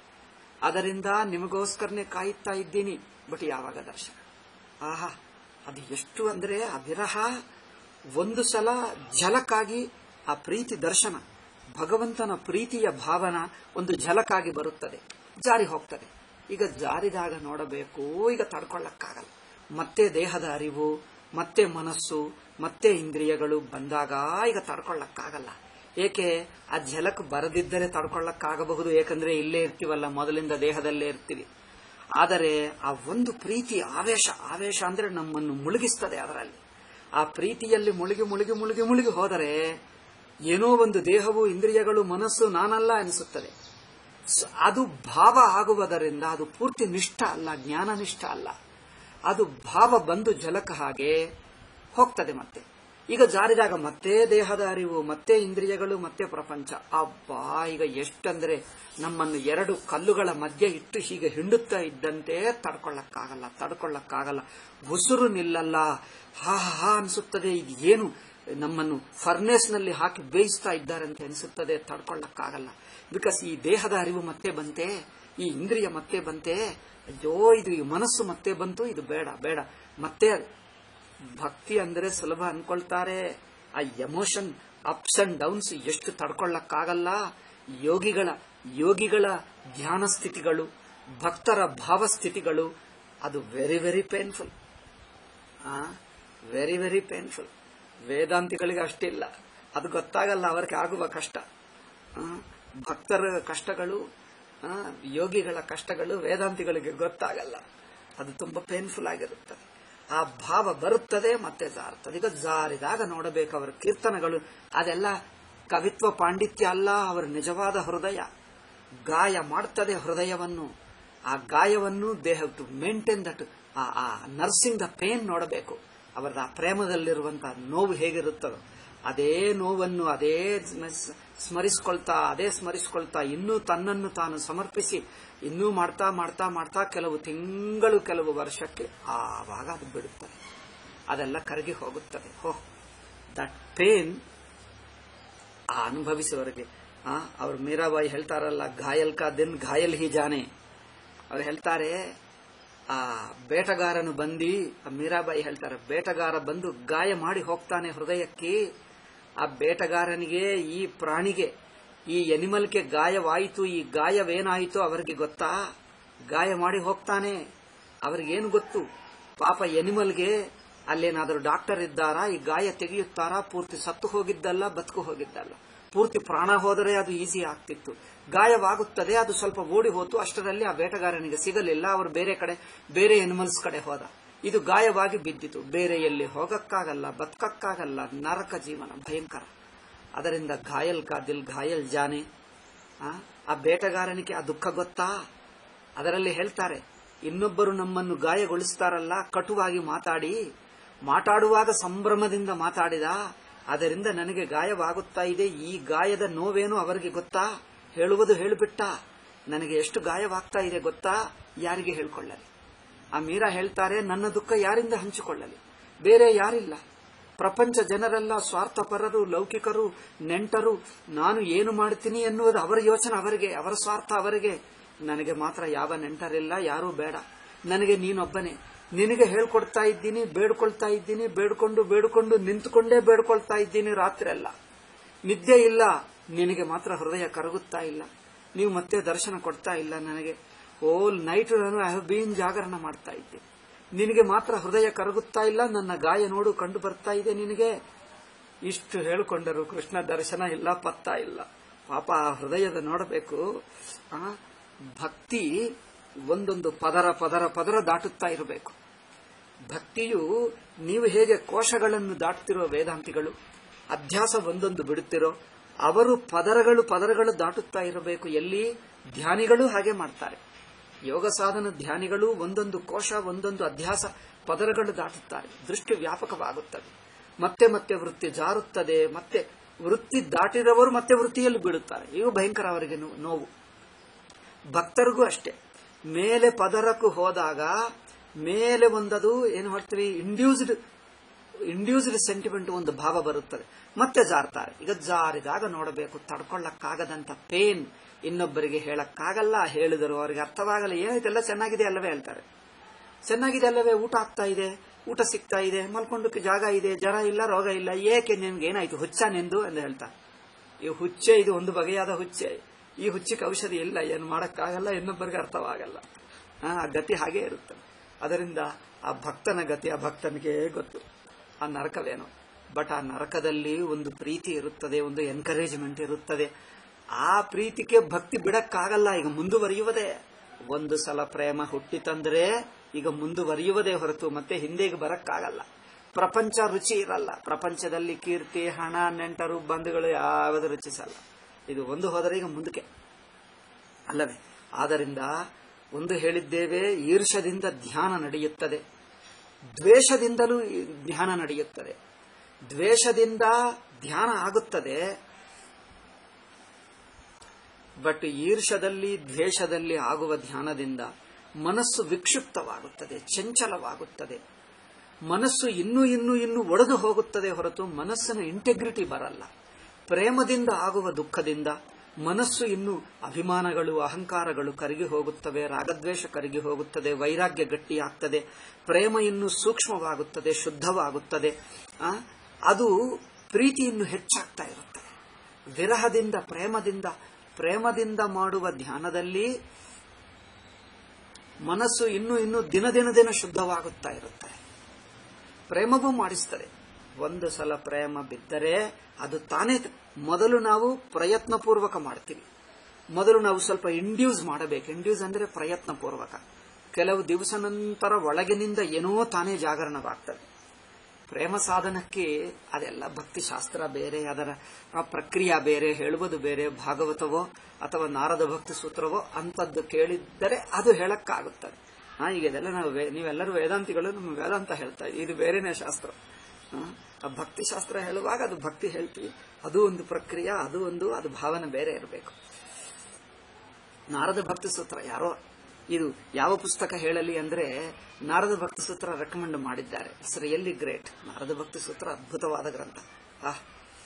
ಅದರಿಂದ ನಿಮಗೋಸ್ಕರನೇ ಕಾಯುತ್ತಾ ಇದ್ದೀನಿ ಬಟ್ ಯಾವಾಗ ದರ್ಶನ ಆಹಾ ಅದು ಎಷ್ಟು ಅಂದ್ರೆ ಆ ವಿರಹ ಒಂದು ಸಲ ಝಲಕ್ಕಾಗಿ ಆ ಪ್ರೀತಿ ದರ್ಶನ ಭಗವಂತನ ಪ್ರೀತಿಯ ಭಾವನ ಒಂದು ಝಲಕ್ಕಾಗಿ ಬರುತ್ತದೆ ಜಾರಿ ಹೋಗ್ತದೆ ಈಗ ಜಾರಿದಾಗ ನೋಡಬೇಕು ಈಗ ತಡ್ಕೊಳ್ಳಕ್ಕಾಗಲ್ಲ ಮತ್ತೆ ದೇಹದ ಅರಿವು ಮತ್ತೆ ಮನಸ್ಸು ಮತ್ತೆ ಇಂದ್ರಿಯಗಳು ಬಂದಾಗ ಈಗ ತಡ್ಕೊಳ್ಳಕ್ಕಾಗಲ್ಲ ಏಕೆ ಆ ಝಲಕ್ ಬರದಿದ್ದರೆ ತಡ್ಕೊಳ್ಳಕ್ಕಾಗಬಹುದು ಏಕೆಂದ್ರೆ ಇಲ್ಲೇ ಇರ್ತೀವಲ್ಲ ಮೊದಲಿಂದ ದೇಹದಲ್ಲೇ ಇರ್ತೀವಿ ಆದರೆ ಆ ಒಂದು ಪ್ರೀತಿ ಆವೇಶ ಆವೇಶ ಅಂದ್ರೆ ನಮ್ಮನ್ನು ಮುಳುಗಿಸ್ತದೆ ಅದರಲ್ಲಿ ಆ ಪ್ರೀತಿಯಲ್ಲಿ ಮುಳುಗಿ ಮುಳುಗಿ ಮುಳುಗಿ ಮುಳುಗಿ ಹೋದರೆ ಏನೋ ಒಂದು ದೇಹವು ಇಂದ್ರಿಯಗಳು ಮನಸ್ಸು ನಾನಲ್ಲ ಅನಿಸುತ್ತದೆ ಸ- ಅದು ಭಾವ ಆಗುವುದರಿಂದ ಅದು ಪೂರ್ತಿ ನಿಷ್ಠ ಅಲ್ಲ ಜ್ಞಾನ ನಿಷ್ಠ ಅಲ್ಲ ಅದು ಭಾವ ಬಂದು ಜಲಕ ಹಾಗೆ ಹೋಗ್ತದೆ ಮತ್ತೆ ಈಗ ಜಾರಿದಾಗ ಮತ್ತೆ ದೇಹದ ಅರಿವು ಮತ್ತೆ ಇಂದ್ರಿಯಗಳು ಮತ್ತೆ ಪ್ರಪಂಚ ಅಬ್ಬಾ ಈಗ ಎಷ್ಟಂದ್ರೆ ನಮ್ಮನ್ನು ಎರಡು ಕಲ್ಲುಗಳ ಮಧ್ಯೆ ಇಟ್ಟು ಹೀಗೆ ಹಿಂಡುತ್ತಾ ಇದ್ದಂತೆ ತಡ್ಕೊಳ್ಳಕ್ಕಾಗಲ್ಲ ತಡ್ಕೊಳ್ಳಕ್ಕಾಗಲ್ಲ ಉಸುರು ನಿಲ್ಲಲ್ಲ ಹಾ ಹಾ ಅನ್ಸುತ್ತದೆ ಇದು ಏನು ನಮ್ಮನ್ನು ಫರ್ನೆಸ್ ನಲ್ಲಿ ಹಾಕಿ ಬೇಯಿಸ್ತಾ ಇದ್ದಾರೆ ಅಂತ ಅನಿಸುತ್ತದೆ ತಡ್ಕೊಳ್ಳಕ್ಕಾಗಲ್ಲ ಬಿಕಾಸ್ ಈ ದೇಹದ ಅರಿವು ಮತ್ತೆ ಬಂತೆ ಈ ಇಂದ್ರಿಯ ಮತ್ತೆ ಬಂತೆ ಅಯ್ಯೋ ಇದು ಈ ಮನಸ್ಸು ಮತ್ತೆ ಬಂತು ಇದು ಬೇಡ ಬೇಡ ಮತ್ತೆ ಭಕ್ತಿ ಅಂದ್ರೆ ಸುಲಭ ಅನ್ಕೊಳ್ತಾರೆ ಆ ಎಮೋಷನ್ ಅಪ್ಸ್ ಅಂಡ್ ಡೌನ್ಸ್ ಎಷ್ಟು ತಡ್ಕೊಳ್ಳಕ್ಕಾಗಲ್ಲ ಯೋಗಿಗಳ ಯೋಗಿಗಳ ಧ್ಯಾನ ಸ್ಥಿತಿಗಳು ಭಕ್ತರ ಭಾವಸ್ಥಿತಿಗಳು ಅದು very very painful very very painful ವೇದಾಂತಿಗಳಿಗೆ ಅಷ್ಟಿಲ್ಲ ಅದು ಗೊತ್ತಾಗಲ್ಲ ಅವರಿಗೆ ಆಗುವ ಕಷ್ಟ ಆ, ಭಕ್ತರ ಕಷ್ಟಗಳು ಆ, ಯೋಗಿಗಳ ಕಷ್ಟಗಳು ವೇದಾಂತಿಗಳಿಗೆ ಗೊತ್ತಾಗಲ್ಲ ಅದು ತುಂಬಾ ಪೇನ್ಫುಲ್ ಆಗಿರುತ್ತದೆ ಆ ಭಾವ ಬರುತ್ತದೆ ಮತ್ತೆ ಜಾರುತ್ತದೆ ಈಗ ಜಾರಿದಾಗ ನೋಡಬೇಕು ಅವರ ಕೀರ್ತನಗಳು ಅದೆಲ್ಲ ಕವಿತ್ವ ಪಾಂಡಿತ್ಯ ಅಲ್ಲ ಅವರ ನಿಜವಾದ ಹೃದಯ ಗಾಯ ಮಾಡ್ತದೆ ಹೃದಯವನ್ನು ಆ ಗಾಯವನ್ನು they have to maintain that ಆ ನರ್ಸಿಂಗ್ ದ ಪೇನ್ ನೋಡಬೇಕು ಅವರ ಆ ಪ್ರೇಮದಲ್ಲಿರುವಂತಹ ನೋವು ಹೇಗಿರುತ್ತದೋ ಅದೇ ನೋವನ್ನು ಅದೇ ಸ್ಮ- ಸ್ಮರಿಸ್ಕೊಳ್ತಾ ಅದೇ ಸ್ಮರಿಸ್ಕೊಳ್ತಾ ಇನ್ನೂ ತನ್ನನ್ನು ತಾನು ಸಮರ್ಪಿಸಿ ಇನ್ನೂ ಮಾಡ್ತಾ ಮಾಡ್ತಾ ಮಾಡ್ತಾ ಕೆಲವು ತಿಂಗಳು ಕೆಲವು ವರ್ಷಕ್ಕೆ ಆವಾಗ ಅದು ಬಿಡುತ್ತದೆ ಅದೆಲ್ಲ ಕರಗಿ ಹೋಗುತ್ತದೆ ಹೋ ದಟ್ ಪೇನ್ ಆ ಅನುಭವಿಸುವವರಿಗೆ ಆ ಅವ್ರು ಮೀರಾಬಾಯಿ ಹೇಳ್ತಾರಲ್ಲ ಘಾಯಲ್ ಕಾ ದಿನ್ ಘಾಯಲ್ ಹಿ ಜಾನೆ ಅವ್ರು ಹೇಳ್ತಾರೆ ಆ ಬೇಟಗಾರನು ಬಂದು ಆ ಮೀರಾಬಾಯಿ ಹೇಳ್ತಾರೆ ಬೇಟಗಾರ ಬಂದು ಗಾಯ ಮಾಡಿ ಹೋಗ್ತಾನೆ ಹೃದಯಕ್ಕೆ ಆ ಬೇಟಗಾರನಿಗೆ ಈ ಪ್ರಾಣಿಗೆ ಈ ಎನಿಮಲ್ಗೆ ಗಾಯವಾಯಿತು ಈ ಗಾಯವೇನಾಯಿತು ಅವರಿಗೆ ಗೊತ್ತಾ ಗಾಯ ಮಾಡಿ ಹೋಗ್ತಾನೆ ಅವರಿಗೇನು ಗೊತ್ತು ಪಾಪ ಎನಿಮಲ್ಗೆ ಅಲ್ಲೇನಾದರೂ ಡಾಕ್ಟರ್ ಇದ್ದಾರಾ ಈ ಗಾಯ ತೆಗೆಯುತ್ತಾರಾ ಪೂರ್ತಿ ಸತ್ತು ಹೋಗಿದ್ದಲ್ಲ ಬದುಕು ಹೋಗಿದ್ದಲ್ಲ ಪೂರ್ತಿ ಪ್ರಾಣ ಹೋದರೆ ಅದು ಈಸಿ ಆಗ್ತಿತ್ತು ಗಾಯವಾಗುತ್ತದೆ ಅದು ಸ್ವಲ್ಪ ಓಡಿ ಹೋತು ಅಷ್ಟರಲ್ಲಿ ಆ ಬೇಟಗಾರನಿಗೆ ಸಿಗಲಿಲ್ಲ ಅವರು ಬೇರೆ ಕಡೆ ಬೇರೆ ಎನಿಮಲ್ಸ್ ಕಡೆ ಹೋದ ಇದು ಗಾಯವಾಗಿ ಬಿದ್ದಿತು ಬೇರೆ ಎಲ್ಲಿ ಹೋಗಕ್ಕಾಗಲ್ಲ ಬದುಕಕ್ಕಾಗಲ್ಲ ನರಕ ಜೀವನ ಭಯಂಕರ ಅದರಿಂದ ಘಾಯಲ್ ಕಾ ದಿಲ್ ಘಾಯಲ್ ಜಾನೆ ಆ, ಆ ಬೇಟಗಾರನಿಗೆ ಆ ದುಃಖ ಗೊತ್ತಾ ಅದರಲ್ಲಿ ಹೇಳ್ತಾರೆ ಇನ್ನೊಬ್ಬರು ನಮ್ಮನ್ನು ಗಾಯಗೊಳಿಸ್ತಾರಲ್ಲ ಕಟುವಾಗಿ ಮಾತಾಡಿ ಮಾತಾಡುವಾಗ ಸಂಭ್ರಮದಿಂದ ಮಾತಾಡಿದ ಅದರಿಂದ ನನಗೆ ಗಾಯವಾಗುತ್ತಾ ಇದೆ ಈ ಗಾಯದ ನೋವೇನು ಅವರಿಗೆ ಗೊತ್ತಾ ಹೇಳುವುದು ಹೇಳಿಬಿಟ್ಟ ನನಗೆ ಎಷ್ಟು ಗಾಯವಾಗ್ತಾ ಇದೆ ಗೊತ್ತಾ ಯಾರಿಗೆ ಹೇಳ್ಕೊಳ್ಳಲಿ ಆ ಮೀರಾ ಹೇಳ್ತಾರೆ ನನ್ನ ದುಃಖ ಯಾರಿಂದ ಹಂಚಿಕೊಳ್ಳಲಿ ಬೇರೆ ಯಾರಿಲ್ಲ ಪ್ರಪಂಚ ಜನರೆಲ್ಲ ಸ್ವಾರ್ಥಪರರು ಲೌಕಿಕರು ನೆಂಟರು ನಾನು ಏನು ಮಾಡ್ತೀನಿ ಎನ್ನುವುದು ಅವರ ಯೋಚನೆ ಅವರಿಗೆ ಅವರ ಸ್ವಾರ್ಥ ಅವರಿಗೆ ನನಗೆ ಮಾತ್ರ ಯಾವ ನೆಂಟರಿಲ್ಲ ಯಾರೂ ಬೇಡ ನನಗೆ ನೀನೊಬ್ಬನೇ ನಿನಗೆ ಹೇಳ್ಕೊಡ್ತಾ ಇದ್ದೀನಿ ಬೇಡ್ಕೊಳ್ತಾ ಇದ್ದೀನಿ ಬೇಡ್ಕೊಂಡು ಬೇಡ್ಕೊಂಡು ನಿಂತುಕೊಂಡೇ ಬೇಡ್ಕೊಳ್ತಾ ಇದ್ದೀನಿ ರಾತ್ರಿ ಎಲ್ಲ ನಿದ್ದೆ ಇಲ್ಲ ನಿನಗೆ ಮಾತ್ರ ಹೃದಯ ಕರಗುತ್ತಾ ಇಲ್ಲ ನೀವು ಮತ್ತೆ ದರ್ಶನ ಕೊಡ್ತಾ ಇಲ್ಲ ನನಗೆ ಓಲ್ ನೈಟ್ ನಾನು ಐ ಹ್ಯಾವ್ ಬೀನ್ ಜಾಗರಣ ಮಾಡ್ತಾ ಇದ್ದೆ ನಿನಗೆ ಮಾತ್ರ ಹೃದಯ ಕರಗುತ್ತಾ ಇಲ್ಲ ನನ್ನ ಗಾಯ ನೋಡು ಕಂಡು ಬರ್ತಾ ಇದೆ ನಿನಗೆ ಇಷ್ಟು ಹೇಳಿಕೊಂಡರು ಕೃಷ್ಣ ದರ್ಶನ ಇಲ್ಲ ಪತ್ತ ಇಲ್ಲ ಪಾಪ ಆ ಹೃದಯದ ನೋಡಬೇಕು ಆ ಭಕ್ತಿ ಒಂದೊಂದು ಪದರ ಪದರ ಪದರ ದಾಟುತ್ತಾ ಇರಬೇಕು ಭಕ್ತಿಯು ನೀವು ಹೇಗೆ ಕೋಶಗಳನ್ನು ದಾಟುತ್ತಿರೋ ವೇದಾಂತಿಗಳು ಅಧ್ಯಾಸ ಒಂದೊಂದು ಬಿಡುತ್ತಿರೋ ಅವರು ಪದರಗಳು ಪದರಗಳು ದಾಟುತ್ತಾ ಇರಬೇಕು ಎಲ್ಲಿ ಧ್ಯಾನಿಗಳು ಹಾಗೆ ಮಾಡ್ತಾರೆ ಯೋಗ ಸಾಧನ ಧ್ಯಾನಿಗಳು ಒಂದೊಂದು ಕೋಶ ಒಂದೊಂದು ಅಧ್ಯಾಸ ಪದರಗಳು ದಾಟುತ್ತಾರೆ ದೃಷ್ಟಿ ವ್ಯಾಪಕವಾಗುತ್ತದೆ ಮತ್ತೆ ಮತ್ತೆ ವೃತ್ತಿ ಜಾರುತ್ತದೆ ಮತ್ತೆ ವೃತ್ತಿ ದಾಟಿದವರು ಮತ್ತೆ ವೃತ್ತಿಯಲ್ಲಿ ಬೀಳುತ್ತಾರೆ ಇವು ಭಯಂಕರ ಅವರಿಗೆ ನೋ- ನೋವು ಭಕ್ತರಿಗೂ ಅಷ್ಟೇ ಮೇಲೆ ಪದರಕ್ಕೂ ಹೋದಾಗ ಮೇಲೆ ಒಂದದು ಏನು ಹೇಳ್ತೀವಿ ಇಂಡ್ಯೂಸ್ಡ್ ಇಂಡ್ಯೂಸ್ಡ್ ಸೆಂಟಿಮೆಂಟ್ ಒಂದು ಭಾವ ಬರುತ್ತದೆ ಮತ್ತೆ ಜಾರ್ತಾರೆ ಈಗ ಜಾರಿದಾಗ ನೋಡಬೇಕು ತಡ್ಕೊಳ್ಳಕ್ಕಾಗದಂತ ಪೇನ್ ಇನ್ನೊಬ್ಬರಿಗೆ ಹೇಳಕ್ಕಾಗಲ್ಲ ಹೇಳಿದರು ಅವರಿಗೆ ಅರ್ಥವಾಗಲ್ಲ ಏನಾಯ್ತೆಲ್ಲ ಚೆನ್ನಾಗಿದೆ ಅಲ್ಲವೇ ಹೇಳ್ತಾರೆ ಚೆನ್ನಾಗಿದೆ ಅಲ್ಲವೇ ಊಟ ಆಗ್ತಾ ಇದೆ ಊಟ ಸಿಗ್ತಾ ಇದೆ ಮಲ್ಕೊಂಡಕ್ಕೆ ಜಾಗ ಇದೆ ಜ್ವರ ಇಲ್ಲ ರೋಗ ಇಲ್ಲ ಏಕೆ ನಿನ್ಗೆ ಏನಾಯ್ತು ಹುಚ್ಚ ನಿಂದು ಎಂದು ಹೇಳ್ತಾರೆ ಈ ಹುಚ್ಚೆ ಇದು ಒಂದು ಬಗೆಯಾದ ಹುಚ್ಚೆ ಈ ಹುಚ್ಚಿಗೆ ಔಷಧಿ ಇಲ್ಲ ಏನು ಮಾಡಕ್ಕಾಗಲ್ಲ ಇನ್ನೊಬ್ಬರಿಗೆ ಅರ್ಥವಾಗಲ್ಲ ಆ ಆ ಗತಿ ಹಾಗೆ ಇರುತ್ತೆ ಅದರಿಂದ ಆ ಭಕ್ತನ ಗತಿ ಆ ಭಕ್ತನಿಗೆ ಗೊತ್ತು ಆ ನರಕವೇನು ಬಟ್ ಆ ನರಕದಲ್ಲಿ ಒಂದು ಪ್ರೀತಿ ಇರುತ್ತದೆ ಒಂದು ಎನ್ಕರೇಜ್ಮೆಂಟ್ ಇರುತ್ತದೆ ಆ ಪ್ರೀತಿಗೆ ಭಕ್ತಿ ಬಿಡಕ್ಕಾಗಲ್ಲ ಈಗ ಮುಂದುವರಿಯುವುದೇ ಒಂದು ಸಲ ಪ್ರೇಮ ಹುಟ್ಟಿತಂದ್ರೆ ಈಗ ಮುಂದುವರಿಯುವುದೇ ಹೊರತು ಮತ್ತೆ ಹಿಂದೆಗೆ ಬರಕ್ಕಾಗಲ್ಲ ಪ್ರಪಂಚ ರುಚಿ ಇರಲ್ಲ ಪ್ರಪಂಚದಲ್ಲಿ ಕೀರ್ತಿ ಹಣ ನೆಂಟರು ಬಂಧುಗಳು ಯಾವುದು ರುಚಿಸಲ್ಲ ಇದು ಒಂದು ಹೋದರೆ ಈಗ ಮುಂದಕ್ಕೆ ಅಲ್ಲವೇ ಆದ್ದರಿಂದ ಒಂದು ಹೇಳಿದ್ದೇವೆ ಈರ್ಷದಿಂದ ಧ್ಯಾನ ನಡೆಯುತ್ತದೆ ದ್ವೇಷದಿಂದಲೂ ಈ ಧ್ಯಾನ ನಡೆಯುತ್ತದೆ ದ್ವೇಷದಿಂದ ಧ್ಯಾನ ಆಗುತ್ತದೆ ಬಟ್ ಈರ್ಷದಲ್ಲಿ ದ್ವೇಷದಲ್ಲಿ ಆಗುವ ಧ್ಯಾನದಿಂದ ಮನಸ್ಸು ವಿಕ್ಷಿಪ್ತವಾಗುತ್ತದೆ ಚಂಚಲವಾಗುತ್ತದೆ ಮನಸ್ಸು ಇನ್ನೂ ಇನ್ನೂ ಇನ್ನೂ ಒಡೆದು ಹೋಗುತ್ತದೆ ಹೊರತು ಮನಸ್ಸಿನ ಇಂಟೆಗ್ರಿಟಿ ಬರಲ್ಲ ಪ್ರೇಮದಿಂದ ಆಗುವ ದುಃಖದಿಂದ ಮನಸ್ಸು ಇನ್ನು ಅಭಿಮಾನಗಳು ಅಹಂಕಾರಗಳು ಕರಗಿ ಹೋಗುತ್ತವೆ ರಾಗದ್ವೇಷ ಕರಗಿ ಹೋಗುತ್ತದೆ ವೈರಾಗ್ಯ ಗಟ್ಟಿಯಾಗ್ತದೆ ಪ್ರೇಮ ಇನ್ನು ಸೂಕ್ಷ್ಮವಾಗುತ್ತದೆ ಶುದ್ಧವಾಗುತ್ತದೆ ಆ, ಅದು ಪ್ರೀತಿ ಇನ್ನು ಹೆಚ್ಚಾಗ್ತಾ ಇರುತ್ತದೆ ವಿರಹದಿಂದ ಪ್ರೇಮದಿಂದ ಪ್ರೇಮದಿಂದ ಮಾಡುವ ಧ್ಯಾನದಲ್ಲಿ ಮನಸ್ಸು ಇನ್ನೂ ಇನ್ನೂ ದಿನ ದಿನ ದಿನ ಶುದ್ಧವಾಗುತ್ತಾ ಇರುತ್ತದೆ ಪ್ರೇಮವೂ ಮಾಡಿಸ್ತದೆ ಒಂದು ಸಲ ಪ್ರೇಮ ಬಿದ್ದರೆ ಅದು ತಾನೇ ಮೊದಲು ನಾವು ಪ್ರಯತ್ನಪೂರ್ವಕ ಮಾಡ್ತೀವಿ ಮೊದಲು ನಾವು ಸ್ವಲ್ಪ ಇಂಡ್ಯೂಸ್ ಮಾಡಬೇಕು ಇಂಡ್ಯೂಸ್ ಅಂದ್ರೆ ಪ್ರಯತ್ನಪೂರ್ವಕ ಕೆಲವು ದಿವಸ ನಂತರ ಒಳಗಿನಿಂದ ಏನೋ ತಾನೇ ಜಾಗರಣವಾಗ್ತದೆ ಪ್ರೇಮ ಸಾಧನಕ್ಕೆ ಅದೆಲ್ಲ ಭಕ್ತಿ ಶಾಸ್ತ್ರ ಬೇರೆ ಅದರ ಆ ಪ್ರಕ್ರಿಯೆ ಬೇರೆ ಹೇಳುವುದು ಬೇರೆ ಭಾಗವತವೋ ಅಥವಾ ನಾರದ ಭಕ್ತಿ ಸೂತ್ರವೋ ಅಂತದ್ದು ಕೇಳಿದ್ದರೆ ಅದು ಹೇಳಕ್ಕಾಗುತ್ತದೆ ಹಾ ಈಗ ಇದೆಲ್ಲ ನಾವು ವೇ- ನೀವೆಲ್ಲರೂ ವೇದಾಂತಿಗಳು ನಮ್ಮ ವೇದಾಂತ ಹೇಳ್ತಾ ಇದ್ದೀವಿ. ಇದು ಬೇರೆನೇ ಶಾಸ್ತ್ರ ಹಾ, ಆ ಭಕ್ತಿ ಶಾಸ್ತ್ರ ಹೇಳುವಾಗ ಅದು ಭಕ್ತಿ ಹೇಳ್ತೀವಿ ಅದು ಒಂದು ಪ್ರಕ್ರಿಯೆ ಅದು ಒಂದು ಅದು ಭಾವನೆ ಬೇರೆ ಇರಬೇಕು ನಾರದ ಭಕ್ತಿ ಸೂತ್ರ ಯಾರೋ ಇದು ಯಾವ ಪುಸ್ತಕ ಹೇಳಲಿ ಅಂದ್ರೆ ನಾರದ ಭಕ್ತಿ ಸೂತ್ರ ರೆಕಮೆಂಡ್ ಮಾಡಿದ್ದಾರೆ ಇಟ್ಸ್ ರಿಯಲಿ ಗ್ರೇಟ್ ನಾರದ ಭಕ್ತಿ ಸೂತ್ರ ಅದ್ಭುತವಾದ ಗ್ರಂಥ ಆಹ್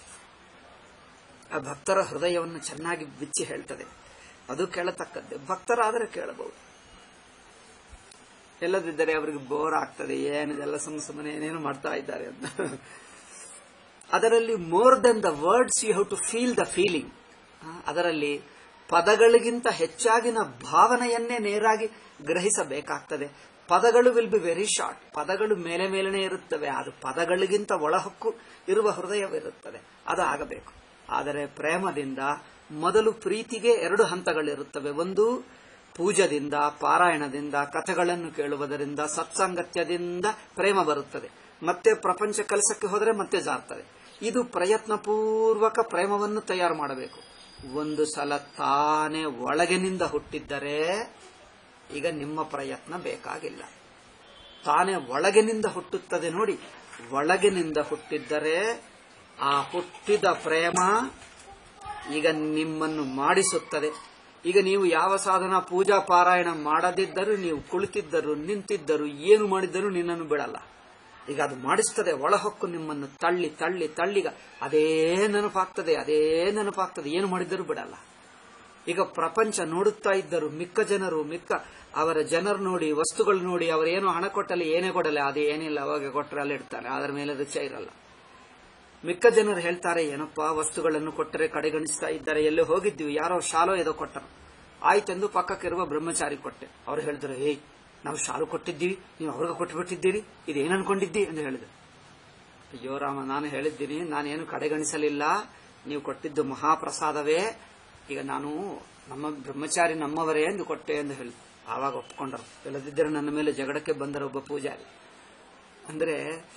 ಆ ಭಕ್ತರ ಹೃದಯವನ್ನು ಚೆನ್ನಾಗಿ ಬಿಚ್ಚಿ ಹೇಳ್ತದೆ ಅದು ಕೇಳತಕ್ಕದ್ದೇ ಭಕ್ತರಾದರೆ ಕೇಳಬಹುದು ಎಲ್ಲದಿದ್ದರೆ ಅವರಿಗೆ ಬೋರ್ ಆಗ್ತದೆ ಏನಿದೆಲ್ಲ ಸುಮ್ಮ ಸುಮ್ಮನೆ ಏನೇನು ಮಾಡ್ತಾ ಇದ್ದಾರೆ ಅಂತ ಅದರಲ್ಲಿ more than the words you have to feel the feeling ಅದರಲ್ಲಿ ಪದಗಳಿಗಿಂತ ಹೆಚ್ಚಾಗಿನ ಭಾವನೆಯನ್ನೇ ನೇರಾಗಿ ಗ್ರಹಿಸಬೇಕಾಗ್ತದೆ ಪದಗಳು ವಿಲ್ ಬಿ ವೆರಿ ಶಾರ್ಟ್ ಪದಗಳು ಮೇಲೆ ಮೇಲನೆ ಇರುತ್ತವೆ ಅದು ಪದಗಳಿಗಿಂತ ಒಳಹೊಕ್ಕು ಇರುವ ಹೃದಯವಿರುತ್ತದೆ ಅದು ಆಗಬೇಕು ಆದರೆ ಪ್ರೇಮದಿಂದ ಮೊದಲು ಪ್ರೀತಿಗೆ ಎರಡು ಹಂತಗಳಿರುತ್ತವೆ ಒಂದು ಪೂಜದಿಂದ ಪಾರಾಯಣದಿಂದ ಕಥೆಗಳನ್ನು ಕೇಳುವುದರಿಂದ ಸತ್ಸಾಂಗತ್ಯದಿಂದ ಪ್ರೇಮ ಬರುತ್ತದೆ ಮತ್ತೆ ಪ್ರಪಂಚ ಕೆಲಸಕ್ಕೆ ಹೋದರೆ ಮತ್ತೆ ಜಾರ್ತದೆ ಇದು ಪ್ರಯತ್ನಪೂರ್ವಕ ಪ್ರೇಮವನ್ನು ತಯಾರು ಮಾಡಬೇಕು ಒಂದು ಸಲ ತಾನೇ ಒಳಗಿನಿಂದ ಹುಟ್ಟಿದ್ದರೆ ಈಗ ನಿಮ್ಮ ಪ್ರಯತ್ನ ಬೇಕಾಗಿಲ್ಲ ತಾನೇ ಒಳಗಿನಿಂದ ಹುಟ್ಟುತ್ತದೆ ನೋಡಿ ಒಳಗಿನಿಂದ ಹುಟ್ಟಿದ್ದರೆ ಆ ಹುಟ್ಟಿದ ಪ್ರೇಮ ಈಗ ನಿಮ್ಮನ್ನು ಮಾಡಿಸುತ್ತದೆ ಈಗ ನೀವು ಯಾವ ಸಾಧನ ಪೂಜಾ ಪಾರಾಯಣ ಮಾಡದಿದ್ದರೂ ನೀವು ಕುಳಿತಿದ್ದರು ನಿಂತಿದ್ದರು ಏನು ಮಾಡಿದ್ದರೂ ನಿನ್ನನ್ನು ಬಿಡಲ್ಲ ಈಗ ಅದು ಮಾಡಿಸ್ತದೆ ಒಳಹೊಕ್ಕು ನಿಮ್ಮನ್ನು ತಳ್ಳಿ ತಳ್ಳಿ ತಳ್ಳಿಗ ಅದೇ ನೆನಪಾಗ್ತದೆ ಅದೇ ನೆನಪಾಗ್ತದೆ ಏನು ಮಾಡಿದ್ದರೂ ಬಿಡಲ್ಲ ಈಗ ಪ್ರಪಂಚ ನೋಡುತ್ತಾ ಇದ್ದರು ಮಿಕ್ಕ ಜನರು ಮಿಕ್ಕ ಅವರ ಜನರು ನೋಡಿ ವಸ್ತುಗಳು ನೋಡಿ ಅವರೇನು ಹಣ ಕೊಟ್ಟಲ್ಲಿ ಏನೇ ಕೊಡಲ್ಲ ಅದು ಏನಿಲ್ಲ ಅವಾಗ ಕೊಟ್ಟರೆ ಅಲ್ಲಿ ಇಡ್ತಾರೆ ಅದರ ಮೇಲೆ ರುಚಿ ಇರಲ್ಲ ಮಿಕ್ಕ ಜನರು ಹೇಳ್ತಾರೆ ಏನಪ್ಪಾ ವಸ್ತುಗಳನ್ನು ಕೊಟ್ಟರೆ ಕಡೆಗಣಿಸ್ತಾ ಇದ್ದಾರೆ ಎಲ್ಲೋ ಹೋಗಿದ್ವಿ ಯಾರೋ ಶಾಲೋ ಏನೋ ಕೊಟ್ಟರು ಆಯ್ತೆಂದು ಪಕ್ಕಕ್ಕಿರುವ ಬ್ರಹ್ಮಚಾರಿ ಕೊಟ್ಟೆ ಅವ್ರು ಹೇಳಿದ್ರು ಏಯ್ ನಾವು ಶಾಲು ಕೊಟ್ಟಿದ್ದೀವಿ ನೀವು ಅವ್ರಿಗೆ ಕೊಟ್ಟುಬಿಟ್ಟಿದ್ದೀರಿ ಇದೇನು ಅನ್ಕೊಂಡಿದ್ದಿ ಎಂದು ಹೇಳಿದ್ರು ಅಯ್ಯೋ ರಾಮ ನಾನು ಹೇಳಿದ್ದೀನಿ ನಾನೇನು ಕಡೆಗಣಿಸಲಿಲ್ಲ ನೀವು ಕೊಟ್ಟಿದ್ದು ಮಹಾಪ್ರಸಾದವೇ ಈಗ ನಾನು ನಮ್ಮ ಬ್ರಹ್ಮಚಾರಿ ನಮ್ಮವರೇ ಎಂದು ಕೊಟ್ಟೆ ಎಂದು ಹೇಳಿ ಆವಾಗ ಒಪ್ಕೊಂಡರು ಇಲ್ಲದಿದ್ದರೆ ನನ್ನ ಮೇಲೆ ಜಗಳಕ್ಕೆ ಬಂದರು ಒಬ್ಬ ಪೂಜಾರಿ ಅಂದ್ರೆ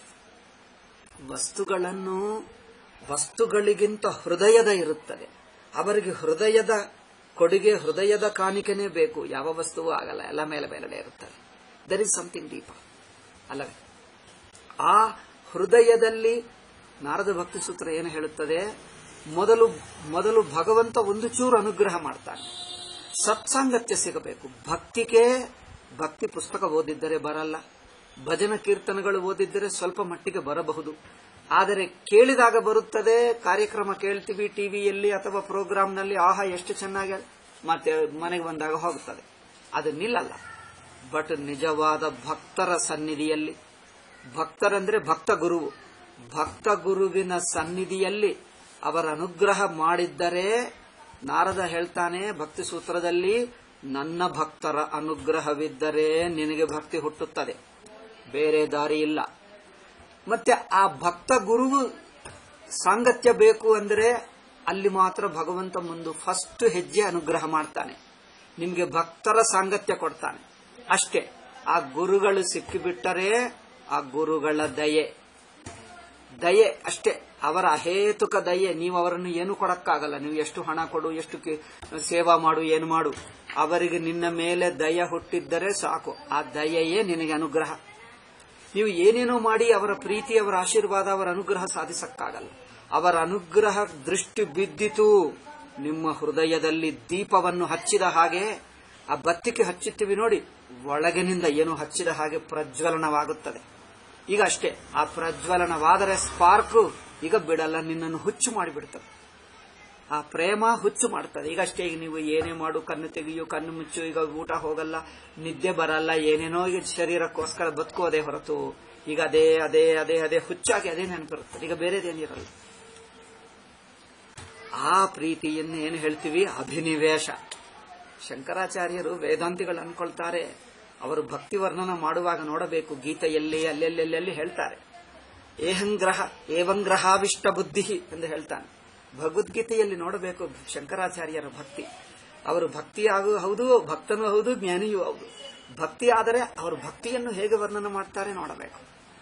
ವಸ್ತುಗಳನ್ನು ವಸ್ತುಗಳಿಗಿಂತ ಹೃದಯದ ಇರುತ್ತದೆ ಅವರಿಗೆ ಹೃದಯದ ಕೊಡುಗೆ ಹೃದಯದ ಕಾಣಿಕೆನೇ ಬೇಕು ಯಾವ ವಸ್ತುವು ಆಗಲ್ಲ ಎಲ್ಲ ಮೇಲೆ ಮೇಲಡೆ ಇರುತ್ತದೆ ದರ್ ಇಸ್ ಸಮಥಿಂಗ್ ದೀಪ ಅಲ್ಲವೇ ಆ ಹೃದಯದಲ್ಲಿ ನಾರದ ಭಕ್ತಿ ಸೂತ್ರ ಏನು ಹೇಳುತ್ತದೆ ಮೊದಲು ಮೊದಲು ಭಗವಂತ ಒಂದು ಚೂರು ಅನುಗ್ರಹ ಮಾಡ್ತಾನೆ ಸತ್ಸಾಂಗತ್ಯ ಸಿಗಬೇಕು ಭಕ್ತಿಗೆ ಭಕ್ತಿ ಪುಸ್ತಕ ಓದಿದ್ದರೆ ಬರಲ್ಲ ಭಜನ ಕೀರ್ತನಗಳು ಓದಿದ್ದರೆ ಸ್ವಲ್ಪ ಮಟ್ಟಿಗೆ ಬರಬಹುದು ಆದರೆ ಕೇಳಿದಾಗ ಬರುತ್ತದೆ ಕಾರ್ಯಕ್ರಮ ಕೇಳ್ತೀವಿ ಟಿವಿಯಲ್ಲಿ ಅಥವಾ ಪ್ರೋಗ್ರಾಂನಲ್ಲಿ ಆಹಾ ಎಷ್ಟು ಚೆನ್ನಾಗಿ ಮತ್ತೆ ಮನೆಗೆ ಬಂದಾಗ ಹೋಗುತ್ತದೆ ಅದು ನಿಲ್ಲಲ್ಲ ಬಟ್ ನಿಜವಾದ ಭಕ್ತರ ಸನ್ನಿಧಿಯಲ್ಲಿ ಭಕ್ತರಂದ್ರೆ ಭಕ್ತ ಗುರುವು ಭಕ್ತ ಗುರುವಿನ ಸನ್ನಿಧಿಯಲ್ಲಿ ಅವರ ಅನುಗ್ರಹ ಮಾಡಿದ್ದರೆ ನಾರದ ಹೇಳ್ತಾನೆ ಭಕ್ತಿ ಸೂತ್ರದಲ್ಲಿ ನನ್ನ ಭಕ್ತರ ಅನುಗ್ರಹವಿದ್ದರೆ ನಿನಗೆ ಭಕ್ತಿ ಹುಟ್ಟುತ್ತದೆ ಬೇರೆ ದಾರಿ ಇಲ್ಲ ಮತ್ತೆ ಆ ಭಕ್ತ ಗುರುವು ಸಾಂಗತ್ಯ ಬೇಕು ಅಂದ್ರೆ ಅಲ್ಲಿ ಮಾತ್ರ ಭಗವಂತ ಮುಂದೆ ಫಸ್ಟ್ ಹೆಜ್ಜೆ ಅನುಗ್ರಹ ಮಾಡ್ತಾನೆ ನಿಮ್ಗೆ ಭಕ್ತರ ಸಾಂಗತ್ಯ ಕೊಡ್ತಾನೆ ಅಷ್ಟೇ ಆ ಗುರುಗಳು ಸಿಕ್ಕಿಬಿಟ್ಟರೆ ಆ ಗುರುಗಳ ದಯೆ ದಯೆ ಅಷ್ಟೇ ಅವರ ಅಹೇತುಕ ದಯೆ ನೀವು ಅವರನ್ನು ಏನು ಕೊಡಕ್ಕಾಗಲ್ಲ ನೀವು ಎಷ್ಟು ಹಣ ಕೊಡು ಎಷ್ಟು ಕಿ- ಸೇವಾ ಮಾಡು ಏನು ಮಾಡು ಅವರಿಗೆ ನಿನ್ನ ಮೇಲೆ ದಯ ಹುಟ್ಟಿದ್ದರೆ ಸಾಕು ಆ ದಯೆಯೇ ನಿನಗೆ ಅನುಗ್ರಹ ನೀವು ಏನೇನೋ ಮಾಡಿ ಅವರ ಪ್ರೀತಿ ಅವರ ಆಶೀರ್ವಾದ ಅವರ ಅನುಗ್ರಹ ಸಾಧಿಸಕ್ಕಾಗಲ್ಲ ಅವರ ಅನುಗ್ರಹ ದೃಷ್ಟಿ ಬಿದ್ದಿತು ನಿಮ್ಮ ಹೃದಯದಲ್ಲಿ ದೀಪವನ್ನು ಹಚ್ಚಿದ ಹಾಗೆ ಆ ಬತ್ತಿಗೆ ಹಚ್ಚುತ್ತೀವಿ ನೋಡಿ ಒಳಗಿನಿಂದ ಏನೋ ಹಚ್ಚಿದ ಹಾಗೆ ಪ್ರಜ್ವಲನವಾಗುತ್ತದೆ ಈಗ ಅಷ್ಟೇ ಆ ಪ್ರಜ್ವಲನವಾದರೆ ಸ್ಪಾರ್ಕು ಈಗ ಬಿಡಲ್ಲ ನಿನ್ನನ್ನು ಹುಚ್ಚು ಮಾಡಿಬಿಡ್ತದೆ ಆ ಪ್ರೇಮ ಹುಚ್ಚು ಮಾಡ್ತದೆ ಈಗ ಅಷ್ಟೇ ಈಗ ನೀವು ಏನೇ ಮಾಡು ಕಣ್ಣು ತೆಗೆಯು ಕಣ್ಣು ಮುಚ್ಚು ಈಗ ಊಟ ಹೋಗಲ್ಲ ನಿದ್ದೆ ಬರಲ್ಲ ಏನೇನೋ ಈಗ ಶರೀರಕ್ಕೋಸ್ಕರ ಬದುಕೋದೇ ಹೊರತು ಈಗ ಅದೇ ಅದೇ ಅದೇ ಅದೇ ಹುಚ್ಚಾಗಿ ಅದೇ ನೆನಪಿರುತ್ತದೆ ಈಗ ಬೇರೆದೇನಿರಲ್ಲ ಆ ಪ್ರೀತಿಯನ್ನು ಏನು ಹೇಳ್ತೀವಿ ಅಭಿನಿವೇಶ ಶಂಕರಾಚಾರ್ಯರು ವೇದಾಂತಿಗಳು ಅನ್ಕೊಳ್ತಾರೆ ಅವರು ಭಕ್ತಿ ವರ್ಣನ ಮಾಡುವಾಗ ನೋಡಬೇಕು ಗೀತೆಯಲ್ಲಿ ಅಲ್ಲೆಲ್ಲೆಲ್ಲಿ ಹೇಳ್ತಾರೆ ಏಹಂಗ್ರಹ ಏವಂಗ್ರಹಾವಿಷ್ಟ ಬುದ್ಧಿ ಎಂದು ಹೇಳ್ತಾನೆ ಭಗವದ್ಗೀತೆಯಲ್ಲಿ ನೋಡಬೇಕು ಶಂಕರಾಚಾರ್ಯರ ಭಕ್ತಿ ಅವರು ಭಕ್ತಿಯಾಗೂ ಹೌದು ಭಕ್ತನೂ ಹೌದು ಜ್ಞಾನಿಯೂ ಹೌದು ಭಕ್ತಿ ಆದರೆ ಅವರು ಭಕ್ತಿಯನ್ನು ಹೇಗೆ ವರ್ಣನ ಮಾಡ್ತಾರೆ ನೋಡಬೇಕು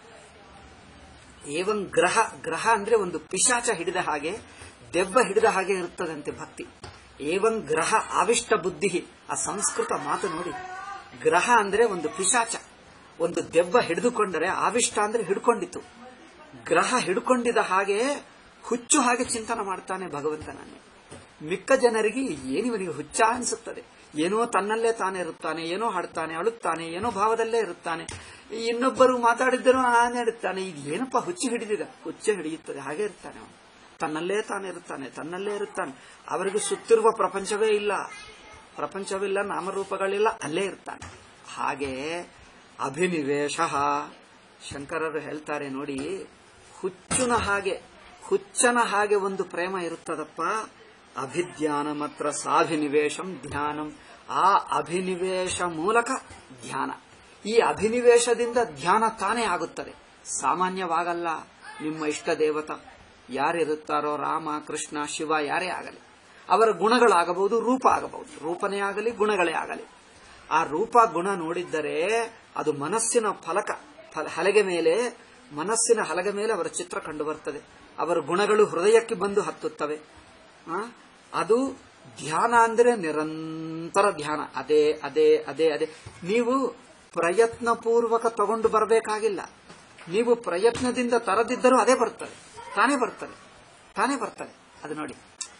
ಏವಂ ಗ್ರಹ ಗ್ರಹ ಅಂದ್ರೆ ಒಂದು ಪಿಶಾಚ ಹಿಡಿದ ಹಾಗೆ ದೆವ್ವ ಹಿಡಿದ ಹಾಗೆ ಇರುತ್ತದಂತೆ ಭಕ್ತಿ ಏವಂ ಗ್ರಹ ಆವಿಷ್ಟ ಬುದ್ಧಿ ಆ ಸಂಸ್ಕೃತ ಮಾತು ನೋಡಿ ಗ್ರಹ ಅಂದ್ರೆ ಒಂದು ಪಿಶಾಚ ಒಂದು ದೆವ್ವ ಹಿಡಿದುಕೊಂಡರೆ ಆವಿಷ್ಟ ಅಂದ್ರೆ ಹಿಡ್ಕೊಂಡಿತು ಗ್ರಹ ಹಿಡ್ಕೊಂಡಿದ ಹಾಗೆ ಹುಚ್ಚು ಹಾಗೆ ಚಿಂತನೆ ಮಾಡ್ತಾನೆ ಭಗವಂತನನ್ನೇ ಮಿಕ್ಕ ಜನರಿಗೆ ಏನಿವನಿಗೆ ಹುಚ್ಚ ಅನಿಸುತ್ತದೆ ಏನೋ ತನ್ನಲ್ಲೇ ತಾನೇ ಇರುತ್ತಾನೆ ಏನೋ ಹಾಡ್ತಾನೆ ಅಳುತ್ತಾನೆ ಏನೋ ಭಾವದಲ್ಲೇ ಇರುತ್ತಾನೆ ಇನ್ನೊಬ್ಬರು ಮಾತಾಡಿದ್ದರೂ ನಾನೇ ಇರುತ್ತಾನೆ ಇದು ಏನಪ್ಪ ಹುಚ್ಚು ಹಿಡಿದಿದ ಹುಚ್ಚು ಹಿಡಿಯುತ್ತದೆ ಹಾಗೆ ಇರ್ತಾನೆ ಅವನು ತನ್ನಲ್ಲೇ ತಾನೇ ಇರುತ್ತಾನೆ ತನ್ನಲ್ಲೇ ಇರುತ್ತಾನೆ ಅವರಿಗೆ ಸುತ್ತಿರುವ ಪ್ರಪಂಚವೇ ಇಲ್ಲ ಪ್ರಪಂಚವಿಲ್ಲ ನಾಮರೂಪಗಳಿಲ್ಲ ಅಲ್ಲೇ ಇರ್ತಾನೆ ಹಾಗೆ ಅಭಿನಿವೇಶ ಶಂಕರರು ಹೇಳ್ತಾರೆ ನೋಡಿ ಹುಚ್ಚುನ ಹಾಗೆ ಹುಚ್ಚನ ಹಾಗೆ ಒಂದು ಪ್ರೇಮ ಇರುತ್ತದಪ್ಪ ಅಭಿಧ್ಯಾನ ಮಾತ್ರ ಸಾಭಿನಿವೇಶಂ ಧ್ಯಾನಂ ಆ ಅಭಿನಿವೇಶ ಮೂಲಕ ಧ್ಯಾನ ಈ ಅಭಿನಿವೇಶದಿಂದ ಧ್ಯಾನ ತಾನೇ ಆಗುತ್ತದೆ ಸಾಮಾನ್ಯವಾಗಲ್ಲ ನಿಮ್ಮ ಇಷ್ಟ ದೇವತ ಯಾರಿರುತ್ತಾರೋ ರಾಮ ಕೃಷ್ಣ ಶಿವ ಯಾರೇ ಆಗಲಿ ಅವರ ಗುಣಗಳಾಗಬಹುದು ರೂಪ ಆಗಬಹುದು ರೂಪನೇ ಆಗಲಿ ಗುಣಗಳೇ ಆಗಲಿ ಆ ರೂಪ ಗುಣ ನೋಡಿದ್ದರೆ ಅದು ಮನಸ್ಸಿನ ಫಲಕ ಫಲ- ಹಲಗೆ ಮೇಲೆ ಮನಸ್ಸಿನ ಹಲಗೆ ಮೇಲೆ ಅವರ ಚಿತ್ರ ಕಂಡು ಬರ್ತದೆ ಅವರ ಗುಣಗಳು ಹೃದಯಕ್ಕೆ ಬಂದು ಹತ್ತುತ್ತವೆ ಆ, ಅದು ಧ್ಯಾನ ಅಂದ್ರೆ ನಿರಂತರ ಧ್ಯಾನ ಅದೇ ಅದೇ ಅದೇ ಅದೇ ನೀವು ಪ್ರಯತ್ನ ಪೂರ್ವಕ ತಗೊಂಡು ಬರಬೇಕಾಗಿಲ್ಲ ನೀವು ಪ್ರಯತ್ನದಿಂದ ತರದಿದ್ದರೂ ಅದೇ ಬರ್ತದೆ ತಾನೇ ಬರ್ತದೆ ತಾನೇ ಬರ್ತದೆ ಅದು ನೋಡಿ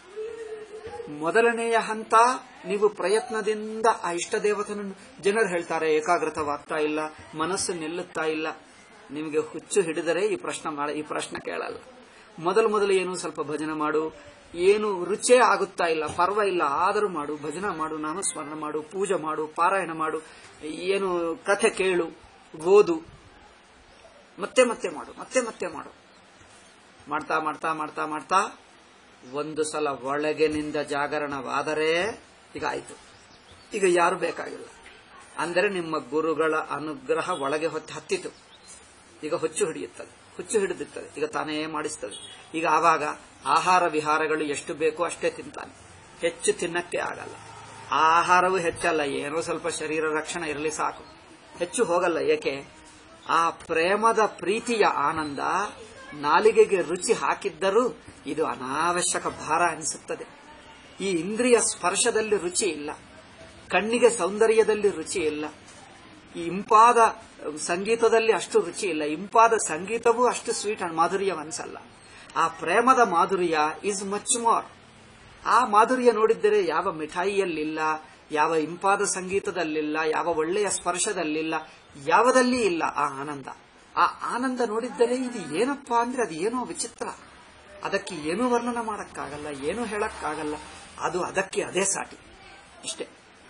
ಮೊದಲನೆಯ ಹಂತ ನೀವು ಪ್ರಯತ್ನದಿಂದ ಆ ಇಷ್ಟ ದೇವತನನ್ನು ಜನರು ಹೇಳ್ತಾರೆ ಏಕಾಗ್ರತವಾಗ್ತಾ ಇಲ್ಲ ಮನಸ್ಸು ನಿಲ್ಲುತ್ತಾ ಇಲ್ಲ ನಿಮಗೆ ಹುಚ್ಚು ಹಿಡಿದರೆ ಈ ಪ್ರಶ್ನೆ ಮಾಡ- ಈ ಪ್ರಶ್ನೆ ಕೇಳಲ್ಲ ಮೊದಲು ಮೊದಲು ಏನು ಸ್ವಲ್ಪ ಭಜನೆ ಮಾಡು ಏನು ರುಚೇ ಆಗುತ್ತಾ ಇಲ್ಲ ಪರ್ವ ಇಲ್ಲ ಆದರೂ ಮಾಡು ಭಜನೆ ಮಾಡು ನಾಮಸ್ಮರಣ ಮಾಡು ಪೂಜೆ ಮಾಡು ಪಾರಾಯಣ ಮಾಡು ಏನು ಕಥೆ ಕೇಳು ಓದು ಮತ್ತೆ ಮತ್ತೆ ಮಾಡು ಮತ್ತೆ ಮತ್ತೆ ಮಾಡು ಮಾಡ್ತಾ ಮಾಡ್ತಾ ಮಾಡ್ತಾ ಮಾಡ್ತಾ ಒಂದು ಸಲ ಒಳಗಿನಿಂದ ಜಾಗರಣವಾದರೆ ಈಗ ಆಯ್ತು ಈಗ ಯಾರು ಬೇಕಾಗಿಲ್ಲ ಅಂದರೆ ನಿಮ್ಮ ಗುರುಗಳ ಅನುಗ್ರಹ ಒಳಗೆ ಹೊತ್ತು ಹತ್ತಿತು ಈಗ ಹುಚ್ಚು ಹಿಡಿಯುತ್ತದೆ ಹುಚ್ಚು ಹಿಡಿದಿರ್ತದೆ ಈಗ ತಾನೇ ಮಾಡಿಸ್ತದೆ ಈಗ ಆವಾಗ ಆಹಾರ ವಿಹಾರಗಳು ಎಷ್ಟು ಬೇಕೋ ಅಷ್ಟೇ ತಿಂತಾನೆ ಹೆಚ್ಚು ತಿನ್ನಕ್ಕೆ ಆಗಲ್ಲ ಆಹಾರವು ಹೆಚ್ಚಲ್ಲ ಏನೋ ಸ್ವಲ್ಪ ಶರೀರ ರಕ್ಷಣೆ ಇರಲಿ ಸಾಕು ಹೆಚ್ಚು ಹೋಗಲ್ಲ ಏಕೆ ಆ ಪ್ರೇಮದ ಪ್ರೀತಿಯ ಆನಂದ ನಾಲಿಗೆಗೆ ರುಚಿ ಹಾಕಿದ್ದರೂ ಇದು ಅನಾವಶ್ಯಕ ಭಾರ ಅನಿಸುತ್ತದೆ ಈ ಇಂದ್ರಿಯ ಸ್ಪರ್ಶದಲ್ಲಿ ರುಚಿ ಇಲ್ಲ ಕಣ್ಣಿಗೆ ಸೌಂದರ್ಯದಲ್ಲಿ ರುಚಿ ಇಲ್ಲ ಈ ಇಂಪಾದ ಸಂಗೀತದಲ್ಲಿ ಅಷ್ಟು ರುಚಿ ಇಲ್ಲ ಇಂಪಾದ ಸಂಗೀತವೂ ಅಷ್ಟು ಸ್ವೀಟ್ ಅಂಡ್ ಮಾಧುರ್ಯವನ್ಸಲ್ಲ ಆ ಪ್ರೇಮದ ಮಾಧುರ್ಯ ಇಸ್ ಮಚ್ ಮೋರ್ ಆ ಮಾಧುರ್ಯ ನೋಡಿದ್ದರೆ ಯಾವ ಮಿಠಾಯಿಯಲ್ಲಿಲ್ಲ ಯಾವ ಇಂಪಾದ ಸಂಗೀತದಲ್ಲಿಲ್ಲ ಯಾವ ಒಳ್ಳೆಯ ಸ್ಪರ್ಶದಲ್ಲಿಲ್ಲ ಯಾವುದಲ್ಲಿ ಇಲ್ಲ ಆ ಆನಂದ ಆ ಆನಂದ ನೋಡಿದ್ದರೆ ಇದು ಏನಪ್ಪಾ ಅಂದ್ರೆ ಅದು ಏನೋ ವಿಚಿತ್ರ ಅದಕ್ಕೆ ಏನೂ ವರ್ಣನ ಮಾಡಕ್ಕಾಗಲ್ಲ ಏನೂ ಹೇಳಕ್ಕಾಗಲ್ಲ ಅದು ಅದಕ್ಕೆ ಅದೇ ಸಾಟಿ ಇಷ್ಟೇ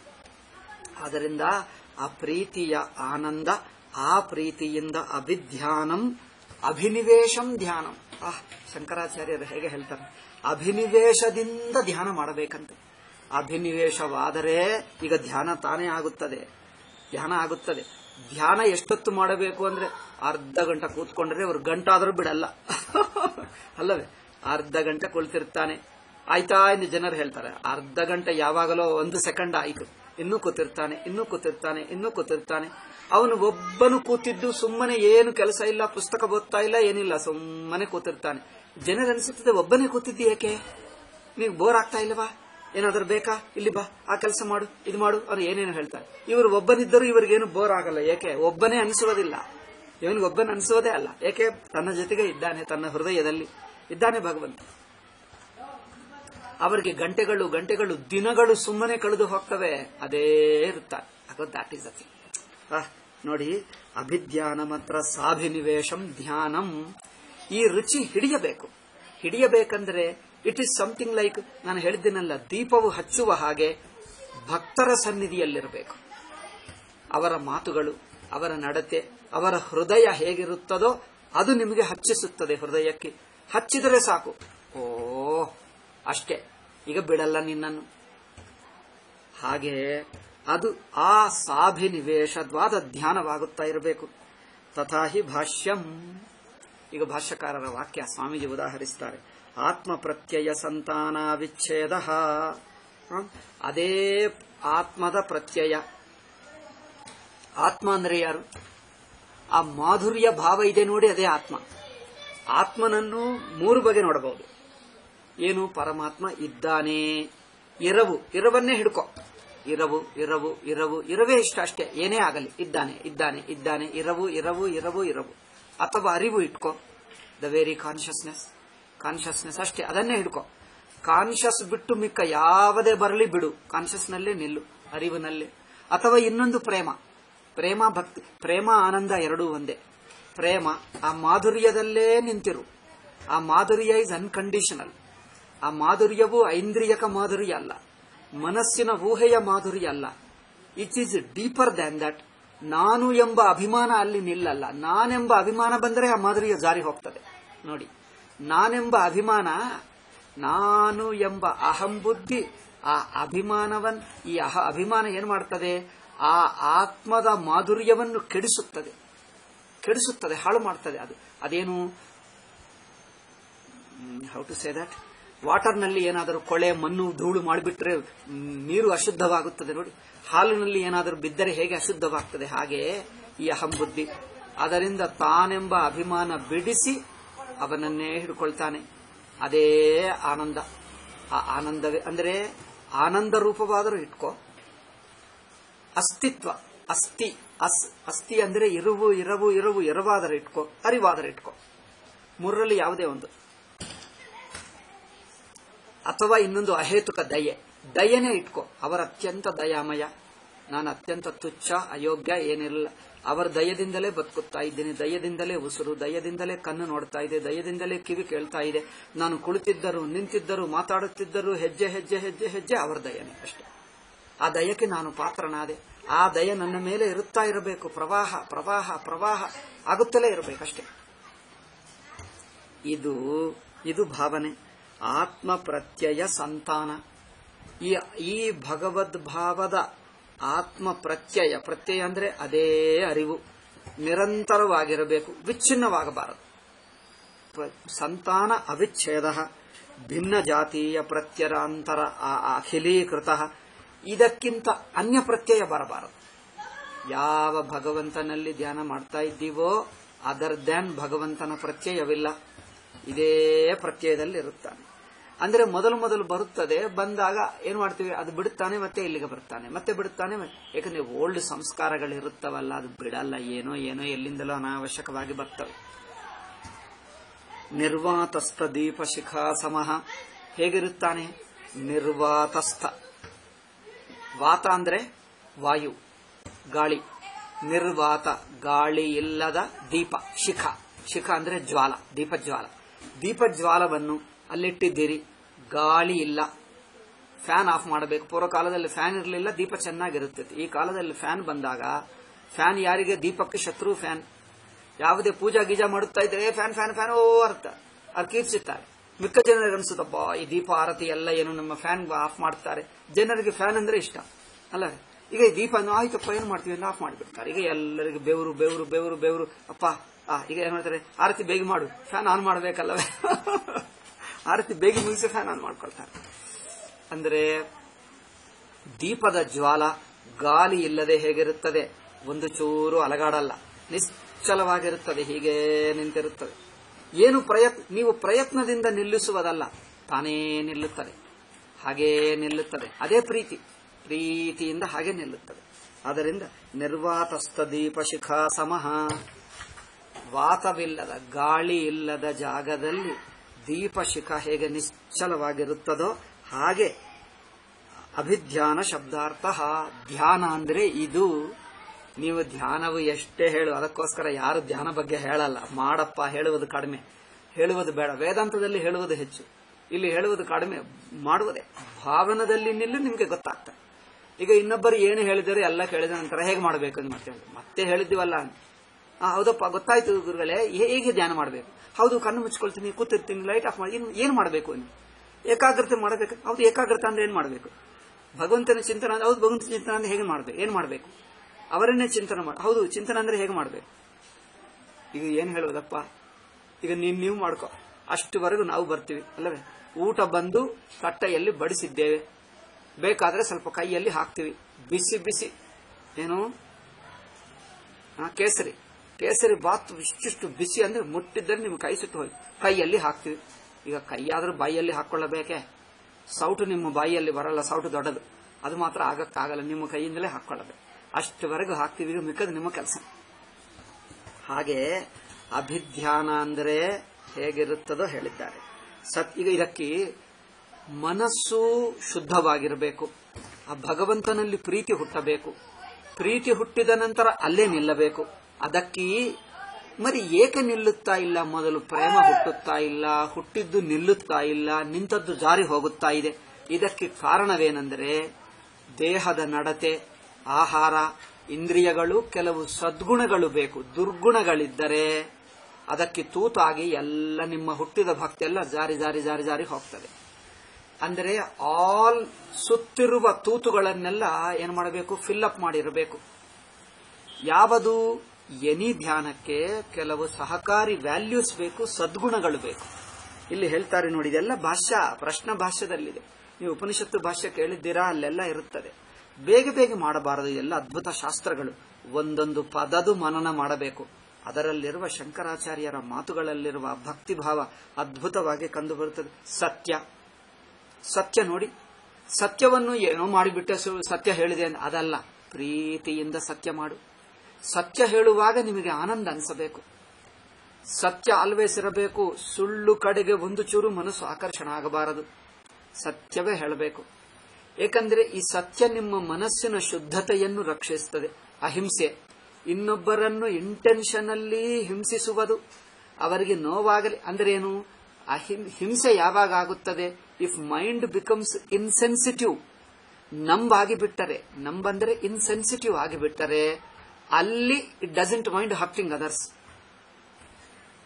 ಆದ್ದರಿಂದ ಆ ಪ್ರೀತಿಯ ಆನಂದ ಆ ಪ್ರೀತಿಯಿಂದ ಅಭಿಧ್ಯಾನಂ ಅಭಿನಿವೇಶಂ ಧ್ಯಾನಂ ಆಹ್ ಶಂಕರಾಚಾರ್ಯರು ಹೇಗೆ ಹೇಳ್ತಾರೆ ಅಭಿನಿವೇಶದಿಂದ ಧ್ಯಾನ ಮಾಡಬೇಕಂತೆ ಅಭಿನಿವೇಶವಾದರೆ ಈಗ ಧ್ಯಾನ ತಾನೇ ಆಗುತ್ತದೆ ಧ್ಯಾನ ಆಗುತ್ತದೆ ಧ್ಯಾನ ಎಷ್ಟೊತ್ತು ಮಾಡಬೇಕು ಅಂದ್ರೆ ಅರ್ಧ ಗಂಟೆ ಕೂತ್ಕೊಂಡ್ರೆ ಅವ್ರು ಗಂಟಾದರೂ ಬಿಡಲ್ಲ ಅಲ್ಲವೇ ಅರ್ಧ ಗಂಟೆ ಕುಳಿತಿರ್ತಾನೆ ಆಯ್ತಾ ಎಂದು ಜನರು ಹೇಳ್ತಾರೆ ಅರ್ಧ ಗಂಟೆ ಯಾವಾಗಲೋ ಒಂದು ಸೆಕೆಂಡ್ ಆಯ್ತು ಇನ್ನೂ ಕೂತಿರ್ತಾನೆ ಇನ್ನೂ ಕೂತಿರ್ತಾನೆ ಇನ್ನೂ ಕೂತಿರ್ತಾನೆ ಅವನು ಒಬ್ಬನು ಕೂತಿದ್ದು ಸುಮ್ಮನೆ ಏನು ಕೆಲಸ ಇಲ್ಲ ಪುಸ್ತಕ ಓದ್ತಾ ಇಲ್ಲ ಏನಿಲ್ಲ ಸುಮ್ಮನೆ ಕೂತಿರ್ತಾನೆ ಜನರನ್ಸುತ್ತದೆ ಒಬ್ಬನೇ ಕೂತಿದ್ದಿ ಯಾಕೆ ನೀವು ಬೋರ್ ಆಗ್ತಾ ಇಲ್ಲವಾ ಏನಾದ್ರೂ ಬೇಕಾ ಇಲ್ಲಿ ಬಾ ಆ ಕೆಲಸ ಮಾಡು ಇದು ಮಾಡು ಅವ್ರು ಏನೇನು ಹೇಳ್ತಾರೆ ಇವರು ಒಬ್ಬನಿದ್ದರೂ ಇವರಿಗೇನು ಬೋರ್ ಆಗಲ್ಲ ಏಕೆ ಒಬ್ಬನೇ ಅನಿಸುವುದಿಲ್ಲ ಇವನಿಗೆ ಒಬ್ಬನ ಅನಿಸುವುದೇ ಅಲ್ಲ ಏಕೆ ತನ್ನ ಜೊತೆಗೆ ಇದ್ದಾನೆ ತನ್ನ ಹೃದಯದಲ್ಲಿ ಇದ್ದಾನೆ ಭಗವಂತ ಅವರಿಗೆ ಗಂಟೆಗಳು ಗಂಟೆಗಳು ದಿನಗಳು ಸುಮ್ಮನೆ ಕಳೆದು ಹೋಗ್ತವೆ ಅದೇ ಇರುತ್ತಾರೆ ದಟ್ ಈಸ್ ಅತಿ ನೋಡಿ ಅಭಿಧ್ಯಾನ ಮಾತ್ರ ಸಾಭಿನಿವೇಶಂ ಧ್ಯಾನಂ ಈ ರುಚಿ ಹಿಡಿಯಬೇಕು ಹಿಡಿಯಬೇಕಂದ್ರೆ ಇಟ್ ಈಸ್ ಸಮಥಿಂಗ್ ಲೈಕ್ ನಾನು ಹೇಳಿದ್ದೀನಲ್ಲ ದೀಪವು ಹಚ್ಚುವ ಹಾಗೆ ಭಕ್ತರ ಸನ್ನಿಧಿಯಲ್ಲಿರಬೇಕು ಅವರ ಮಾತುಗಳು ಅವರ ನಡತೆ ಅವರ ಹೃದಯ ಹೇಗಿರುತ್ತದೋ ಅದು ನಿಮಗೆ ಹಚ್ಚಿಸುತ್ತದೆ ಹೃದಯಕ್ಕೆ ಹಚ್ಚಿದರೆ ಸಾಕು ಓ ಅಷ್ಟೇ ಈಗ ಬಿಡಲ್ಲ ನಿನ್ನನ್ನು ಹಾಗೆ ಅದು ಆ ಸಾಭಿನಿವೇಶದ್ವಾದ ಧ್ಯಾನವಾಗುತ್ತಾ ಇರಬೇಕು ತಥಾಹಿ ಭಾಷ್ಯಂ ಈಗ ಭಾಷ್ಯಕಾರರ ವಾಕ್ಯ ಸ್ವಾಮೀಜಿ ಉದಾಹರಿಸ್ತಾರೆ ಆತ್ಮ ಪ್ರತ್ಯಯ ಸಂತಾನ ವಿಚ್ಛೇದ ಅದೇ ಆತ್ಮದ ಪ್ರತ್ಯಯ ಆತ್ಮ ಅಂದ್ರೆ ಯಾರು ಆ ಮಾಧುರ್ಯ ಭಾವ ಇದೆ ನೋಡಿ ಅದೇ ಆತ್ಮ ಆತ್ಮನನ್ನು ಮೂರು ಬಗೆ ನೋಡಬಹುದು ಏನು ಪರಮಾತ್ಮ ಇದ್ದಾನೆ ಇರವು ಇರವನ್ನೇ ಹಿಡ್ಕೊ ಇರವು ಇರವು ಇರವು ಇರವೇ ಇಷ್ಟ ಅಷ್ಟೇ ಏನೇ ಆಗಲಿ ಇದ್ದಾನೆ ಇದ್ದಾನೆ ಇದ್ದಾನೆ ಇರವು ಇರವು ಇರವು ಇರವು ಅಥವಾ ಅರಿವು ಇಟ್ಕೋ ದ ವೆರಿ ಕಾನ್ಶಿಯಸ್ನೆಸ್ ಕಾನ್ಶಿಯಸ್ನೆಸ್ ಅಷ್ಟೇ ಅದನ್ನೇ ಹಿಡ್ಕೊ ಕಾನ್ಶಿಯಸ್ ಬಿಟ್ಟು ಮಿಕ್ಕ ಯಾವುದೇ ಬರಲಿ ಬಿಡು ಕಾನ್ಶಿಯಸ್ನಲ್ಲೇ ನಿಲ್ಲು ಅರಿವಿನಲ್ಲೇ ಅಥವಾ ಇನ್ನೊಂದು ಪ್ರೇಮ ಪ್ರೇಮ ಭಕ್ತಿ ಪ್ರೇಮ ಆನಂದ ಎರಡೂ ಒಂದೇ ಪ್ರೇಮ ಆ ಮಾಧುರ್ಯದಲ್ಲೇ ನಿಂತಿರು ಆ ಮಾಧುರ್ಯ ಇಸ್ ಅನ್ಕಂಡೀಷನಲ್ ಆ ಮಾಧುರ್ಯವು ಐಂದ್ರಿಯಕ ಮಾಧುರ್ಯ ಅಲ್ಲ ಮನಸ್ಸಿನ ಊಹೆಯ ಮಾಧುರ್ಯ ಅಲ್ಲ it is deeper than that ನಾನು ಎಂಬ ಅಭಿಮಾನ ಅಲ್ಲಿ ನಿಲ್ಲಲ್ಲ ನಾನೆಂಬ ಅಭಿಮಾನ ಬಂದರೆ ಆ ಮಾಧುರ್ಯ ಜಾರಿ ಹೋಗ್ತದೆ ನೋಡಿ ನಾನೆಂಬ ಅಭಿಮಾನ ನಾನು ಎಂಬ ಅಹಂ ಬುದ್ಧಿ ಆ ಅಭಿಮಾನವನ್ ಈ ಅಹ ಅಭಿಮಾನ ಏನ್ ಮಾಡ್ತದೆ ಆ ಆತ್ಮದ ಮಾಧುರ್ಯವನ್ನು ಕೆಡಿಸುತ್ತದೆ ಕೆಡಿಸುತ್ತದೆ ಹಾಳು ಮಾಡ್ತದೆ ಅದು ಅದೇನು ಹೌ ಟು ಸೇ ದಟ್ ವಾಟರ್ನಲ್ಲಿ ಏನಾದರೂ ಕೊಳೆ ಮಣ್ಣು ಧೂಳು ಮಾಡಿಬಿಟ್ರೆ ನೀರು ಅಶುದ್ಧವಾಗುತ್ತದೆ ನೋಡಿ ಹಾಲಿನಲ್ಲಿ ಏನಾದರೂ ಬಿದ್ದರೆ ಹೇಗೆ ಅಶುದ್ಧವಾಗ್ತದೆ ಹಾಗೆ ಈ ಅಹಂ ಬುದ್ಧಿ ಅದರಿಂದ ತಾನೆಂಬ ಅಭಿಮಾನ ಬಿಡಿಸಿ ಅವನನ್ನೇ ಹಿಡ್ಕೊಳ್ತಾನೆ ಅದೇ ಆನಂದ ಆ ಆನಂದವೇ ಅಂದರೆ ಆನಂದ ರೂಪವಾದರೂ ಇಟ್ಕೋ ಅಸ್ತಿತ್ವ ಅಸ್ಥಿ ಅಸ್ ಅಸ್ಥಿ ಅಂದರೆ ಇರುವು ಇರವು ಇರವು ಎರವಾದರೆ ಇಟ್ಕೋ ಅರಿವಾದರೆ ಇಟ್ಕೋ ಮೂರರಲ್ಲಿ ಯಾವುದೇ ಒಂದು ಅಥವಾ ಇನ್ನೊಂದು ಅಹೇತುಕ ದಯೆ ದಯೆನೇ ಇಟ್ಕೋ ಅವರ ಅತ್ಯಂತ ದಯಾಮಯ ನಾನು ಅತ್ಯಂತ ತುಚ್ಛ ಅಯೋಗ್ಯ ಏನಿರಲಿಲ್ಲ ಅವರ ದಯದಿಂದಲೇ ಬದುಕುತ್ತಾ ಇದ್ದೀನಿ ದಯದಿಂದಲೇ ಉಸಿರು ದಯದಿಂದಲೇ ಕಣ್ಣು ನೋಡ್ತಾ ಇದೆ ದಯದಿಂದಲೇ ಕಿವಿ ಕೇಳ್ತಾ ಇದೆ ನಾನು ಕುಳಿತಿದ್ದರು ನಿಂತಿದ್ದರು ಮಾತಾಡುತ್ತಿದ್ದರು ಹೆಜ್ಜೆ ಹೆಜ್ಜೆ ಹೆಜ್ಜೆ ಹೆಜ್ಜೆ ಅವರ ದಯನೇ ಅಷ್ಟೇ ಆ ದಯಕ್ಕೆ ನಾನು ಪಾತ್ರನಾದೆ ಆ ದಯ ನನ್ನ ಮೇಲೆ ಇರುತ್ತಾ ಇರಬೇಕು ಪ್ರವಾಹ ಪ್ರವಾಹ ಪ್ರವಾಹ ಆಗುತ್ತಲೇ ಇರಬೇಕಷ್ಟೇ ಇದು ಇದು ಭಾವನೆ ಆತ್ಮ ಪ್ರತ್ಯಯ ಸಂತಾನ ಈ ಈ ಭಗವದ್ ಭಾವದ ಆತ್ಮ ಪ್ರತ್ಯಯ ಪ್ರತ್ಯಯ ಅಂದ್ರೆ ಅದೇ ಅರಿವು ನಿರಂತರವಾಗಿರಬೇಕು ವಿಚ್ಛಿನ್ನವಾಗಬಾರದು ಪ್ರ- ಸಂತಾನ ಅವಿಚ್ಛೇದ ಭಿನ್ನ ಜಾತೀಯ ಪ್ರತ್ಯರಾಂತರ ಆ- ಅಖಿಲೀಕೃತ ಇದಕ್ಕಿಂತ ಅನ್ಯ ಪ್ರತ್ಯಯ ಬರಬಾರದು ಯಾವ ಭಗವಂತನಲ್ಲಿ ಧ್ಯಾನ ಮಾಡ್ತಾ ಇದ್ದೀವೋ ಅದರ್ ದ್ಯಾನ್ ಭಗವಂತನ ಪ್ರತ್ಯಯವಿಲ್ಲ ಇದೇ ಪ್ರತ್ಯಯದಲ್ಲಿ ಇರುತ್ತಾನೆ ಅಂದ್ರೆ ಮೊದಲು ಮೊದಲು ಬರುತ್ತದೆ ಬಂದಾಗ ಏನ್ ಮಾಡ್ತೀವಿ ಅದು ಬಿಡುತ್ತಾನೆ ಮತ್ತೆ ಇಲ್ಲಿಗೆ ಬರ್ತಾನೆ ಮತ್ತೆ ಬಿಡುತ್ತಾನೆ ಮತ್ತೆ- ಯಾಕಂದ್ರೆ ಓಲ್ಡ್ ಸಂಸ್ಕಾರಗಳು ಇರುತ್ತವಲ್ಲ ಅದು ಬಿಡಲ್ಲ ಏನೋ ಏನೋ ಎಲ್ಲಿಂದಲೋ ಅನಾವಶ್ಯಕವಾಗಿ ಬರ್ತವೆ ನಿರ್ವಾತಸ್ಥ ದೀಪ ಶಿಖಾ ಸಮಃ ಹೇಗಿರುತ್ತಾನೆ ನಿರ್ವಾತಸ್ಥ ವಾತ ಅಂದ್ರೆ ವಾಯು ಗಾಳಿ ನಿರ್ವಾತ ಗಾಳಿ ಇಲ್ಲದ ದೀಪ ಶಿಖ ಶಿಖ ಅಂದ್ರೆ ಜ್ವಾಲ ದೀಪ ಜ್ವಾಲ ದೀಪ ಜ್ವಾಲವನ್ನು ಅಲ್ಲಿಟ್ಟಿದ್ದೀರಿ ಗಾಳಿ ಇಲ್ಲ ಫ್ಯಾನ್ ಆಫ್ ಮಾಡಬೇಕು ಪೂರ್ವ ಕಾಲದಲ್ಲಿ ಫ್ಯಾನ್ ಇರಲಿಲ್ಲ ದೀಪ ಚೆನ್ನಾಗಿರುತ್ತಿತ್ತು ಈ ಕಾಲದಲ್ಲಿ ಫ್ಯಾನ್ ಬಂದಾಗ ಫ್ಯಾನ್ ಯಾರಿಗೆ ದೀಪಕ್ಕೆ ಶತ್ರು ಫ್ಯಾನ್ ಯಾವುದೇ ಪೂಜಾ ಗೀಜಾ ಮಾಡುತ್ತಾ ಇದ್ರೆ ಫ್ಯಾನ್ ಫ್ಯಾನ್ ಫ್ಯಾನ್ ಓ ಅರ್ಥ ಅವ್ರು ಕೀರ್ಚಿತ್ತಾರೆ ಮಿಕ್ಕ ಜನರಿಗೆ ಅನ್ಸುತ್ತಪ್ಪ ಈ ದೀಪ ಆರತಿ ಎಲ್ಲ ಏನು ನಮ್ಮ ಫ್ಯಾನ್ ಆಫ್ ಮಾಡ್ತಾರೆ ಜನರಿಗೆ ಫ್ಯಾನ್ ಅಂದ್ರೆ ಇಷ್ಟ ಅಲ್ಲ ಈಗ ಈ ದೀಪ ಆಯ್ತಪ್ಪ ಏನ್ ಮಾಡ್ತೀವಿ ಅಂತ ಆಫ್ ಮಾಡಿಬಿಡ್ತಾರೆ ಈಗ ಎಲ್ಲರಿಗೂ ಬೆವರು ಬೆವರು ಬೆವರು ಬೆವರು ಅಪ್ಪ ಆ ಈಗ ಏನ್ ಮಾಡ್ತಾರೆ ಆರತಿ ಬೇಗ ಮಾಡು ಫ್ಯಾನ್ ಆನ್ ಮಾಡ್ಬೇಕಲ್ಲವೇ ಆರತಿ ಬೇಗ ಮುಗಿಸಿ ಫ್ಯಾನ್ ಆನ್ ಮಾಡ್ಕೊಳ್ತಾರೆ ಅಂದ್ರೆ ದೀಪದ ಜ್ವಾಲ ಗಾಳಿ ಇಲ್ಲದೆ ಹೇಗಿರುತ್ತದೆ ಒಂದು ಚೂರು ಅಲಗಾಡಲ್ಲ ನಿಶ್ಚಲವಾಗಿರುತ್ತದೆ ಹೀಗೆ ನಿಂತಿರುತ್ತದೆ ಏನು ಪ್ರಯತ್ನ ನೀವು ಪ್ರಯತ್ನದಿಂದ ನಿಲ್ಲಿಸುವುದಲ್ಲ ತಾನೇ ನಿಲ್ಲುತ್ತದೆ ಹಾಗೇ ನಿಲ್ಲುತ್ತದೆ ಅದೇ ಪ್ರೀತಿ ಪ್ರೀತಿಯಿಂದ ಹಾಗೆ ನಿಲ್ಲುತ್ತದೆ ಆದ್ದರಿಂದ ನಿರ್ವಾತಸ್ಥ ದೀಪ ಶಿಖಾ ಸಮಃ ವಾತವಿಲ್ಲದ ಗಾಳಿ ಇಲ್ಲದ ಜಾಗದಲ್ಲಿ ದೀಪ ಶಿಖ ಹೇಗೆ ನಿಶ್ಚಲವಾಗಿರುತ್ತದೋ ಹಾಗೆ ಅಭಿಧ್ಯಾನ ಶಬ್ದಾರ್ಥ ಧ್ಯಾನ ಅಂದ್ರೆ ಇದು ನೀವು ಧ್ಯಾನವು ಎಷ್ಟೇ ಹೇಳು ಅದಕ್ಕೋಸ್ಕರ ಯಾರು ಧ್ಯಾನ ಬಗ್ಗೆ ಹೇಳಲ್ಲ ಮಾಡಪ್ಪ ಹೇಳುವುದು ಕಡಿಮೆ ಹೇಳುವುದು ಬೇಡ ವೇದಾಂತದಲ್ಲಿ ಹೇಳುವುದು ಹೆಚ್ಚು ಇಲ್ಲಿ ಹೇಳುವುದು ಕಡಿಮೆ ಮಾಡುವುದೇ ಭಾವನದಲ್ಲಿ ನಿಲ್ಲು ನಿಮ್ಗೆ ಗೊತ್ತಾಗ್ತದೆ ಈಗ ಇನ್ನೊಬ್ಬರು ಏನು ಹೇಳಿದರೆ ಎಲ್ಲ ಕೇಳಿದ ನಂತರ ಹೇಗೆ ಮಾಡಬೇಕು ಅಂತ ಮತ್ತೆ ಹೇಳಿ. ಮತ್ತೆ ಹೇಳಿದ್ದೀವಲ್ಲ ಆ, ಹೌದಪ್ಪ ಗೊತ್ತಾಯ್ತು ಗುರುಗಳೇ ಹೇ- ಹೇಗೆ ಧ್ಯಾನ ಮಾಡಬೇಕು ಹೌದು ಕಣ್ಣು ಮುಚ್ಕೊಳ್ತೀನಿ ಕೂತಿರ್ತೀನಿ ಲೈಟ್ ಆಫ್ ಮಾಡಿ ಇನ್ನು ಏನು ಮಾಡಬೇಕು ನೀವು ಏಕಾಗ್ರತೆ ಮಾಡಬೇಕು ಹೌದು ಏಕಾಗ್ರತೆ ಅಂದ್ರೆ ಏನು ಮಾಡಬೇಕು ಭಗವಂತನ ಚಿಂತನೆ ಅಂದ್ರೆ ಹೌದು ಭಗವಂತನ ಚಿಂತನೆ ಅಂದ್ರೆ ಹೇಗೆ ಮಾಡಬೇಕು ಏನು ಮಾಡಬೇಕು ಅವರನ್ನೇ ಚಿಂತನೆ ಮಾಡಿ ಹೌದು ಚಿಂತನೆ ಅಂದ್ರೆ ಹೇಗೆ ಮಾಡಬೇಕು ಈಗ ಏನು ಹೇಳುವುದಪ್ಪ ಈಗ ನೀನ್ ನೀವು ಮಾಡ್ಕೊ ಅಷ್ಟುವರೆಗೂ ನಾವು ಬರ್ತೀವಿ ಅಲ್ಲವೇ ಊಟ ಬಂದು ತಟ್ಟೆಯಲ್ಲಿ ಬಡಿಸಿದ್ದೇವೆ ಬೇಕಾದ್ರೆ ಸ್ವಲ್ಪ ಕೈಯಲ್ಲಿ ಹಾಕ್ತೀವಿ ಬಿಸಿ ಬಿಸಿ ಏನು ಆ, ಕೇಸರಿ ಕೇಸರಿ ಬಾತ್ ಇಷ್ಟಿಷ್ಟು ಬಿಸಿ ಅಂದ್ರೆ ಮುಟ್ಟಿದ್ದರೆ ನಿಮ್ಗೆ ಕೈ ಸುಟ್ಟು ಹೋಯ್ತು ಕೈಯಲ್ಲಿ ಹಾಕ್ತೀವಿ ಈಗ ಕೈಯಾದ್ರೂ ಬಾಯಿಯಲ್ಲಿ ಹಾಕೊಳ್ಳಬೇಕೆ ಸೌಟು ನಿಮ್ಮ ಬಾಯಿಯಲ್ಲಿ ಬರಲ್ಲ ಸೌಟು ದೊಡ್ಡದು ಅದು ಮಾತ್ರ ಆಗಕ್ಕಾಗಲ್ಲ ನಿಮ್ಮ ಕೈಯಿಂದಲೇ ಹಾಕೊಳ್ಳಬೇಕು ಅಷ್ಟುವರೆಗೂ ಹಾಕ್ತೀವಿ ಈಗ ಮಿಕ್ಕದು ನಿಮ್ಮ ಕೆಲಸ ಹಾಗೆ ಅಭಿಧ್ಯಾನ ಅಂದರೆ ಹೇಗಿರುತ್ತದೋ ಹೇಳಿದ್ದಾರೆ ಸತ್ ಈಗ ಇದಕ್ಕೆ ಮನಸ್ಸು ಶುದ್ಧವಾಗಿರಬೇಕು ಆ ಭಗವಂತನಲ್ಲಿ ಪ್ರೀತಿ ಹುಟ್ಟಬೇಕು ಪ್ರೀತಿ ಹುಟ್ಟಿದ ನಂತರ ಅಲ್ಲೇ ನಿಲ್ಲಬೇಕು ಅದಕ್ಕೆ మరి ಏಕೆ ನಿಲ್ಲುತ್ತಾ ಇಲ್ಲ ಮೊದಲು ಪ್ರೇಮ ಹುಟ್ಟುತ್ತಾ ಇಲ್ಲ ಹುಟ್ಟಿದ್ದು ನಿಲ್ಲುತ್ತಾ ಇಲ್ಲ ನಿಂತದ್ದು ಜಾರಿ ಹೋಗುತ್ತಾ ಇದೆ ಇದಕ್ಕೆ ಕಾರಣವೇನೆಂದರೆ ದೇಹದ ನಡತೆ ಆಹಾರ ಇಂದ್ರಿಯಗಳು ಕೆಲವು ಸದ್ಗುಣಗಳು ಬೇಕು ದುರ್ಗುಣಗಳಿದ್ದರೆ ಅದಕ್ಕೆ ತೂತಾಗಿ ಎಲ್ಲ ನಿಮ್ಮ ಹುಟ್ಟಿದ ಭಕ್ತಿ ಎಲ್ಲ ಜಾರಿ ಜಾರಿ ಜಾರಿ ಜಾರಿ ಹೋಗ್ತದೆ ಅಂದರೆ ಆಲ್ ಸುತ್ತಿರುವ ತೂತುಗಳನ್ನೆಲ್ಲ ಏನು ಮಾಡಬೇಕು ಫಿಲ್ಅಪ್ ಮಾಡಿರಬೇಕು ಯಾವುದು ಎನಿ ಧ್ಯಾನಕ್ಕೆ ಕೆಲವು ಸಹಕಾರಿ ವ್ಯಾಲ್ಯೂಸ್ ಬೇಕು ಸದ್ಗುಣಗಳು ಬೇಕು ಇಲ್ಲಿ ಹೇಳ್ತಾರೆ ನೋಡಿ ಇದೆಲ್ಲ ಭಾಷ್ಯ ಪ್ರಶ್ನ ಭಾಷ್ಯದಲ್ಲಿದೆ ನೀವು ಉಪನಿಷತ್ತು ಭಾಷ್ಯ ಕೇಳಿದ್ದೀರಾ ಅಲ್ಲೆಲ್ಲ ಇರುತ್ತದೆ ಬೇಗ ಬೇಗ ಮಾಡಬಾರದು ಎಲ್ಲ ಅದ್ಭುತ ಶಾಸ್ತ್ರಗಳು ಒಂದೊಂದು ಪದದು ಮನನ ಮಾಡಬೇಕು ಅದರಲ್ಲಿರುವ ಶಂಕರಾಚಾರ್ಯರ ಮಾತುಗಳಲ್ಲಿರುವ ಭಕ್ತಿಭಾವ ಅದ್ಭುತವಾಗಿ ಕಂಡುಬರುತ್ತದೆ ಸತ್ಯ ಸತ್ಯ ನೋಡಿ ಸತ್ಯವನ್ನು ಏನೋ ಮಾಡಿಬಿಟ್ಟೆ ಸು- ಸತ್ಯ ಹೇಳಿದೆ ಅಂತ ಅದಲ್ಲ ಪ್ರೀತಿಯಿಂದ ಸತ್ಯ ಮಾಡು ಸತ್ಯ ಹೇಳುವಾಗ ನಿಮಗೆ ಆನಂದ ಅನಿಸಬೇಕು ಸತ್ಯ ಆಲ್ವೇಸ್ ಇರಬೇಕು ಸುಳ್ಳು ಕಡೆಗೆ ಒಂದು ಚೂರು ಮನಸ್ಸು ಆಕರ್ಷಣ ಆಗಬಾರದು ಸತ್ಯವೇ ಹೇಳಬೇಕು ಏಕೆಂದರೆ ಈ ಸತ್ಯ ನಿಮ್ಮ ಮನಸ್ಸಿನ ಶುದ್ಧತೆಯನ್ನು ರಕ್ಷಿಸುತ್ತದೆ ಅಹಿಂಸೆ ಇನ್ನೊಬ್ಬರನ್ನು ಇಂಟೆನ್ಷನಲ್ಲಿ ಹಿಂಸಿಸುವುದು ಅವರಿಗೆ ನೋವಾಗಲಿ ಅಂದ್ರೆ ಏನು ಅಹಿಂ- ಹಿಂಸೆ ಯಾವಾಗ ಆಗುತ್ತದೆ ಇಫ್ ಮೈಂಡ್ ಬಿಕಮ್ಸ್ ಇನ್ಸೆನ್ಸಿಟಿವ್ ನಂಬಾಗಿ ಬಿಟ್ಟರೆ ನಂಬಂದ್ರೆ ಇನ್ಸೆನ್ಸಿಟಿವ್ ಆಗಿಬಿಟ್ಟರೆ ಅಲ್ಲಿ it doesn't mind hurting others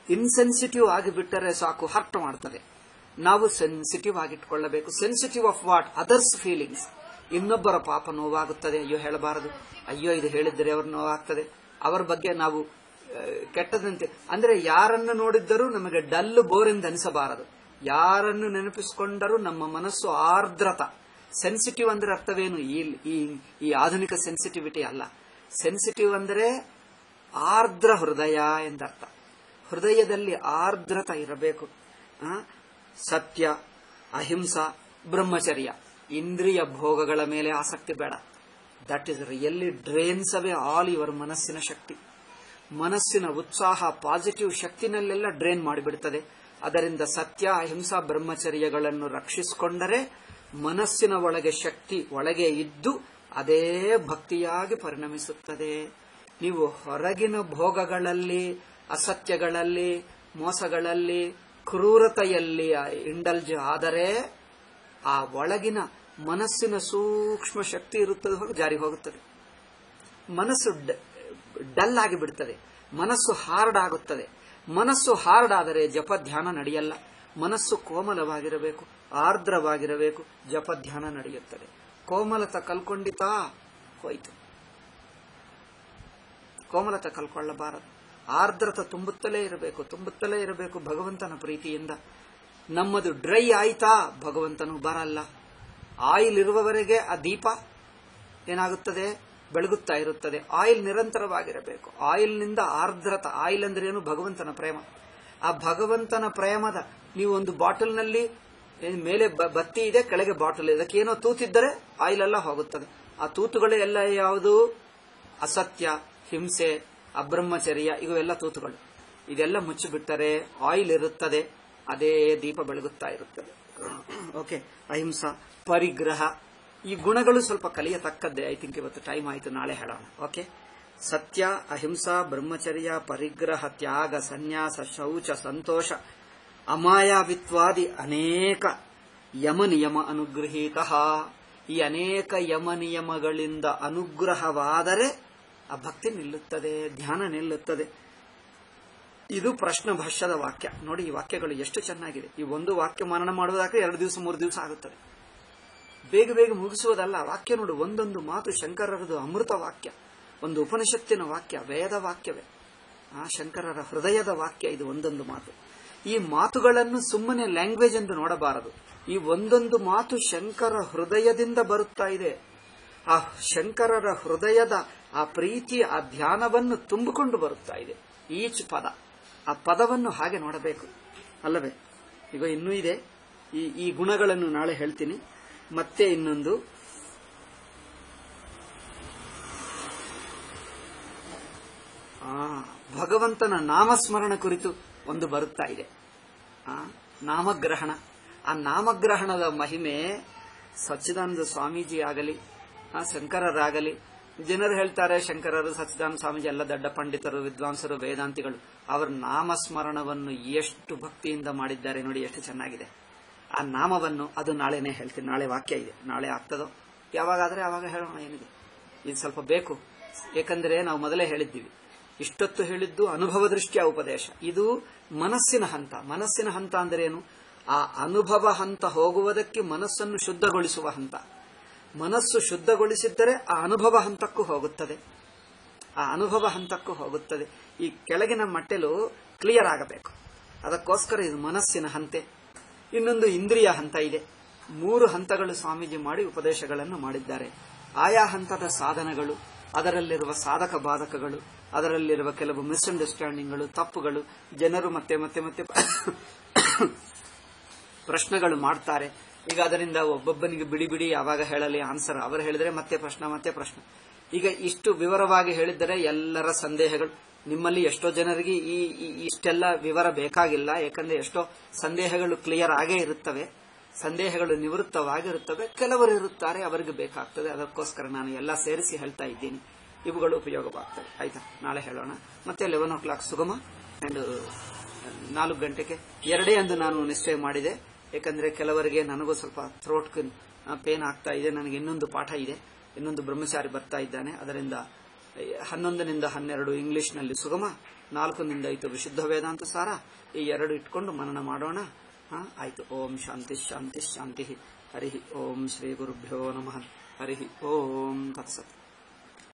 insensitive ಆಗಿಬಿಟ್ಟರೆ ಸಾಕು ಹರ್ಟ್ ಮಾಡ್ತದೆ ನಾವು ಸೆನ್ಸಿಟಿವ್ ಆಗಿಟ್ಕೊಳ್ಳಬೇಕು sensitive of what others feelings ಇನ್ನೊಬ್ಬರ ಪಾಪ ನೋವಾಗುತ್ತದೆ ಅಯ್ಯೋ ಹೇಳಬಾರದು ಅಯ್ಯೋ ಇದು ಹೇಳಿದರೆ ಅವ್ರ ನೋವಾಗ್ತದೆ ಅವರ ಬಗ್ಗೆ ನಾವು ಆ, ಕೆಟ್ಟದಂತೆ ಅಂದ್ರೆ ಯಾರನ್ನು ನೋಡಿದ್ದರೂ ನಮಗೆ ಡಲ್ ಬೋರೆಂದು ಅನಿಸಬಾರದು ಯಾರನ್ನು ನೆನಪಿಸಿಕೊಂಡರೂ ನಮ್ಮ ಮನಸ್ಸು ಆರ್ದ್ರತ ಸೆನ್ಸಿಟಿವ್ ಅಂದ್ರೆ ಅರ್ಥವೇನು ಈ ಈ- ಈ ಆಧುನಿಕ ಸೆನ್ಸಿಟಿವಿಟಿ ಅಲ್ಲ ಸೆನ್ಸಿಟಿವ್ ಅಂದರೆ ಆರ್ದ್ರ ಹೃದಯ ಎಂದರ್ಥ ಹೃದಯದಲ್ಲಿ ಆರ್ದ್ರತ ಇರಬೇಕು ಆ, ಸತ್ಯ ಅಹಿಂಸಾ ಬ್ರಹ್ಮಚರ್ಯ ಇಂದ್ರಿಯ ಭೋಗಗಳ ಮೇಲೆ ಆಸಕ್ತಿ ಬೇಡ that is really drains away all your ಮನಸ್ಸಿನ ಶಕ್ತಿ ಮನಸ್ಸಿನ ಉತ್ಸಾಹ ಪಾಸಿಟಿವ್ ಶಕ್ತಿನಲ್ಲೆಲ್ಲ ಡ್ರೈನ್ ಮಾಡಿಬಿಡುತ್ತದೆ ಅದರಿಂದ ಸತ್ಯ ಅಹಿಂಸಾ ಬ್ರಹ್ಮಚರ್ಯಗಳನ್ನು ರಕ್ಷಿಸಿಕೊಂಡರೆ ಮನಸ್ಸಿನ ಒಳಗೆ ಶಕ್ತಿ ಒಳಗೆ ಇದ್ದು ಅದೇ ಭಕ್ತಿಯಾಗಿ ಪರಿಣಮಿಸುತ್ತದೆ ನೀವು ಹೊರಗಿನ ಭೋಗಗಳಲ್ಲಿ ಅಸತ್ಯಗಳಲ್ಲಿ ಮೋಸಗಳಲ್ಲಿ ಕ್ರೂರತೆಯಲ್ಲಿ ಇಂಡಲ್ಜ್ ಆದರೆ ಆ ಒಳಗಿನ ಮನಸ್ಸಿನ ಸೂಕ್ಷ್ಮ ಶಕ್ತಿ ಇರುತ್ತದೆ ಹೊರಗೆ ಜಾರಿ ಹೋಗುತ್ತದೆ ಮನಸ್ಸು ಡ- ಡಲ್ ಆಗಿ ಬಿಡುತ್ತದೆ ಮನಸ್ಸು ಹಾರ್ಡ್ ಆಗುತ್ತದೆ ಮನಸ್ಸು ಹಾರ್ಡ್ ಆದರೆ ಜಪ ಧ್ಯಾನ ನಡೆಯಲ್ಲ ಮನಸ್ಸು ಕೋಮಲವಾಗಿರಬೇಕು ಆರ್ದ್ರವಾಗಿರಬೇಕು ಜಪ ಧ್ಯಾನ ನಡೆಯುತ್ತದೆ ಕೋಮಲತ ಕಲ್ಕೊಂಡಿತಾ ಹೋಯಿತು ಕೋಮಲತ ಕಲ್ಕೊಳ್ಳಬಾರದು ಆರ್ದ್ರತ ತುಂಬುತ್ತಲೇ ಇರಬೇಕು ತುಂಬುತ್ತಲೇ ಇರಬೇಕು ಭಗವಂತನ ಪ್ರೀತಿಯಿಂದ ನಮ್ಮದು ಡ್ರೈ ಆಯ್ತಾ ಭಗವಂತನು ಬರಲ್ಲ ಆಯಿಲ್ ಇರುವವರೆಗೆ ಆ ದೀಪ ಏನಾಗುತ್ತದೆ ಬೆಳಗುತ್ತಾ ಇರುತ್ತದೆ ಆಯಿಲ್ ನಿರಂತರವಾಗಿರಬೇಕು ಆಯಿಲ್ನಿಂದ ಆರ್ದ್ರತ ಆಯಿಲ್ ಅಂದ್ರೆ ಏನು ಭಗವಂತನ ಪ್ರೇಮ ಆ ಭಗವಂತನ ಪ್ರೇಮದ ನೀವು ಒಂದು ಬಾಟಲ್ನಲ್ಲಿ ಏನ್ ಮೇಲೆ ಬ- ಬತ್ತಿ ಇದೆ ಕೆಳಗೆ ಬಾಟಲ್ ಇದೆ ಅದಕ್ಕೆ ಏನೋ ತೂತಿದ್ದರೆ ಆಯಿಲ್ ಎಲ್ಲ ಹೋಗುತ್ತದೆ ಆ ತೂತುಗಳು ಎಲ್ಲ ಯಾವುದು ಅಸತ್ಯ ಹಿಂಸೆ ಅಬ್ರಹ್ಮಚರ್ಯ ಇವೆಲ್ಲ ತೂತುಗಳು ಇದೆಲ್ಲ ಮುಚ್ಚಿಬಿಟ್ಟರೆ ಆಯಿಲ್ ಇರುತ್ತದೆ ಅದೇ ದೀಪ ಬೆಳಗುತ್ತಾ ಇರುತ್ತದೆ ಓಕೆ ಅಹಿಂಸಾ ಪರಿಗ್ರಹ ಈ ಗುಣಗಳು ಸ್ವಲ್ಪ ಕಲಿಯತಕ್ಕದ್ದೇ ಐ ಥಿಂಕ್ ಇವತ್ತು ಟೈಮ್ ಆಯಿತು ನಾಳೆ ಹೇಳೋಣ ಓಕೆ ಸತ್ಯ ಅಹಿಂಸಾ ಬ್ರಹ್ಮಚರ್ಯ ಪರಿಗ್ರಹ ತ್ಯಾಗ ಸನ್ಯಾಸ ಶೌಚ ಸಂತೋಷ ಅಮಾಯಾವಿತ್ವಾದಿ ಅನೇಕ ಯಮ ನಿಯಮ ಅನುಗೃಹೀತ ಈ ಅನೇಕ ಯಮ ನಿಯಮಗಳಿಂದ ಅನುಗ್ರಹವಾದರೆ ಆ ಭಕ್ತಿ ನಿಲ್ಲುತ್ತದೆ ಧ್ಯಾನ ನಿಲ್ಲುತ್ತದೆ ಇದು ಪ್ರಶ್ನ ಭಾಷ್ಯದ ವಾಕ್ಯ ನೋಡಿ ಈ ವಾಕ್ಯಗಳು ಎಷ್ಟು ಚೆನ್ನಾಗಿದೆ ಈ ಒಂದು ವಾಕ್ಯ ಮನನ ಮಾಡುವುದಾದ್ರೆ ಎರಡು ದಿವಸ ಮೂರು ದಿವಸ ಆಗುತ್ತದೆ ಬೇಗ ಬೇಗ ಮುಗಿಸುವುದಲ್ಲ ವಾಕ್ಯ ನೋಡು ಒಂದೊಂದು ಮಾತು ಶಂಕರರದು ಅಮೃತ ವಾಕ್ಯ ಒಂದು ಉಪನಿಷತ್ತಿನ ವಾಕ್ಯ ವೇದ ವಾಕ್ಯವೇ ಆ ಶಂಕರರ ಹೃದಯದ ವಾಕ್ಯ ಇದು ಒಂದೊಂದು ಮಾತು ಈ ಮಾತುಗಳನ್ನು ಸುಮ್ಮನೆ ಲ್ಯಾಂಗ್ವೇಜ್ ಎಂದು ನೋಡಬಾರದು ಈ ಒಂದೊಂದು ಮಾತು ಶಂಕರ ಹೃದಯದಿಂದ ಬರುತ್ತಾ ಇದೆ ಆ ಶಂಕರರ ಹೃದಯದ ಆ ಪ್ರೀತಿ ಆ ಧ್ಯಾನವನ್ನು ತುಂಬಿಕೊಂಡು ಬರುತ್ತಾ ಇದೆ ಈಚ್ ಪದ ಆ ಪದವನ್ನು ಹಾಗೆ ನೋಡಬೇಕು ಅಲ್ಲವೇ ಈಗ ಇನ್ನೂ ಇದೆ ಈ ಈ ಗುಣಗಳನ್ನು ನಾಳೆ ಹೇಳ್ತೀನಿ ಮತ್ತೆ ಇನ್ನೊಂದು ಆ ಭಗವಂತನ ನಾಮಸ್ಮರಣ ಕುರಿತು ಒಂದು ಬರುತ್ತಾ ಇದೆ ಆ ನಾಮಗ್ರಹಣ ಆ ನಾಮಗ್ರಹಣದ ಮಹಿಮೆ ಸಚ್ಚಿದಾನಂದ ಸ್ವಾಮೀಜಿ ಆಗಲಿ ಆ ಶಂಕರರಾಗಲಿ ಜನರು ಹೇಳ್ತಾರೆ ಶಂಕರರು ಸಚ್ಚಿದಾನಂದ ಸ್ವಾಮೀಜಿ ಎಲ್ಲ ದೊಡ್ಡ ಪಂಡಿತರು ವಿದ್ವಾಂಸರು ವೇದಾಂತಿಗಳು ಅವರ ನಾಮಸ್ಮರಣವನ್ನು ಎಷ್ಟು ಭಕ್ತಿಯಿಂದ ಮಾಡಿದ್ದಾರೆ ನೋಡಿ ಎಷ್ಟು ಚೆನ್ನಾಗಿದೆ ಆ ನಾಮವನ್ನು ಅದು ನಾಳೆನೇ ಹೇಳ್ತೀನಿ ನಾಳೆ ವಾಕ್ಯ ಇದೆ ನಾಳೆ ಆಗ್ತದೋ ಯಾವಾಗಾದ್ರೆ ಆವಾಗ ಹೇಳೋಣ ಏನಿದೆ ಇದು ಸ್ವಲ್ಪ ಬೇಕು ಏಕೆಂದರೆ ನಾವು ಮೊದಲೇ ಹೇಳಿದ್ದೀವಿ ಇಷ್ಟೊತ್ತು ಹೇಳಿದ್ದು ಅನುಭವ ದೃಷ್ಟಿಯ ಉಪದೇಶ ಇದು ಮನಸ್ಸಿನ ಹಂತ ಮನಸ್ಸಿನ ಹಂತ ಅಂದ್ರೆ ಏನು ಆ ಅನುಭವ ಹಂತ ಹೋಗುವುದಕ್ಕೆ ಮನಸ್ಸನ್ನು ಶುದ್ಧಗೊಳಿಸುವ ಹಂತ ಮನಸ್ಸು ಶುದ್ಧಗೊಳಿಸಿದ್ದರೆ ಆ ಅನುಭವ ಹಂತಕ್ಕೂ ಹೋಗುತ್ತದೆ ಆ ಅನುಭವ ಹಂತಕ್ಕೂ ಹೋಗುತ್ತದೆ ಈ ಕೆಳಗಿನ ಮಟ್ಟಲು ಕ್ಲಿಯರ್ ಆಗಬೇಕು ಅದಕ್ಕೋಸ್ಕರ ಇದು ಮನಸ್ಸಿನ ಹಂತೆ ಇನ್ನೊಂದು ಇಂದ್ರಿಯ ಹಂತ ಇದೆ ಮೂರು ಹಂತಗಳು ಸ್ವಾಮೀಜಿ ಮಾಡಿ ಉಪದೇಶಗಳನ್ನು ಮಾಡಿದ್ದಾರೆ ಆಯಾ ಹಂತದ ಸಾಧನಗಳು ಅದರಲ್ಲಿರುವ ಸಾಧಕ ಬಾಧಕಗಳು ಅದರಲ್ಲಿರುವ ಕೆಲವು ಮಿಸ್ಅಂಡರ್ಸ್ಟ್ಯಾಂಡಿಂಗ್ಗಳು ತಪ್ಪುಗಳು ಜನರು ಮತ್ತೆ ಮತ್ತೆ ಮತ್ತೆ ಪ್ರಶ್ನೆಗಳು ಮಾಡ್ತಾರೆ ಈಗ ಅದರಿಂದ ಒಬ್ಬೊಬ್ಬನಿಗೆ ಬಿಡಿ ಬಿಡಿ ಯಾವಾಗ ಹೇಳಲಿ ಆನ್ಸರ್ ಅವರು ಹೇಳಿದ್ರೆ ಮತ್ತೆ ಪ್ರಶ್ನೆ ಮತ್ತೆ ಪ್ರಶ್ನೆ ಈಗ ಇಷ್ಟು ವಿವರವಾಗಿ ಹೇಳಿದರೆ ಎಲ್ಲರ ಸಂದೇಹಗಳು ನಿಮ್ಮಲ್ಲಿ ಎಷ್ಟೋ ಜನರಿಗೆ ಈ ಈ- ಇಷ್ಟೆಲ್ಲ ವಿವರ ಬೇಕಾಗಿಲ್ಲ ಯಾಕಂದ್ರೆ ಎಷ್ಟೋ ಸಂದೇಹಗಳು ಕ್ಲಿಯರ್ ಆಗೇ ಇರುತ್ತವೆ ಸಂದೇಹಗಳು ನಿವೃತ್ತವಾಗಿರುತ್ತವೆ ಕೆಲವರು ಇರುತ್ತಾರೆ ಅವರಿಗೆ ಬೇಕಾಗ್ತದೆ ಅದಕ್ಕೋಸ್ಕರ ನಾನು ಎಲ್ಲ ಸೇರಿಸಿ ಹೇಳ್ತಾ ಇದ್ದೀನಿ ಇವುಗಳು ಉಪಯೋಗವಾಗ್ತವೆ ಆಯ್ತಾ ನಾಳೆ ಹೇಳೋಣ ಮತ್ತೆ ಲೆವೆನ್ ಓ ಕ್ಲಾಕ್ ಸುಗಮ ಅಂಡ್ ನಾಲ್ಕು ಗಂಟೆಗೆ ಎರಡೇ ಎಂದು ನಾನು ನಿಶ್ಚಯ ಮಾಡಿದೆ ಯಾಕಂದ್ರೆ ಕೆಲವರಿಗೆ ನನಗೂ ಸ್ವಲ್ಪ ಥ್ರೋಟ್ ಪೇನ್ ಆಗ್ತಾ ಇದೆ ನನಗೆ ಇನ್ನೊಂದು ಪಾಠ ಇದೆ ಇನ್ನೊಂದು ಬ್ರಹ್ಮಚಾರಿ ಬರ್ತಾ ಇದ್ದಾನೆ ಅದರಿಂದ ಹನ್ನೊಂದನಿಂದ ಹನ್ನೆರಡು ಇಂಗ್ಲಿಷ್ನಲ್ಲಿ ಸುಗಮ ನಾಲ್ಕನಿಂದ ಐದು ವಿಶುದ್ಧ ವೇದಾಂತ ಸಾರ ಈ ಎರಡು ಇಟ್ಕೊಂಡು ಮನನ ಮಾಡೋಣ ಹಾ ಆಯ್ತು ಓಂ ಶಾಂತಿ ಶಾಂತಿ ಶಾಂತಿ ಹರಿ ಓಂ ಶ್ರೀ ಗುರುಭ್ಯೋ ನಮಃ ಹರಿ ಓಂ ತತ್ಸತ್